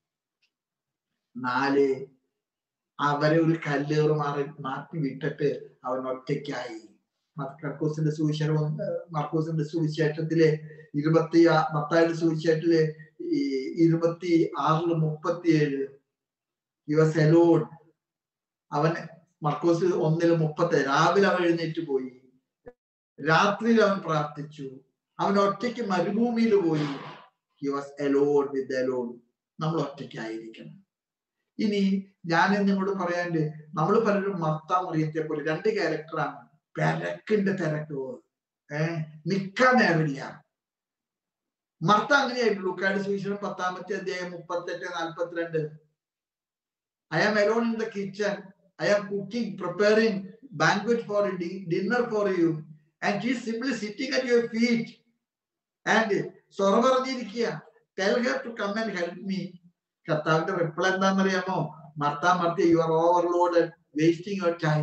നാല് അവരെ ഒരു കല്ലേറ് മാറി മാറ്റി വിട്ടിട്ട് അവൻ ഒറ്റയ്ക്കായി മർക്കോസിന്റെ സുവിശേഷം മർക്കോസിന്റെ സുവിശേഷത്തിലെ ഇരുപത്തി മത്തായുടെ സുവിശേഷത്തിലെ ഇരുപത്തി ആറില് മുപ്പത്തിയേഴ് യുവസ് എലോൺ അവൻ മർക്കോസ് ഒന്നില് മുപ്പത്തി രാവിലെ അവൻ എഴുന്നേറ്റ് പോയി രാത്രിയിൽ അവൻ പ്രാർത്ഥിച്ചു അവൻ ഒറ്റയ്ക്ക് മരുഭൂമിയിൽ പോയി he was alone with alone നമ്മൾ ഒറ്റയ്ക്കായിരിക്കണം ഇനി ഞാൻ നിങ്ങളോട് പറയാണ്ട് നമ്മൾ പലരും മർത്താ മറിയത്തെ പോലെ രണ്ട് ക്യാരക്ടറാണ് തിരക്കിന്റെ തിരക്ക് ഏഹ് നിക്കാൻ നേരമില്ല മർത്ത അങ്ങനെയായിരുന്നു ലൂക്കാട് സുവിശേഷം പത്താമത്തെ അധ്യായം മുപ്പത്തെട്ട് നാൽപ്പത്തിരണ്ട് I am alone in the kitchen I am cooking preparing banquet for dinner for you and she simply sitting at your feet and സൊറ പറഞ്ഞിരിക്കുക tell her to come and help me കർത്താവിന്റെ റിപ്ലൈ എന്താണെന്നറിയാമോ Martha Martha you are overloaded wasting your time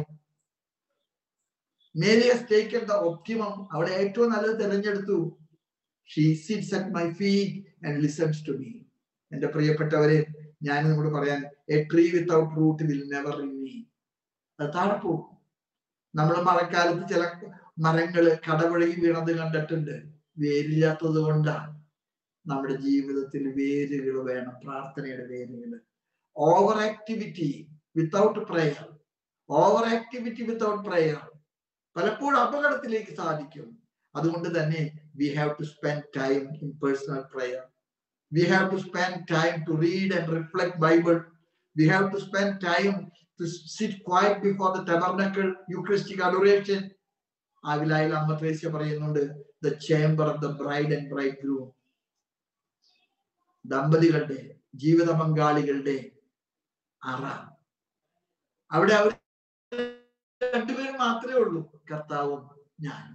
Mary has taken the optimum അവിടെ ഏറ്റവും നല്ലത് തിരഞ്ഞെടുത്തു she sits at my feet and listens to me എന്റെ പ്രിയപ്പെട്ടവരെ ഞാൻ നിങ്ങളോട് പറയാൻ A tree without root will never in me അത് താഴെ പോകും നമ്മൾ മഴക്കാലത്ത് ചില മരങ്ങള് കടപുഴകി വീണത് കണ്ടിട്ടുണ്ട് വേരില്ലാത്തത് കൊണ്ടാണ് നമ്മുടെ ജീവിതത്തിൽ വേരുകൾ വേണം പ്രാർത്ഥനയുടെ വേരുകൾ over activity without prayer over activity without prayer പലപ്പോഴും അപകടത്തിലേക്ക് സാധിക്കും അതുകൊണ്ട് തന്നെ we have to spend time in personal prayer we have to spend time to read and reflect Bible we have to spend time to sit quiet before the tabernacle eucharistic adoration ആവിലായിൽ അമ്മ ത്രേസ്യ പറയുന്നുണ്ട് the chamber of the bride and bridegroom ദമ്പതികളുടെ ജീവിത പങ്കാളികളുടെ അറ അവിടെ അവർ രണ്ടുപേരും മാത്രമേ ഉള്ളൂ കർത്താവും ഞാനും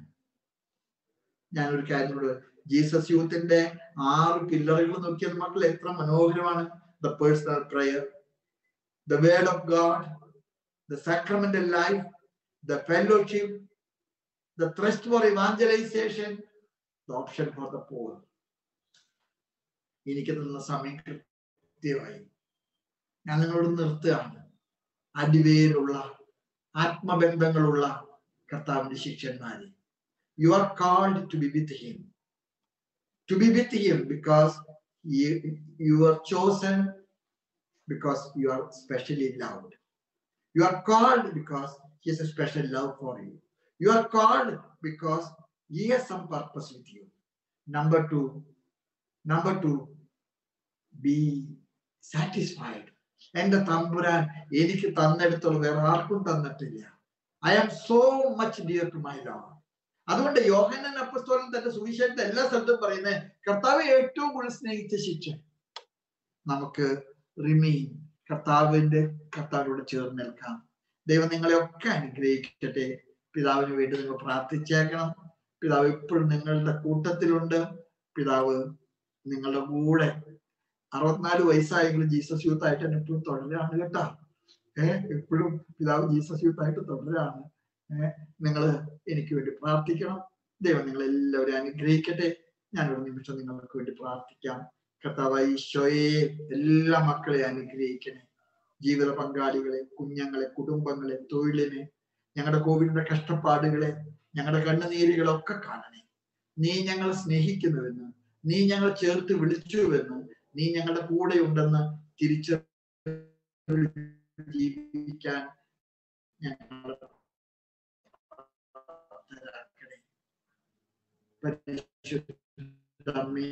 ഞാനൊരു കാര്യത്തോട് ജീസസ് യൂത്തിന്റെ ആറ് പില്ലറുകൾ നോക്കിയാൽ മക്കൾ എത്ര മനോഹരമാണ് the personal prayer the word of God the sacramental life the fellowship the thrust for evangelisation the option for the poor എനിക്ക് തന്ന സമയം കൃത്യമായി ഞാൻ നിങ്ങളോട് നിർത്തുകയാണ് അടിവേരുള്ള ആത്മബന്ധങ്ങളുള്ള കർത്താവിന്റെ ശിഷ്യന്മാരെ you are called to be with him to be with him because you, you are chosen because you are specially loved you are called because he has a special love for you you are called because he has some purpose with you number two number two be satisfied എന്റെ തമ്പുരാൻ എനിക്ക് തന്നെടുത്തോളം വേറെ ആർക്കും തന്നിട്ടില്ല I am so much dear to my Lord അതുകൊണ്ട് യോഹനൻ അപ്പസ്തോലൻ തന്റെ സുവിശേഷത്തെ എല്ലാ സ്ഥലത്തും പറയുന്നത് കർത്താവ് ഏറ്റവും കൂടുതൽ സ്നേഹിച്ച ശിക്ഷ നമുക്ക് റിമീൻ കർത്താവിന്റെ കർത്താവിനോട് ചേർന്ന് നിൽക്കാം ദൈവം നിങ്ങളെ ഒക്കെ അനുഗ്രഹിക്കട്ടെ പിതാവിന് വേണ്ടി നിങ്ങൾ പ്രാർത്ഥിച്ചേക്കണം പിതാവ് എപ്പോഴും നിങ്ങളുടെ കൂട്ടത്തിലുണ്ട് പിതാവ് നിങ്ങളുടെ കൂടെ അറുപത്തിനാല് വയസ്സായെങ്കിലും ജീസസ് യൂത്ത് ആയിട്ട് എന്നെ എപ്പോഴും തുടരാണ് കേട്ടാ ഏഹ് എപ്പോഴും പിതാവ് ജീസസ് യൂത്ത് ആയിട്ട് തുടരാണ് ഏഹ് നിങ്ങൾ എനിക്ക് വേണ്ടി പ്രാർത്ഥിക്കണം ദൈവം നിങ്ങൾ എല്ലാവരും അനുഗ്രഹിക്കട്ടെ ഞാനൊരു നിമിഷം നിങ്ങൾക്ക് വേണ്ടി പ്രാർത്ഥിക്കാം കർത്താവായി ഈശോയെ എല്ലാ മക്കളെ അനുഗ്രഹിക്കണേ ജീവിത പങ്കാളികളെ കുഞ്ഞുങ്ങളെ കുടുംബങ്ങളെ തൊഴിലിനെ ഞങ്ങളുടെ കോവിഡിന്റെ കഷ്ടപ്പാടുകളെ ഞങ്ങളുടെ കണ്ണുനീരുകളൊക്കെ കാണണേ നീ ഞങ്ങളെ സ്നേഹിക്കുന്നുവെന്ന് നീ ഞങ്ങളെ ചേർത്ത് വിളിച്ചുവെന്ന് നീ ഞങ്ങളുടെ കൂടെ ഉണ്ടെന്ന് തിരിച്ചു ജീവിക്കാൻ ഞങ്ങൾ പരിശുദ്ധമേ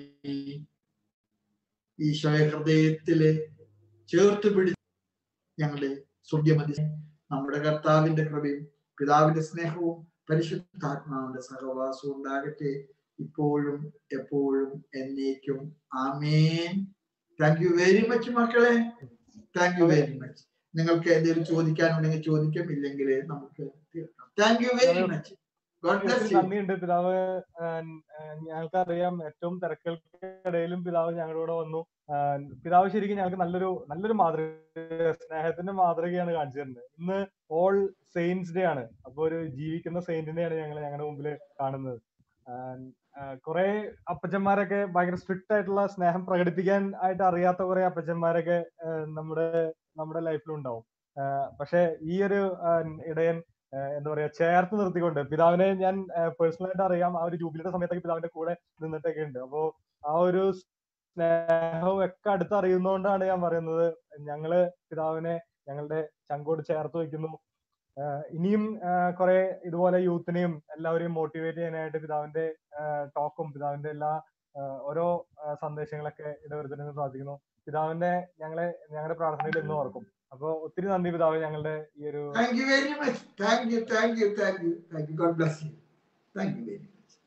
ഈശോയ ഹൃദയത്തില് ചേർത്ത് പിടിച്ച് ഞങ്ങളുടെ സ്വർഗമതി നമ്മുടെ കർത്താവിന്റെ കൃപയും പിതാവിന്റെ സ്നേഹവും പരിശുദ്ധാത്മാവിന്റെ സഹവാസവും ഉണ്ടാകട്ടെ ഇപ്പോഴും എപ്പോഴും എന്നേക്കും ആമേൻ താങ്ക് യു വെരി മച്ച് മക്കളെ താങ്ക് യു വെരി മച്ച് നിങ്ങൾക്ക് എന്തെങ്കിലും ചോദിക്കാനുണ്ടെങ്കിൽ ചോദിക്കാം ഇല്ലെങ്കിൽ നമുക്ക് തീർക്കാം thank you very much God bless you നന്ദിയുണ്ട് പിതാവ് ഞങ്ങൾക്കറിയാം ഏറ്റവും തിരക്കുകൾക്കിടയിലും പിതാവ് ഞങ്ങളുടെ കൂടെ വന്നു ആ, പിതാവ് ശരിക്കും ഞങ്ങൾക്ക് നല്ലൊരു നല്ലൊരു മാതൃക സ്നേഹത്തിന്റെ മാതൃകയാണ് കാണിച്ചു തരുന്നത് ഇന്ന് ഓൾ സെയിൻസ് ഡേ ആണ് അപ്പൊ ഒരു ജീവിക്കുന്ന സെയിന്റിനെയാണ് ഞങ്ങൾ ഞങ്ങളുടെ മുമ്പിൽ കാണുന്നത് കുറെ അപ്പച്ചന്മാരൊക്കെ ഭയങ്കര സ്ട്രിക്റ്റ് ആയിട്ടുള്ള സ്നേഹം പ്രകടിപ്പിക്കാൻ ആയിട്ട് അറിയാത്ത കുറെ അപ്പച്ചന്മാരൊക്കെ ആ, നമ്മുടെ നമ്മുടെ ലൈഫിലുണ്ടാവും പക്ഷെ ഈ ഒരു ആ, ഇടയൻ ആ, എന്താ പറയാ ചേർത്ത് നിർത്തിക്കൊണ്ട് പിതാവിനെ ഞാൻ പേഴ്സണൽ ആയിട്ട് അറിയാം ആ ഒരു ജൂബിലിയുടെ സമയത്തൊക്കെ പിതാവിന്റെ കൂടെ നിന്നിട്ടൊക്കെ ഉണ്ട് അപ്പോ ആ ഒരു സ്നേഹവും ഒക്കെ അടുത്തറിയുന്നതുകൊണ്ടാണ് ഞാൻ പറയുന്നത് ഞങ്ങള് പിതാവിനെ ഞങ്ങളുടെ ചങ്കോട് ചേർത്ത് വെക്കുന്നു ആഹ് ഇനിയും കുറെ ഇതുപോലെ യൂത്തിനെയും എല്ലാവരെയും മോട്ടിവേറ്റ് ചെയ്യാനായിട്ട് പിതാവിന്റെ ടോക്കും പിതാവിന്റെ എല്ലാ ഓരോ ആ, സന്ദേശങ്ങളൊക്കെ ഇടവരുത്തണമെന്ന് പ്രാർത്ഥിക്കുന്നു പിതാവിന്റെ ഞങ്ങളെ ഞങ്ങളുടെ പ്രാർത്ഥനയിൽ എന്നും ഓർക്കും അപ്പൊ ഒത്തിരി നന്ദി പിതാവ് ഞങ്ങളുടെ ഈ ഒരു thank you very much thank you thank you thank you thank you God bless you thank you very much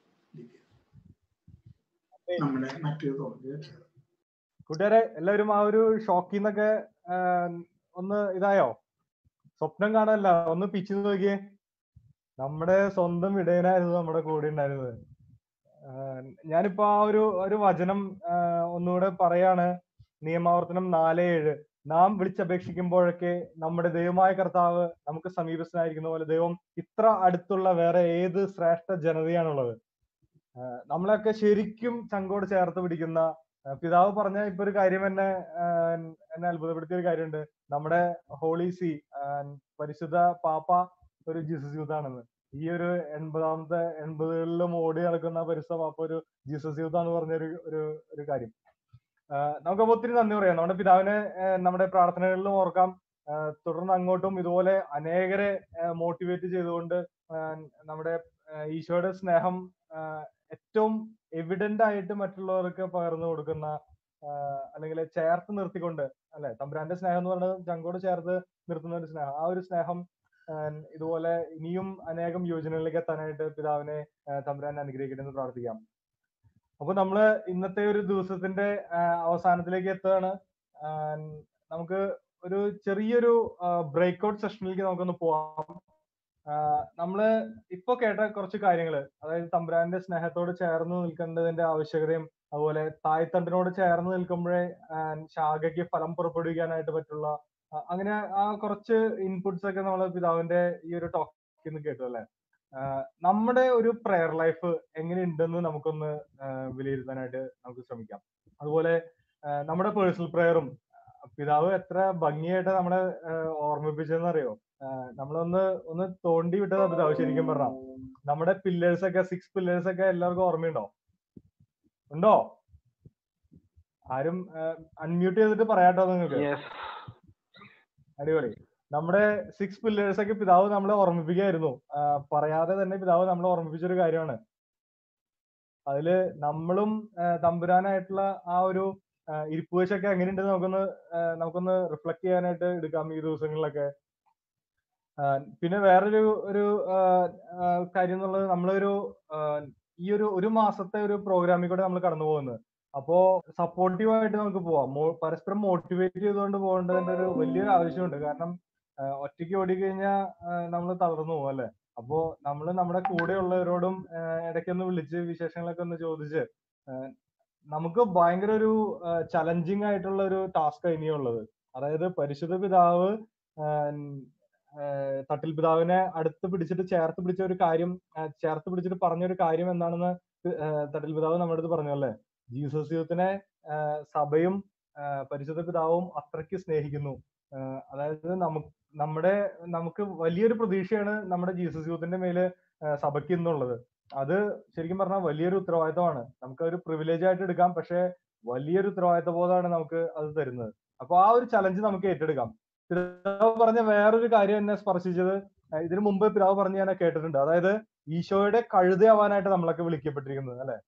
നമ്മുടെ മറ്റൊരു തോന്നുന്നു കൂട്ടുകാരെ എല്ലാവരും ആ ഒരു ഷോക്കിൽ നിന്നൊക്കെ ഒന്ന് ഇതായോ സ്വപ്നം കാണാനല്ല ഒന്ന് പിച്ചു നോക്കിയേ നമ്മുടെ സ്വന്തം ഇടയനായിരുന്നു നമ്മുടെ കൂടെ ഉണ്ടായിരുന്നത് ആഹ് ഞാനിപ്പോ ആ ഒരു ഒരു വചനം ആഹ് ഒന്നുകൂടെ പറയാണ് നിയമാവർത്തനം നാല് ഏഴ് നാം വിളിച്ചപേക്ഷിക്കുമ്പോഴൊക്കെ നമ്മുടെ ദൈവമായ കർത്താവ് നമുക്ക് സമീപസ്ഥനായിരിക്കുന്ന പോലെ ദൈവം ഇത്ര അടുത്തുള്ള വേറെ ഏത് ശ്രേഷ്ഠ ജനതയാണുള്ളത് ആഹ് നമ്മളെയൊക്കെ ശരിക്കും ചങ്കോട് ചേർത്ത് പിടിക്കുന്ന ആഹ് പിതാവ് പറഞ്ഞ ഇപ്പൊ ഒരു കാര്യം എന്നെ ആഹ് എന്നെ അത്ഭുതപ്പെടുത്തിയ ഒരു കാര്യമുണ്ട് നമ്മുടെ ഹോളി സി ആഹ് പരിശുദ്ധ പാപ്പ ഒരു ജീസസ് യൂത്ത് ആണെന്ന് ഈ ഒരു എൺപതാമത്തെ എൺപതുകളിലും ഓടി നടക്കുന്ന പരിശുദ്ധ പാപ്പ ഒരു ജീസസ് യൂത്ത് ആണെന്ന് പറഞ്ഞ ഒരു ഒരു ഒരു കാര്യം ആഹ് നമുക്കപ്പോ ഒത്തിരി നന്ദി പറയാം നമ്മുടെ പിതാവിനെ ആഹ് നമ്മുടെ പ്രാർത്ഥനകളിലും ഓർക്കാം ആഹ് തുടർന്ന് അങ്ങോട്ടും ഇതുപോലെ അനേകരെ മോട്ടിവേറ്റ് ചെയ്തുകൊണ്ട് ആഹ് നമ്മുടെ ആഹ് ഈശോയുടെ സ്നേഹം ആഹ് ഏറ്റവും എവിഡന്റ് ആയിട്ട് മറ്റുള്ളവർക്ക് പകർന്നു കൊടുക്കുന്ന ആഹ് അല്ലെങ്കിൽ ചേർത്ത് നിർത്തിക്കൊണ്ട് അല്ലെ തമ്പുരാന്റെ സ്നേഹം എന്ന് പറയുന്നത് ചങ്കോട് ചേർത്ത് നിർത്തുന്ന ഒരു സ്നേഹം ആ ഒരു സ്നേഹം ആഹ് ഇതുപോലെ ഇനിയും അനേകം യോജനകളിലേക്ക് എത്താനായിട്ട് പിതാവിനെ ആഹ് തമ്പുരാൻ അനുഗ്രഹിക്കട്ടെ എന്ന് പ്രാർത്ഥിക്കാം അപ്പൊ നമ്മള് ഇന്നത്തെ ഒരു ദിവസത്തിന്റെ ആഹ് അവസാനത്തിലേക്ക് എത്തുകയാണ് ആഹ് നമുക്ക് ഒരു ചെറിയൊരു ബ്രേക്ക്ഔട്ട് സെഷനിലേക്ക് നമുക്കൊന്ന് പോവാം ആഹ് നമ്മള് ഇപ്പൊ കേട്ട കുറച്ച് കാര്യങ്ങള് അതായത് തമ്പുരാന്റെ സ്നേഹത്തോട് ചേർന്ന് നിൽക്കേണ്ടതിന്റെ ആവശ്യകതയും അതുപോലെ തായ്തണ്ടിനോട് ചേർന്ന് നിൽക്കുമ്പോഴേ ആഹ് ശാഖയ്ക്ക് ഫലം പുറപ്പെടുവിക്കാനായിട്ട് പറ്റുള്ള അ- അങ്ങനെ ആ കുറച്ച് ഇൻപുട്സ് ഒക്കെ നമ്മൾ പിതാവിന്റെ ഈ ഒരു ടോക്കിൽ നിന്ന് കേട്ടു അല്ലെ ആഹ് നമ്മുടെ ഒരു പ്രെയർ ലൈഫ് എങ്ങനെയുണ്ടെന്ന് നമുക്കൊന്ന് ആഹ് വിലയിരുത്താനായിട്ട് നമുക്ക് ശ്രമിക്കാം അതുപോലെ ആഹ് നമ്മുടെ പേഴ്സണൽ പ്രെയറും പിതാവ് എത്ര ഭംഗിയായിട്ട് നമ്മളെ ആഹ് ഓർമ്മിപ്പിച്ചതെന്ന് അറിയോ ആഹ് നമ്മളൊന്ന് ഒന്ന് തോണ്ടി വിട്ടതാ പിതാവ് ശരിക്കും പറഞ്ഞ നമ്മുടെ പില്ലേഴ്സ് ഒക്കെ സിക്സ് പില്ലേഴ്സ് ഒക്കെ എല്ലാവർക്കും ഓർമ്മയുണ്ടോ ഉണ്ടോ ആരും അൺമ്യൂട്ട് ചെയ്തിട്ട് പറയാട്ടോ നിങ്ങൾക്ക് അടിപൊളി നമ്മുടെ സിക്സ് പില്ലേഴ്സ് ഒക്കെ പിതാവ് നമ്മളെ ഓർമ്മിപ്പിക്കായിരുന്നു ആഹ് പറയാതെ തന്നെ പിതാവ് നമ്മളെ ഓർമ്മിപ്പിച്ച ഒരു കാര്യമാണ് അതില് നമ്മളും ആഹ് തമ്പുരാനായിട്ടുള്ള ആ ഒരു ആഹ് ഇരിപ്പ് വെച്ചൊക്കെ എങ്ങനെയുണ്ടെന്ന് നമുക്കൊന്ന് ആഹ് നമുക്കൊന്ന് റിഫ്ലക്ട് ചെയ്യാനായിട്ട് എടുക്കാം ഈ ദിവസങ്ങളിലൊക്കെ ആഹ് പിന്നെ വേറൊരു ഒരു ആഹ് ആഹ് കാര്യം എന്നുള്ളത് നമ്മളൊരു ആഹ് ഈ ഒരു ഒരു മാസത്തെ ഒരു പ്രോഗ്രാമിൽ കൂടെ നമ്മൾ കടന്നു പോകുന്നത് അപ്പോ സപ്പോർട്ടീവ് ആയിട്ട് നമുക്ക് പോവാം മോ- പരസ്പരം മോട്ടിവേറ്റ് ചെയ്തുകൊണ്ട് പോകേണ്ടതിന്റെ ഒരു വലിയൊരു ആവശ്യമുണ്ട് കാരണം ആഹ് ഒറ്റയ്ക്ക് ഓടിക്കഴിഞ്ഞാൽ നമ്മൾ തളർന്നു പോകും അല്ലെ അപ്പോ നമ്മൾ നമ്മുടെ കൂടെയുള്ളവരോടും ആഹ് ഇടയ്ക്കൊന്ന് വിളിച്ച് വിശേഷങ്ങളൊക്കെ ഒന്ന് ചോദിച്ച് ആഹ് നമുക്ക് ഭയങ്കര ഒരു ചലഞ്ചിങ് ആയിട്ടുള്ള ഒരു ടാസ്ക് ഇനിയുള്ളത് അതായത് പരിശുദ്ധ പിതാവ് ആഹ് ആഹ് തട്ടിൽ പിതാവിനെ അടുത്ത് പിടിച്ചിട്ട് ചേർത്ത് പിടിച്ച ഒരു കാര്യം ആഹ് ചേർത്ത് പിടിച്ചിട്ട് പറഞ്ഞ ഒരു കാര്യം എന്താണെന്ന് ആഹ് തട്ടിൽ പിതാവ് നമ്മുടെ അടുത്ത് പറഞ്ഞു അല്ലേ ജീസസ് യൂത്തിനെ ആഹ് സഭയും ആഹ് പരിശുദ്ധ പിതാവും അത്രയ്ക്ക് സ്നേഹിക്കുന്നു ആഹ് അതായത് നമുക്ക് നമ്മുടെ നമുക്ക് വലിയൊരു പ്രതീക്ഷയാണ് നമ്മുടെ ജീസസ് യൂത്തിന്റെ മേല് ആഹ് സഭയ്ക്ക് ഇന്നുള്ളത് അത് ശരിക്കും പറഞ്ഞാൽ വലിയൊരു ഉത്തരവാദിത്തമാണ് നമുക്ക് ഒരു പ്രിവിലേജ് ആയിട്ട് എടുക്കാം പക്ഷെ വലിയൊരു ഉത്തരവാദിത്ത ബോധമാണ് നമുക്ക് അത് തരുന്നത് അപ്പൊ ആ ഒരു ചലഞ്ച് നമുക്ക് ഏറ്റെടുക്കാം പിതാവ് പറഞ്ഞ വേറൊരു കാര്യം എന്നെ സ്പർശിച്ചത് ആഹ് ഇതിനു മുമ്പ് പിതാവ് പറഞ്ഞ് ഞാൻ കേട്ടിട്ടുണ്ട് അതായത് ഈശോയുടെ കഴുതയാവാനായിട്ട് നമ്മളൊക്കെ വിളിക്കപ്പെട്ടിരിക്കുന്നത് അല്ലെ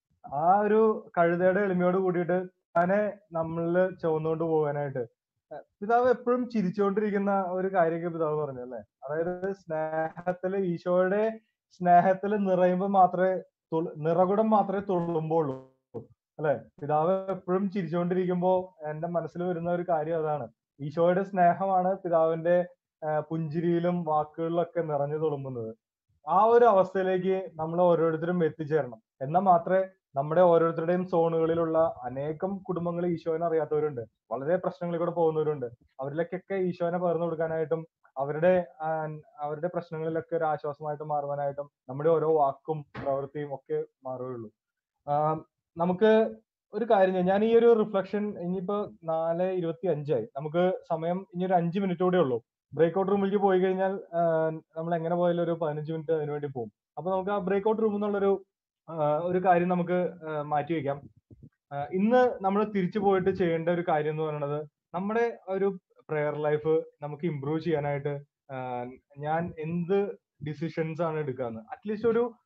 ആ ഒരു കഴുതയുടെ എളിമയോട് കൂടിയിട്ട് അതിനെ നമ്മളില് ചുവന്നുകൊണ്ട് പോകാനായിട്ട് അഹ് പിതാവ് എപ്പോഴും ചിരിച്ചുകൊണ്ടിരിക്കുന്ന ഒരു കാര്യമൊക്കെ പിതാവ് പറഞ്ഞു അല്ലെ അതായത് സ്നേഹത്തില് ഈശോയുടെ സ്നേഹത്തില് നിറയുമ്പോൾ മാത്രമേ തുള- നിറകുടം മാത്രമേ തുള്ളുമ്പോഴുള്ളൂ അല്ലെ പിതാവ് എപ്പോഴും ചിരിച്ചുകൊണ്ടിരിക്കുമ്പോ എന്റെ മനസ്സിൽ വരുന്ന ഒരു കാര്യം അതാണ് ഈശോയുടെ സ്നേഹമാണ് പിതാവിന്റെ ആഹ് പുഞ്ചിരിയിലും വാക്കുകളിലൊക്കെ നിറഞ്ഞു തുളുമ്പുന്നത് ആ ഒരു അവസ്ഥയിലേക്ക് നമ്മൾ ഓരോരുത്തരും എത്തിച്ചേരണം എന്നാൽ മാത്രമേ നമ്മുടെ ഓരോരുത്തരുടെയും സോണുകളിലുള്ള അനേകം കുടുംബങ്ങൾ ഈശോനെ അറിയാത്തവരുണ്ട് വളരെ പ്രശ്നങ്ങളിൽ കൂടെ പോകുന്നവരുണ്ട് അവരിലേക്കൊക്കെ ഈശോനെ പകർന്നു കൊടുക്കാനായിട്ടും അവരുടെ ആഹ് അവരുടെ പ്രശ്നങ്ങളിലൊക്കെ ഒരു ആശ്വാസമായിട്ട് മാറുവാനായിട്ടും നമ്മുടെ ഓരോ വാക്കും പ്രവൃത്തിയും ഒക്കെ മാറുകയുള്ളൂ ആഹ് നമുക്ക് ഒരു കാര്യം ചെയ്യാം ഞാൻ ഈ ഒരു റിഫ്ലക്ഷൻ ഇനിയിപ്പോ നാല് ഇരുപത്തി അഞ്ചായി നമുക്ക് സമയം ഇനി ഒരു അഞ്ച് മിനിറ്റ് കൂടെ ഉള്ളൂ ബ്രേക്ക്ഔട്ട് റൂമിലേക്ക് പോയി കഴിഞ്ഞാൽ ആഹ് നമ്മൾ എങ്ങനെ പോയാലും ഒരു പതിനഞ്ച് മിനിറ്റ് അതിനു വേണ്ടി പോകും അപ്പൊ നമുക്ക് ആ ബ്രേക്ക്ഔട്ട് റൂമിൽ നിന്നുള്ളൊരു ആഹ് ഒരു കാര്യം നമുക്ക് ആഹ് മാറ്റി വെക്കാം ആഹ് ഇന്ന് നമ്മൾ തിരിച്ചു പോയിട്ട് ചെയ്യേണ്ട ഒരു കാര്യം എന്ന് പറയുന്നത് നമ്മുടെ ഒരു പ്രെയർ ലൈഫ് നമുക്ക് ഇമ്പ്രൂവ് ചെയ്യാനായിട്ട് ആഹ് ഞാൻ എന്ത് ഡിസിഷൻസ് ആണ് എടുക്കാന്ന് അറ്റ്ലീസ്റ്റ് ഒരു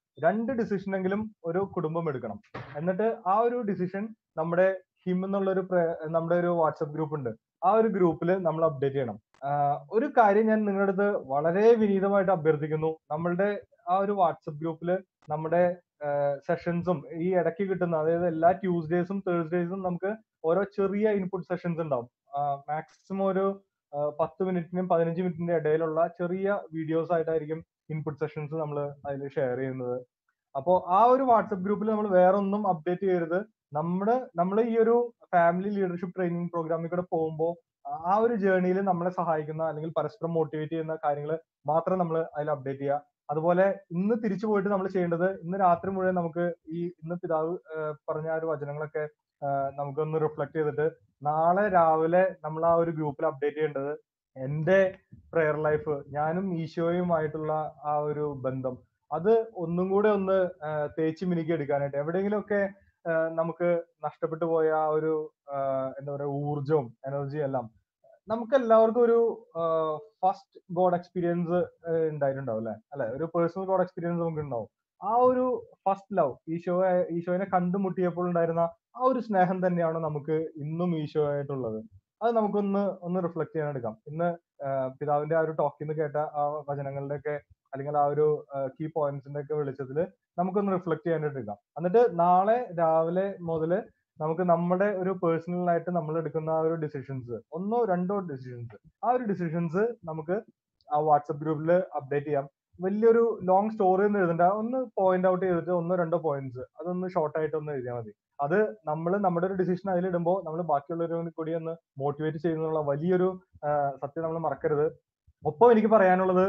രണ്ട് ഡിസിഷനെങ്കിലും ഒരു കുടുംബം എടുക്കണം എന്നിട്ട് ആ ഒരു ഡിസിഷൻ നമ്മുടെ ഹിം എന്നുള്ള ഒരു നമ്മുടെ ഒരു വാട്സപ്പ് ഗ്രൂപ്പ് ഉണ്ട് ആ ഒരു ഗ്രൂപ്പിൽ നമ്മൾ അപ്ഡേറ്റ് ചെയ്യണം ആഹ് ഒരു കാര്യം ഞാൻ നിങ്ങളുടെ അടുത്ത് വളരെ വിനീതമായിട്ട് അഭ്യർത്ഥിക്കുന്നു നമ്മളുടെ ആ ഒരു വാട്സപ്പ് ഗ്രൂപ്പിൽ നമ്മുടെ സെഷൻസും ഈ ഇടയ്ക്ക് കിട്ടുന്ന അതായത് എല്ലാ ട്യൂസ്ഡേസും തേഴ്സ്ഡേസും നമുക്ക് ഓരോ ചെറിയ ഇൻപുട്ട് സെഷൻസ് ഉണ്ടാവും മാക്സിമം ഒരു ആഹ് പത്ത് മിനിറ്റിനും പതിനഞ്ച് മിനിറ്റിന്റെ ഇടയിലുള്ള ചെറിയ വീഡിയോസ് ആയിട്ടായിരിക്കും ഇൻപുട്ട് സെഷൻസ് നമ്മൾ അതിൽ ഷെയർ ചെയ്യുന്നത് അപ്പോൾ ആ ഒരു വാട്സപ്പ് ഗ്രൂപ്പിൽ നമ്മൾ വേറെ ഒന്നും അപ്ഡേറ്റ് ചെയ്യരുത് നമ്മുടെ നമ്മൾ ഈ ഒരു ഫാമിലി ലീഡർഷിപ്പ് ട്രെയിനിങ് പ്രോഗ്രാമിൽ കൂടെ പോകുമ്പോൾ ആ ഒരു ജേർണിയിൽ നമ്മളെ സഹായിക്കുന്ന അല്ലെങ്കിൽ പരസ്പരം മോട്ടിവേറ്റ് ചെയ്യുന്ന കാര്യങ്ങൾ മാത്രം നമ്മൾ അതിൽ അപ്ഡേറ്റ് ചെയ്യുക അതുപോലെ ഇന്ന് തിരിച്ചു പോയിട്ട് നമ്മൾ ചെയ്യേണ്ടത് ഇന്ന് രാത്രി മുഴുവൻ നമുക്ക് ഈ ഇന്ന് പിതാവ് ആഹ് പറഞ്ഞ ആ ഒരു വചനങ്ങളൊക്കെ ആഹ് നമുക്കൊന്ന് റിഫ്ലക്ട് ചെയ്തിട്ട് നാളെ രാവിലെ നമ്മൾ ആ ഒരു ഗ്രൂപ്പിൽ അപ്ഡേറ്റ് ചെയ്യേണ്ടത് എന്റെ പ്രെയർ ലൈഫ് ഞാനും ഈശോയുമായിട്ടുള്ള ആ ഒരു ബന്ധം അത് ഒന്നും കൂടെ ഒന്ന് ആഹ് തേച്ച് മിനുക്കി എടുക്കാനായിട്ട് എവിടെയെങ്കിലുമൊക്കെ ആഹ് നമുക്ക് നഷ്ടപ്പെട്ടു പോയ ആ ഒരു ആഹ് എന്താ പറയാ ഊർജവും എനർജിയും എല്ലാം നമുക്ക് എല്ലാവർക്കും ഒരു ഫസ്റ്റ് ഗോഡ് എക്സ്പീരിയൻസ് ഉണ്ടായിട്ടുണ്ടാവും അല്ലെ അല്ലെ ഒരു പേഴ്സണൽ ഗോഡ് എക്സ്പീരിയൻസ് നമുക്ക് ഉണ്ടാവും ആ ഒരു ഫസ്റ്റ് ലവ് ഈശോ ഈശോനെ കണ്ടുമുട്ടിയപ്പോൾ ഉണ്ടായിരുന്ന ആ ഒരു സ്നേഹം തന്നെയാണ് നമുക്ക് ഇന്നും ഈശോ ആയിട്ടുള്ളത് അത് നമുക്കൊന്ന് ഒന്ന് റിഫ്ലക്ട് ചെയ്യാൻ എടുക്കാം ഇന്ന് ആഹ് പിതാവിന്റെ ആ ഒരു ടോക്കിൽ നിന്ന് കേട്ട ആ വചനങ്ങളുടെ ഒക്കെ അല്ലെങ്കിൽ ആ ഒരു കീ പോയിന്റ്സിന്റെ ഒക്കെ വെളിച്ചത്തിൽ നമുക്കൊന്ന് റിഫ്ലക്ട് ചെയ്യാനായിട്ട് എടുക്കാം എന്നിട്ട് നാളെ രാവിലെ മുതൽ നമുക്ക് നമ്മുടെ ഒരു പേഴ്സണൽ ആയിട്ട് നമ്മൾ എടുക്കുന്ന ആ ഒരു ഡിസിഷൻസ് ഒന്നോ രണ്ടോ ഡിസിഷൻസ് ആ ഒരു ഡിസിഷൻസ് നമുക്ക് ആ വാട്സപ്പ് ഗ്രൂപ്പിൽ അപ്ഡേറ്റ് ചെയ്യാം വലിയൊരു ലോങ് സ്റ്റോറി ഒന്നും എഴുതണ്ട ഒന്ന് പോയിന്റ് ഔട്ട് ചെയ്തിട്ട് ഒന്നോ രണ്ടോ പോയിന്റ്സ് അതൊന്ന് ഷോർട്ട് ആയിട്ട് ഒന്ന് എഴുതിയാൽ മതി അത് നമ്മൾ നമ്മുടെ ഒരു ഡിസിഷൻ അതിലിടുമ്പോൾ നമ്മൾ ബാക്കിയുള്ളവരെ കൂടി ഒന്ന് മോട്ടിവേറ്റ് ചെയ്യുന്നുള്ള വലിയൊരു ആഹ് സത്യം നമ്മൾ മറക്കരുത് ഒപ്പം എനിക്ക് പറയാനുള്ളത്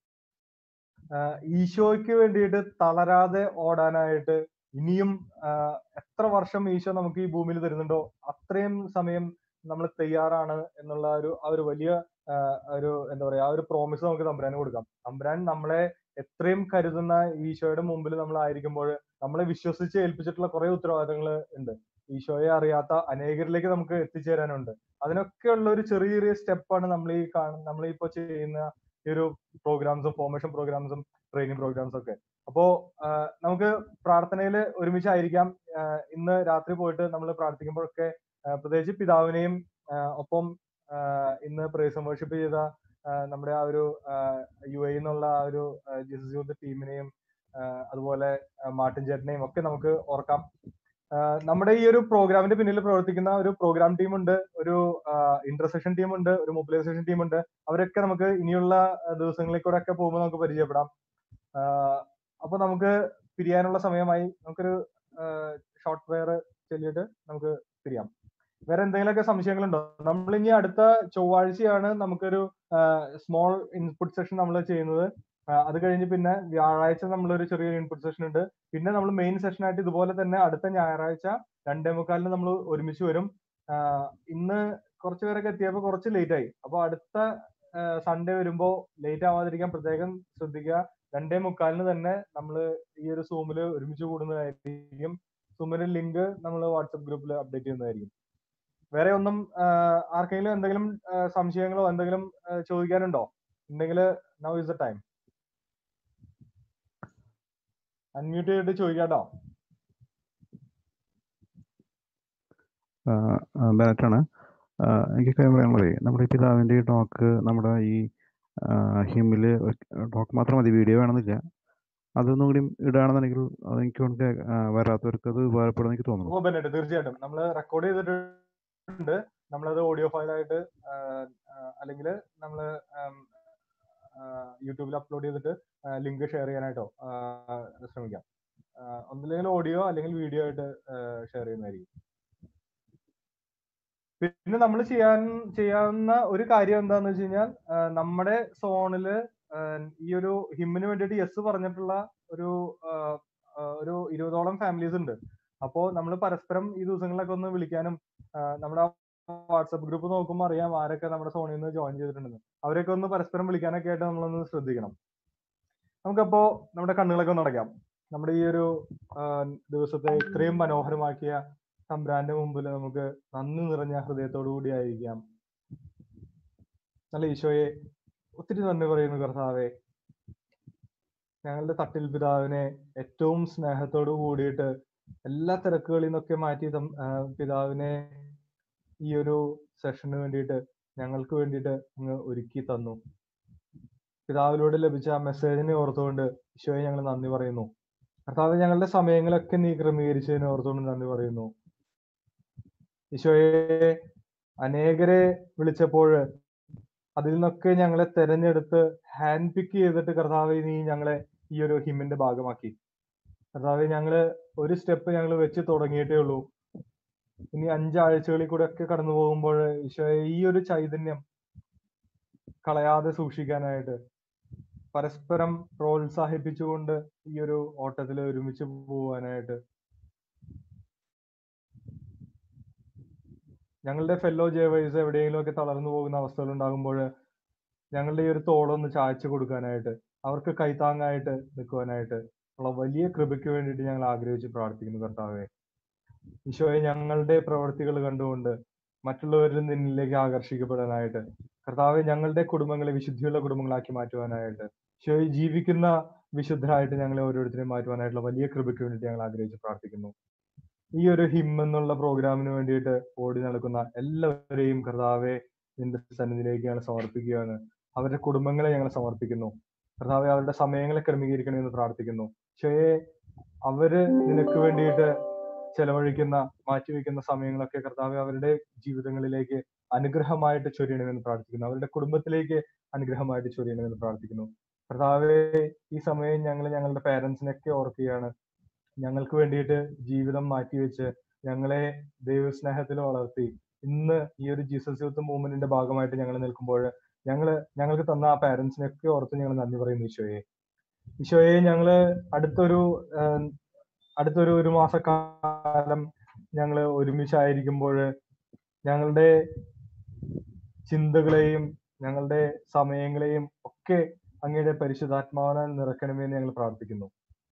ആഹ് ഈശോയ്ക്ക് വേണ്ടിയിട്ട് തളരാതെ ഓടാനായിട്ട് ഇനിയും ആഹ് എത്ര വർഷം ഈശോ നമുക്ക് ഈ ഭൂമിയിൽ തരുന്നുണ്ടോ അത്രയും സമയം നമ്മൾ തയ്യാറാണ് എന്നുള്ള ഒരു ആ ഒരു വലിയ ആഹ് ഒരു എന്താ പറയാ ആ ഒരു പ്രോമിസ് നമുക്ക് തമ്പുരാന് കൊടുക്കാം തമ്പുരാൻ നമ്മളെ എത്രയും കരുതുന്ന ഈശോയുടെ മുമ്പിൽ നമ്മൾ ആയിരിക്കുമ്പോൾ നമ്മളെ വിശ്വസിച്ച് ഏൽപ്പിച്ചിട്ടുള്ള കുറെ ഉത്തരവാദിത്തങ്ങൾ ഉണ്ട് ഈശോയെ അറിയാത്ത അനേകരിലേക്ക് നമുക്ക് എത്തിച്ചേരാനുണ്ട് അതിനൊക്കെ ഉള്ള ഒരു ചെറിയ ചെറിയ സ്റ്റെപ്പാണ് നമ്മൾ ഈ കാണുന്ന നമ്മൾ ഇപ്പോൾ ചെയ്യുന്ന ഈ ഒരു പ്രോഗ്രാംസും ഫോർമേഷൻ പ്രോഗ്രാംസും ട്രെയിനിങ് പ്രോഗ്രാംസും ഒക്കെ അപ്പോ ആഹ് നമുക്ക് പ്രാർത്ഥനയിൽ ഒരുമിച്ചായിരിക്കാം ആഹ് ഇന്ന് രാത്രി പോയിട്ട് നമ്മൾ പ്രാർത്ഥിക്കുമ്പോഴൊക്കെ ആഹ് പ്രത്യേകിച്ച് പിതാവിനെയും ആഹ് ഒപ്പം ആഹ് ഇന്ന് പ്രേസം വർഷിപ്പ് ചെയ്ത ആഹ് നമ്മുടെ ആ ഒരു യു എ എന്നുള്ള ആ ഒരു ജിസസ് യൂത്ത് ടീമിനെയും ആഹ് അതുപോലെ ആഹ് മാർട്ടിൻ ചേട്ടനെയും ഒക്കെ നമുക്ക് ഓർക്കാം ആഹ് നമ്മുടെ ഈ ഒരു പ്രോഗ്രാമിന്റെ പിന്നിൽ പ്രവർത്തിക്കുന്ന ഒരു പ്രോഗ്രാം ടീം ഉണ്ട് ഒരു ഇന്റർസെഷൻ ടീം ഉണ്ട് ഒരു മൊബിലൈസേഷൻ ടീം ഉണ്ട് അവരൊക്കെ നമുക്ക് ഇനിയുള്ള ആഹ് ദിവസങ്ങളിൽ കൂടെ ഒക്കെ പോകുമ്പോൾ നമുക്ക് പരിചയപ്പെടാം ആഹ് അപ്പൊ നമുക്ക് പിരിയാനുള്ള സമയമായി നമുക്കൊരു ഷോർട്ട് വെയർ ചൊല്ലിയിട്ട് നമുക്ക് പിരിയാം വേറെ എന്തെങ്കിലുമൊക്കെ സംശയങ്ങളുണ്ടോ നമ്മൾ ഇനി അടുത്ത ചൊവ്വാഴ്ചയാണ് നമുക്കൊരു സ്മോൾ ഇൻപുട്ട് സെഷൻ നമ്മൾ ചെയ്യുന്നത് ആഹ് അത് കഴിഞ്ഞ് പിന്നെ വ്യാഴാഴ്ച നമ്മളൊരു ചെറിയൊരു ഇൻപുട്ട് സെഷൻ ഉണ്ട് പിന്നെ നമ്മൾ മെയിൻ സെഷൻ ആയിട്ട് ഇതുപോലെ തന്നെ അടുത്ത ഞായറാഴ്ച രണ്ടേ മുക്കാലിന് നമ്മൾ ഒരുമിച്ച് വരും ആഹ് ഇന്ന് കുറച്ച് പേരൊക്കെ എത്തിയപ്പോൾ കുറച്ച് ലേറ്റ് ആയി അപ്പോൾ അടുത്ത സൺഡേ വരുമ്പോൾ ലേറ്റ് ആവാതിരിക്കാൻ പ്രത്യേകം ശ്രദ്ധിക്കുക രണ്ടേ മുക്കാലിന് തന്നെ നമ്മൾ ഈ ഒരു സൂമിൽ ഒരുമിച്ച് കൂടുന്നതായിരിക്കും സൂമിന്റെ ലിങ്ക് നമ്മൾ വാട്സപ്പ് ഗ്രൂപ്പിൽ അപ്ഡേറ്റ് ചെയ്യുന്നതായിരിക്കും വേറെ ഒന്നും ആഹ് ആർക്കെങ്കിലും എന്തെങ്കിലും ആഹ് സംശയങ്ങളോ എന്തെങ്കിലും ആഹ് ചോദിക്കാനുണ്ടോ ഉണ്ടെങ്കിൽ now is the time unmute ചെയ്തിട്ട് ചോദിക്കാട്ടോ ബാറ്റാണ് എനിക്ക് കാര്യം പറയാനുള്ളത് നമ്മുടെ ഈ പിതാവിൻ്റെ ഈ ടോക്ക് നമ്മുടെ ഈ ഹിമ്മില് ടോക്ക് മാത്രം മതി വീഡിയോ വേണമെന്നില്ല അതൊന്നും കൂടി ഇടുകയാണെന്നുണ്ടെങ്കിൽ അത് എനിക്ക് തോന്നുന്നു വരാത്തവർക്ക് അത് ഉപകാരപ്പെടുമെന്ന് എനിക്ക് തോന്നുന്നു ഓ ബെന്നറ്റ് തീർച്ചയായിട്ടും നമ്മൾ റെക്കോർഡ് ചെയ്തിട്ടുണ്ട് നമ്മളത് ഓഡിയോ ഫയലായിട്ട് അല്ലെങ്കിൽ നമ്മൾ യൂട്യൂബിൽ അപ്ലോഡ് ചെയ്തിട്ട് ലിങ്ക് ഷെയർ ചെയ്യാനായിട്ടോ ശ്രമിക്കാം ഒന്നില്ലെങ്കിൽ ഓഡിയോ അല്ലെങ്കിൽ വീഡിയോ ആയിട്ട് ഷെയർ ചെയ്യുന്നതായിരിക്കും പിന്നെ നമ്മൾ ചെയ്യാൻ ചെയ്യാവുന്ന ഒരു കാര്യം എന്താന്ന് വെച്ച് കഴിഞ്ഞാൽ നമ്മുടെ സോണില് ഈ ഒരു ഹിമ്മിന് വേണ്ടിയിട്ട് യെസ് പറഞ്ഞിട്ടുള്ള ഒരു ഒരു ഇരുപതോളം ഫാമിലീസ് ഉണ്ട് അപ്പോ നമ്മൾ പരസ്പരം ഈ ദിവസങ്ങളിലൊക്കെ ഒന്ന് വിളിക്കാനും നമ്മുടെ വാട്സപ്പ് ഗ്രൂപ്പ് നോക്കുമ്പോൾ അറിയാം ആരൊക്കെ നമ്മുടെ സോണിൽ നിന്ന് ജോയിൻ ചെയ്തിട്ടുണ്ടെന്ന് അവരൊക്കെ ഒന്ന് പരസ്പരം വിളിക്കാനൊക്കെ ആയിട്ട് നമ്മളൊന്ന് ശ്രദ്ധിക്കണം നമുക്കപ്പോ നമ്മുടെ കണ്ണുകളൊക്കെ ഒന്ന് അടയ്ക്കാം നമ്മുടെ ഈ ഒരു ദിവസത്തെ ഇത്രയും മനോഹരമാക്കിയ തമ്പ്രാന്റെ മുമ്പിൽ നമുക്ക് നന്ദി നിറഞ്ഞ ഹൃദയത്തോടു കൂടി ആയിരിക്കാം നല്ല ഈശോയെ ഒത്തിരി നന്ദി പറയുന്നു കർത്താവെ ഞങ്ങളുടെ തട്ടിൽ പിതാവിനെ ഏറ്റവും സ്നേഹത്തോടു കൂടിയിട്ട് എല്ലാ തിരക്കുകളിൽ നിന്നൊക്കെ മാറ്റി തം- ആ, പിതാവിനെ ഈ ഒരു സെഷന് വേണ്ടിയിട്ട് ഞങ്ങൾക്ക് വേണ്ടിയിട്ട് അങ്ങ് ഒരുക്കി തന്നു പിതാവിലൂടെ ലഭിച്ച ആ മെസ്സേജിനെ ഓർത്തുകൊണ്ട് ഈശോയെ ഞങ്ങൾ നന്ദി പറയുന്നു കർത്താവ് ഞങ്ങളുടെ സമയങ്ങളൊക്കെ നീ ക്രമീകരിച്ചതിനെ ഓർത്തുകൊണ്ട് നന്ദി പറയുന്നു ഈശോയെ അനേകരെ വിളിച്ചപ്പോൾ അതിൽ നിന്നൊക്കെ ഞങ്ങളെ തെരഞ്ഞെടുത്ത് ഹാൻഡ് പിക്ക് ചെയ്തിട്ട് കർത്താവ് നീ ഞങ്ങളെ ഈ ഒരു ഹിമ്മിന്റെ ഭാഗമാക്കി കർത്താവ് ഞങ്ങള് ഒരു സ്റ്റെപ്പ് ഞങ്ങൾ വെച്ച് തുടങ്ങിയിട്ടേ ഉള്ളൂ ഇനി അഞ്ചാഴ്ചകളിൽ കൂടെ ഒക്കെ കടന്നു പോകുമ്പോൾ ഈശോയെ ഈ ഒരു ചൈതന്യം കളയാതെ സൂക്ഷിക്കാനായിട്ട് പരസ്പരം പ്രോത്സാഹിപ്പിച്ചുകൊണ്ട് ഈ ഒരു ഓട്ടത്തിൽ ഒരുമിച്ച് പോവാനായിട്ട് ഞങ്ങളുടെ ഫെല്ലോ ജേവൈസ് എവിടെയെങ്കിലും ഒക്കെ തളർന്നു പോകുന്ന അവസ്ഥകൾ ഉണ്ടാകുമ്പോൾ ഞങ്ങളുടെ ഈ ഒരു തോളൊന്ന് ചായച്ചു കൊടുക്കാനായിട്ട് അവർക്ക് കൈത്താങ്ങായിട്ട് നിൽക്കുവാനായിട്ട് ഉള്ള വലിയ കൃപയ്ക്ക് വേണ്ടിയിട്ട് ഞങ്ങൾ ആഗ്രഹിച്ച് പ്രാർത്ഥിക്കുന്നു കർത്താവെ ഈശോയെ ഞങ്ങളുടെ പ്രവർത്തികൾ കണ്ടുകൊണ്ട് മറ്റുള്ളവരിൽ നിന്നിലേക്ക് ആകർഷിക്കപ്പെടാനായിട്ട് കർത്താവെ ഞങ്ങളുടെ കുടുംബങ്ങളെ വിശുദ്ധിയുള്ള കുടുംബങ്ങളാക്കി മാറ്റുവാനായിട്ട് ഈശോയെ ജീവിക്കുന്ന വിശുദ്ധരായിട്ട് ഞങ്ങളെ ഓരോരുത്തരെയും മാറ്റുവാനായിട്ടുള്ള വലിയ കൃപയ്ക്ക് വേണ്ടിയിട്ട് ഞങ്ങൾ ആഗ്രഹിച്ച് പ്രാർത്ഥിക്കുന്നു ഈ ഒരു ഹിം എന്നുള്ള പ്രോഗ്രാമിന് വേണ്ടിയിട്ട് ഓടി നടക്കുന്ന എല്ലാവരെയും കർത്താവെ നിന്റെ സന്നിധിയിലേക്ക് ഞങ്ങൾ സമർപ്പിക്കുകയാണ് അവരുടെ കുടുംബങ്ങളെ ഞങ്ങൾ സമർപ്പിക്കുന്നു കർത്താവെ അവരുടെ സമയങ്ങളെ ക്രമീകരിക്കണമെന്ന് പ്രാർത്ഥിക്കുന്നു പക്ഷേ അവര് നിനക്ക് വേണ്ടിയിട്ട് ചെലവഴിക്കുന്ന മാറ്റിവെക്കുന്ന സമയങ്ങളൊക്കെ കർത്താവെ അവരുടെ ജീവിതങ്ങളിലേക്ക് അനുഗ്രഹമായിട്ട് ചൊരിയണമെന്ന് പ്രാർത്ഥിക്കുന്നു അവരുടെ കുടുംബത്തിലേക്ക് അനുഗ്രഹമായിട്ട് ചൊരിയണമെന്ന് പ്രാർത്ഥിക്കുന്നു കർത്താവെ ഈ സമയം ഞങ്ങൾ ഞങ്ങളുടെ പേരൻസിനൊക്കെ ഓർക്കുകയാണ് ഞങ്ങൾക്ക് വേണ്ടിയിട്ട് ജീവിതം മാറ്റിവെച്ച് ഞങ്ങളെ ദൈവസ്നേഹത്തിൽ വളർത്തി ഇന്ന് ഈ ഒരു ജീസസ് യൂത്ത് മൂവ്മെന്റിന്റെ ഭാഗമായിട്ട് ഞങ്ങൾ നിൽക്കുമ്പോൾ ഞങ്ങൾ ഞങ്ങൾക്ക് തന്ന ആ പാരന്റ്സിനൊക്കെ ഓർത്ത് ഞങ്ങൾ നന്ദി പറയുന്നു ഈശോയെ ഈശോയെ ഞങ്ങള് അടുത്തൊരു ആഹ്, അടുത്തൊരു ഒരു മാസക്കാലം ഞങ്ങൾ ഒരുമിച്ചായിരിക്കുമ്പോൾ ഞങ്ങളുടെ ചിന്തകളെയും ഞങ്ങളുടെ സമയങ്ങളെയും ഒക്കെ അങ്ങയുടെ പരിശുദ്ധാത്മാവിനാൽ നിറക്കണമെന്ന് ഞങ്ങൾ പ്രാർത്ഥിക്കുന്നു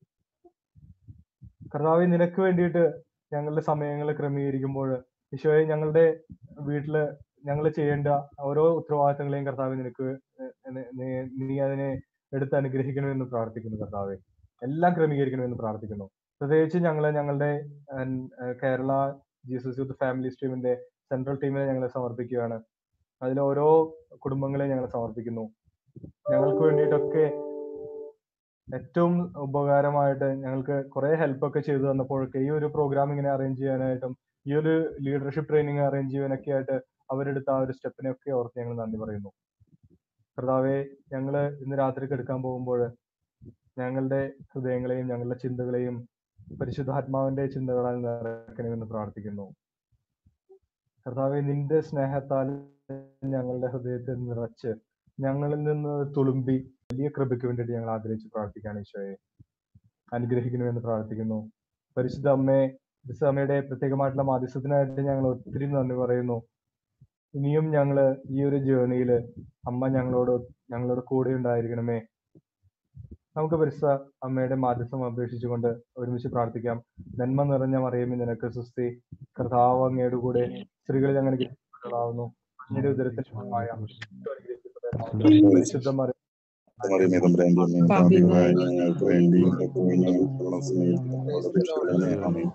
കർത്താവെ നിനക്ക് വേണ്ടിയിട്ട് ഞങ്ങളുടെ സമയങ്ങൾ ക്രമീകരിക്കുമ്പോൾ ഈശോയെ ഞങ്ങളുടെ വീട്ടില് ഞങ്ങൾ ചെയ്യേണ്ട ഓരോ ഉത്തരവാദിത്തങ്ങളെയും കർത്താവ് നിനക്ക് നി- നി- നീ അതിനെ എടുത്ത് അനുഗ്രഹിക്കണമെന്ന് പ്രാർത്ഥിക്കുന്നു കർത്താവെ എല്ലാം ക്രമീകരിക്കണമെന്ന് പ്രാർത്ഥിക്കുന്നു പ്രത്യേകിച്ച് ഞങ്ങൾ ഞങ്ങളുടെ ഉം, ഏഹ്, കേരള ജീസസ് യൂത്ത് ഫാമിലി സ്ട്രീമിന്റെ സെൻട്രൽ ടീമിനെ ഞങ്ങൾ സമർപ്പിക്കുകയാണ് അതിൽ ഓരോ കുടുംബങ്ങളെ ഞങ്ങൾ സമർപ്പിക്കുന്നു ഞങ്ങൾക്ക് വേണ്ടിയിട്ടൊക്കെ ഏറ്റവും ഉപകാരമായിട്ട് ഞങ്ങൾക്ക് കുറെ ഹെൽപ്പ് ഒക്കെ ചെയ്തു തന്നപ്പോഴൊക്കെ ഈ ഒരു പ്രോഗ്രാം ഇങ്ങനെ അറേഞ്ച് ചെയ്യാനായിട്ടും ഈ ഒരു ലീഡർഷിപ്പ് ട്രെയിനിങ് അറേഞ്ച് ചെയ്യാനൊക്കെ ആയിട്ട് അവരെടുത്ത ആ ഒരു സ്റ്റെപ്പിനൊക്കെ ഓർത്ത് ഞങ്ങൾ നന്ദി പറയുന്നു കർത്താവെ ഞങ്ങൾ ഇന്ന് രാത്രി കിടക്കാൻ പോകുമ്പോൾ ഞങ്ങളുടെ ഹൃദയങ്ങളെയും ഞങ്ങളുടെ ചിന്തകളെയും പരിശുദ്ധാത്മാവിന്റെ ചിന്തകളാൽ നിറയ്ക്കണമെന്ന് പ്രാർത്ഥിക്കുന്നു കർത്താവെ നിന്റെ സ്നേഹത്താൽ ഞങ്ങളുടെ ഹൃദയത്തെ നിറച്ച് ഞങ്ങളിൽ നിന്ന് തുളുമ്പി വലിയ കൃപയ്ക്ക് വേണ്ടിയിട്ട് ഞങ്ങൾ ആഗ്രഹിച്ച് പ്രാർത്ഥിക്കുകയാണ് ഈശോയെ അനുഗ്രഹിക്കണമെന്ന് പ്രാർത്ഥിക്കുന്നു പരിശുദ്ധ അമ്മയെ പരിശുദ്ധ അമ്മയുടെ പ്രത്യേകമായിട്ടുള്ള മാധ്യസ്ഥത്തിനായിട്ട് ഞങ്ങൾ ഒത്തിരി നന്ദി പറയുന്നു ഇനിയും ഞങ്ങള് ഈ ഒരു ജേർണിയില് അമ്മ ഞങ്ങളോട് ഞങ്ങളോട് കൂടെ ഉണ്ടായിരിക്കണമേ നമുക്ക് പരിശുദ്ധ അമ്മയുടെ മാധ്യസ്ഥം അപേക്ഷിച്ചുകൊണ്ട് ഒരുമിച്ച് പ്രാർത്ഥിക്കാം നന്മ നിറഞ്ഞ മറിയുമ്പോൾ നിനക്ക് സുസ്തി കർത്താവ് അങ്ങയുടെ കൂടെ സ്ത്രീകളിൽ അങ്ങനെ അനുഗ്രഹിക്കപ്പെട്ടതാവുന്നു അങ്ങയുടെ ഉദരത്തിൽ ഫലമായ പരിശുദ്ധ മറിയം മറിയമേ തമ്പുരാന്റെ അമ്മേ, പാപികളായ ഞങ്ങൾക്ക് വേണ്ടി എപ്പോഴും ഞങ്ങളുടെ സമയത്ത് ഞങ്ങളോട് അപേക്ഷിക്കണമേ. ആമേൻ.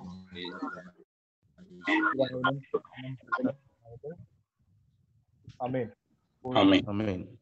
അമേൻ ആമേൻ. ആമേൻ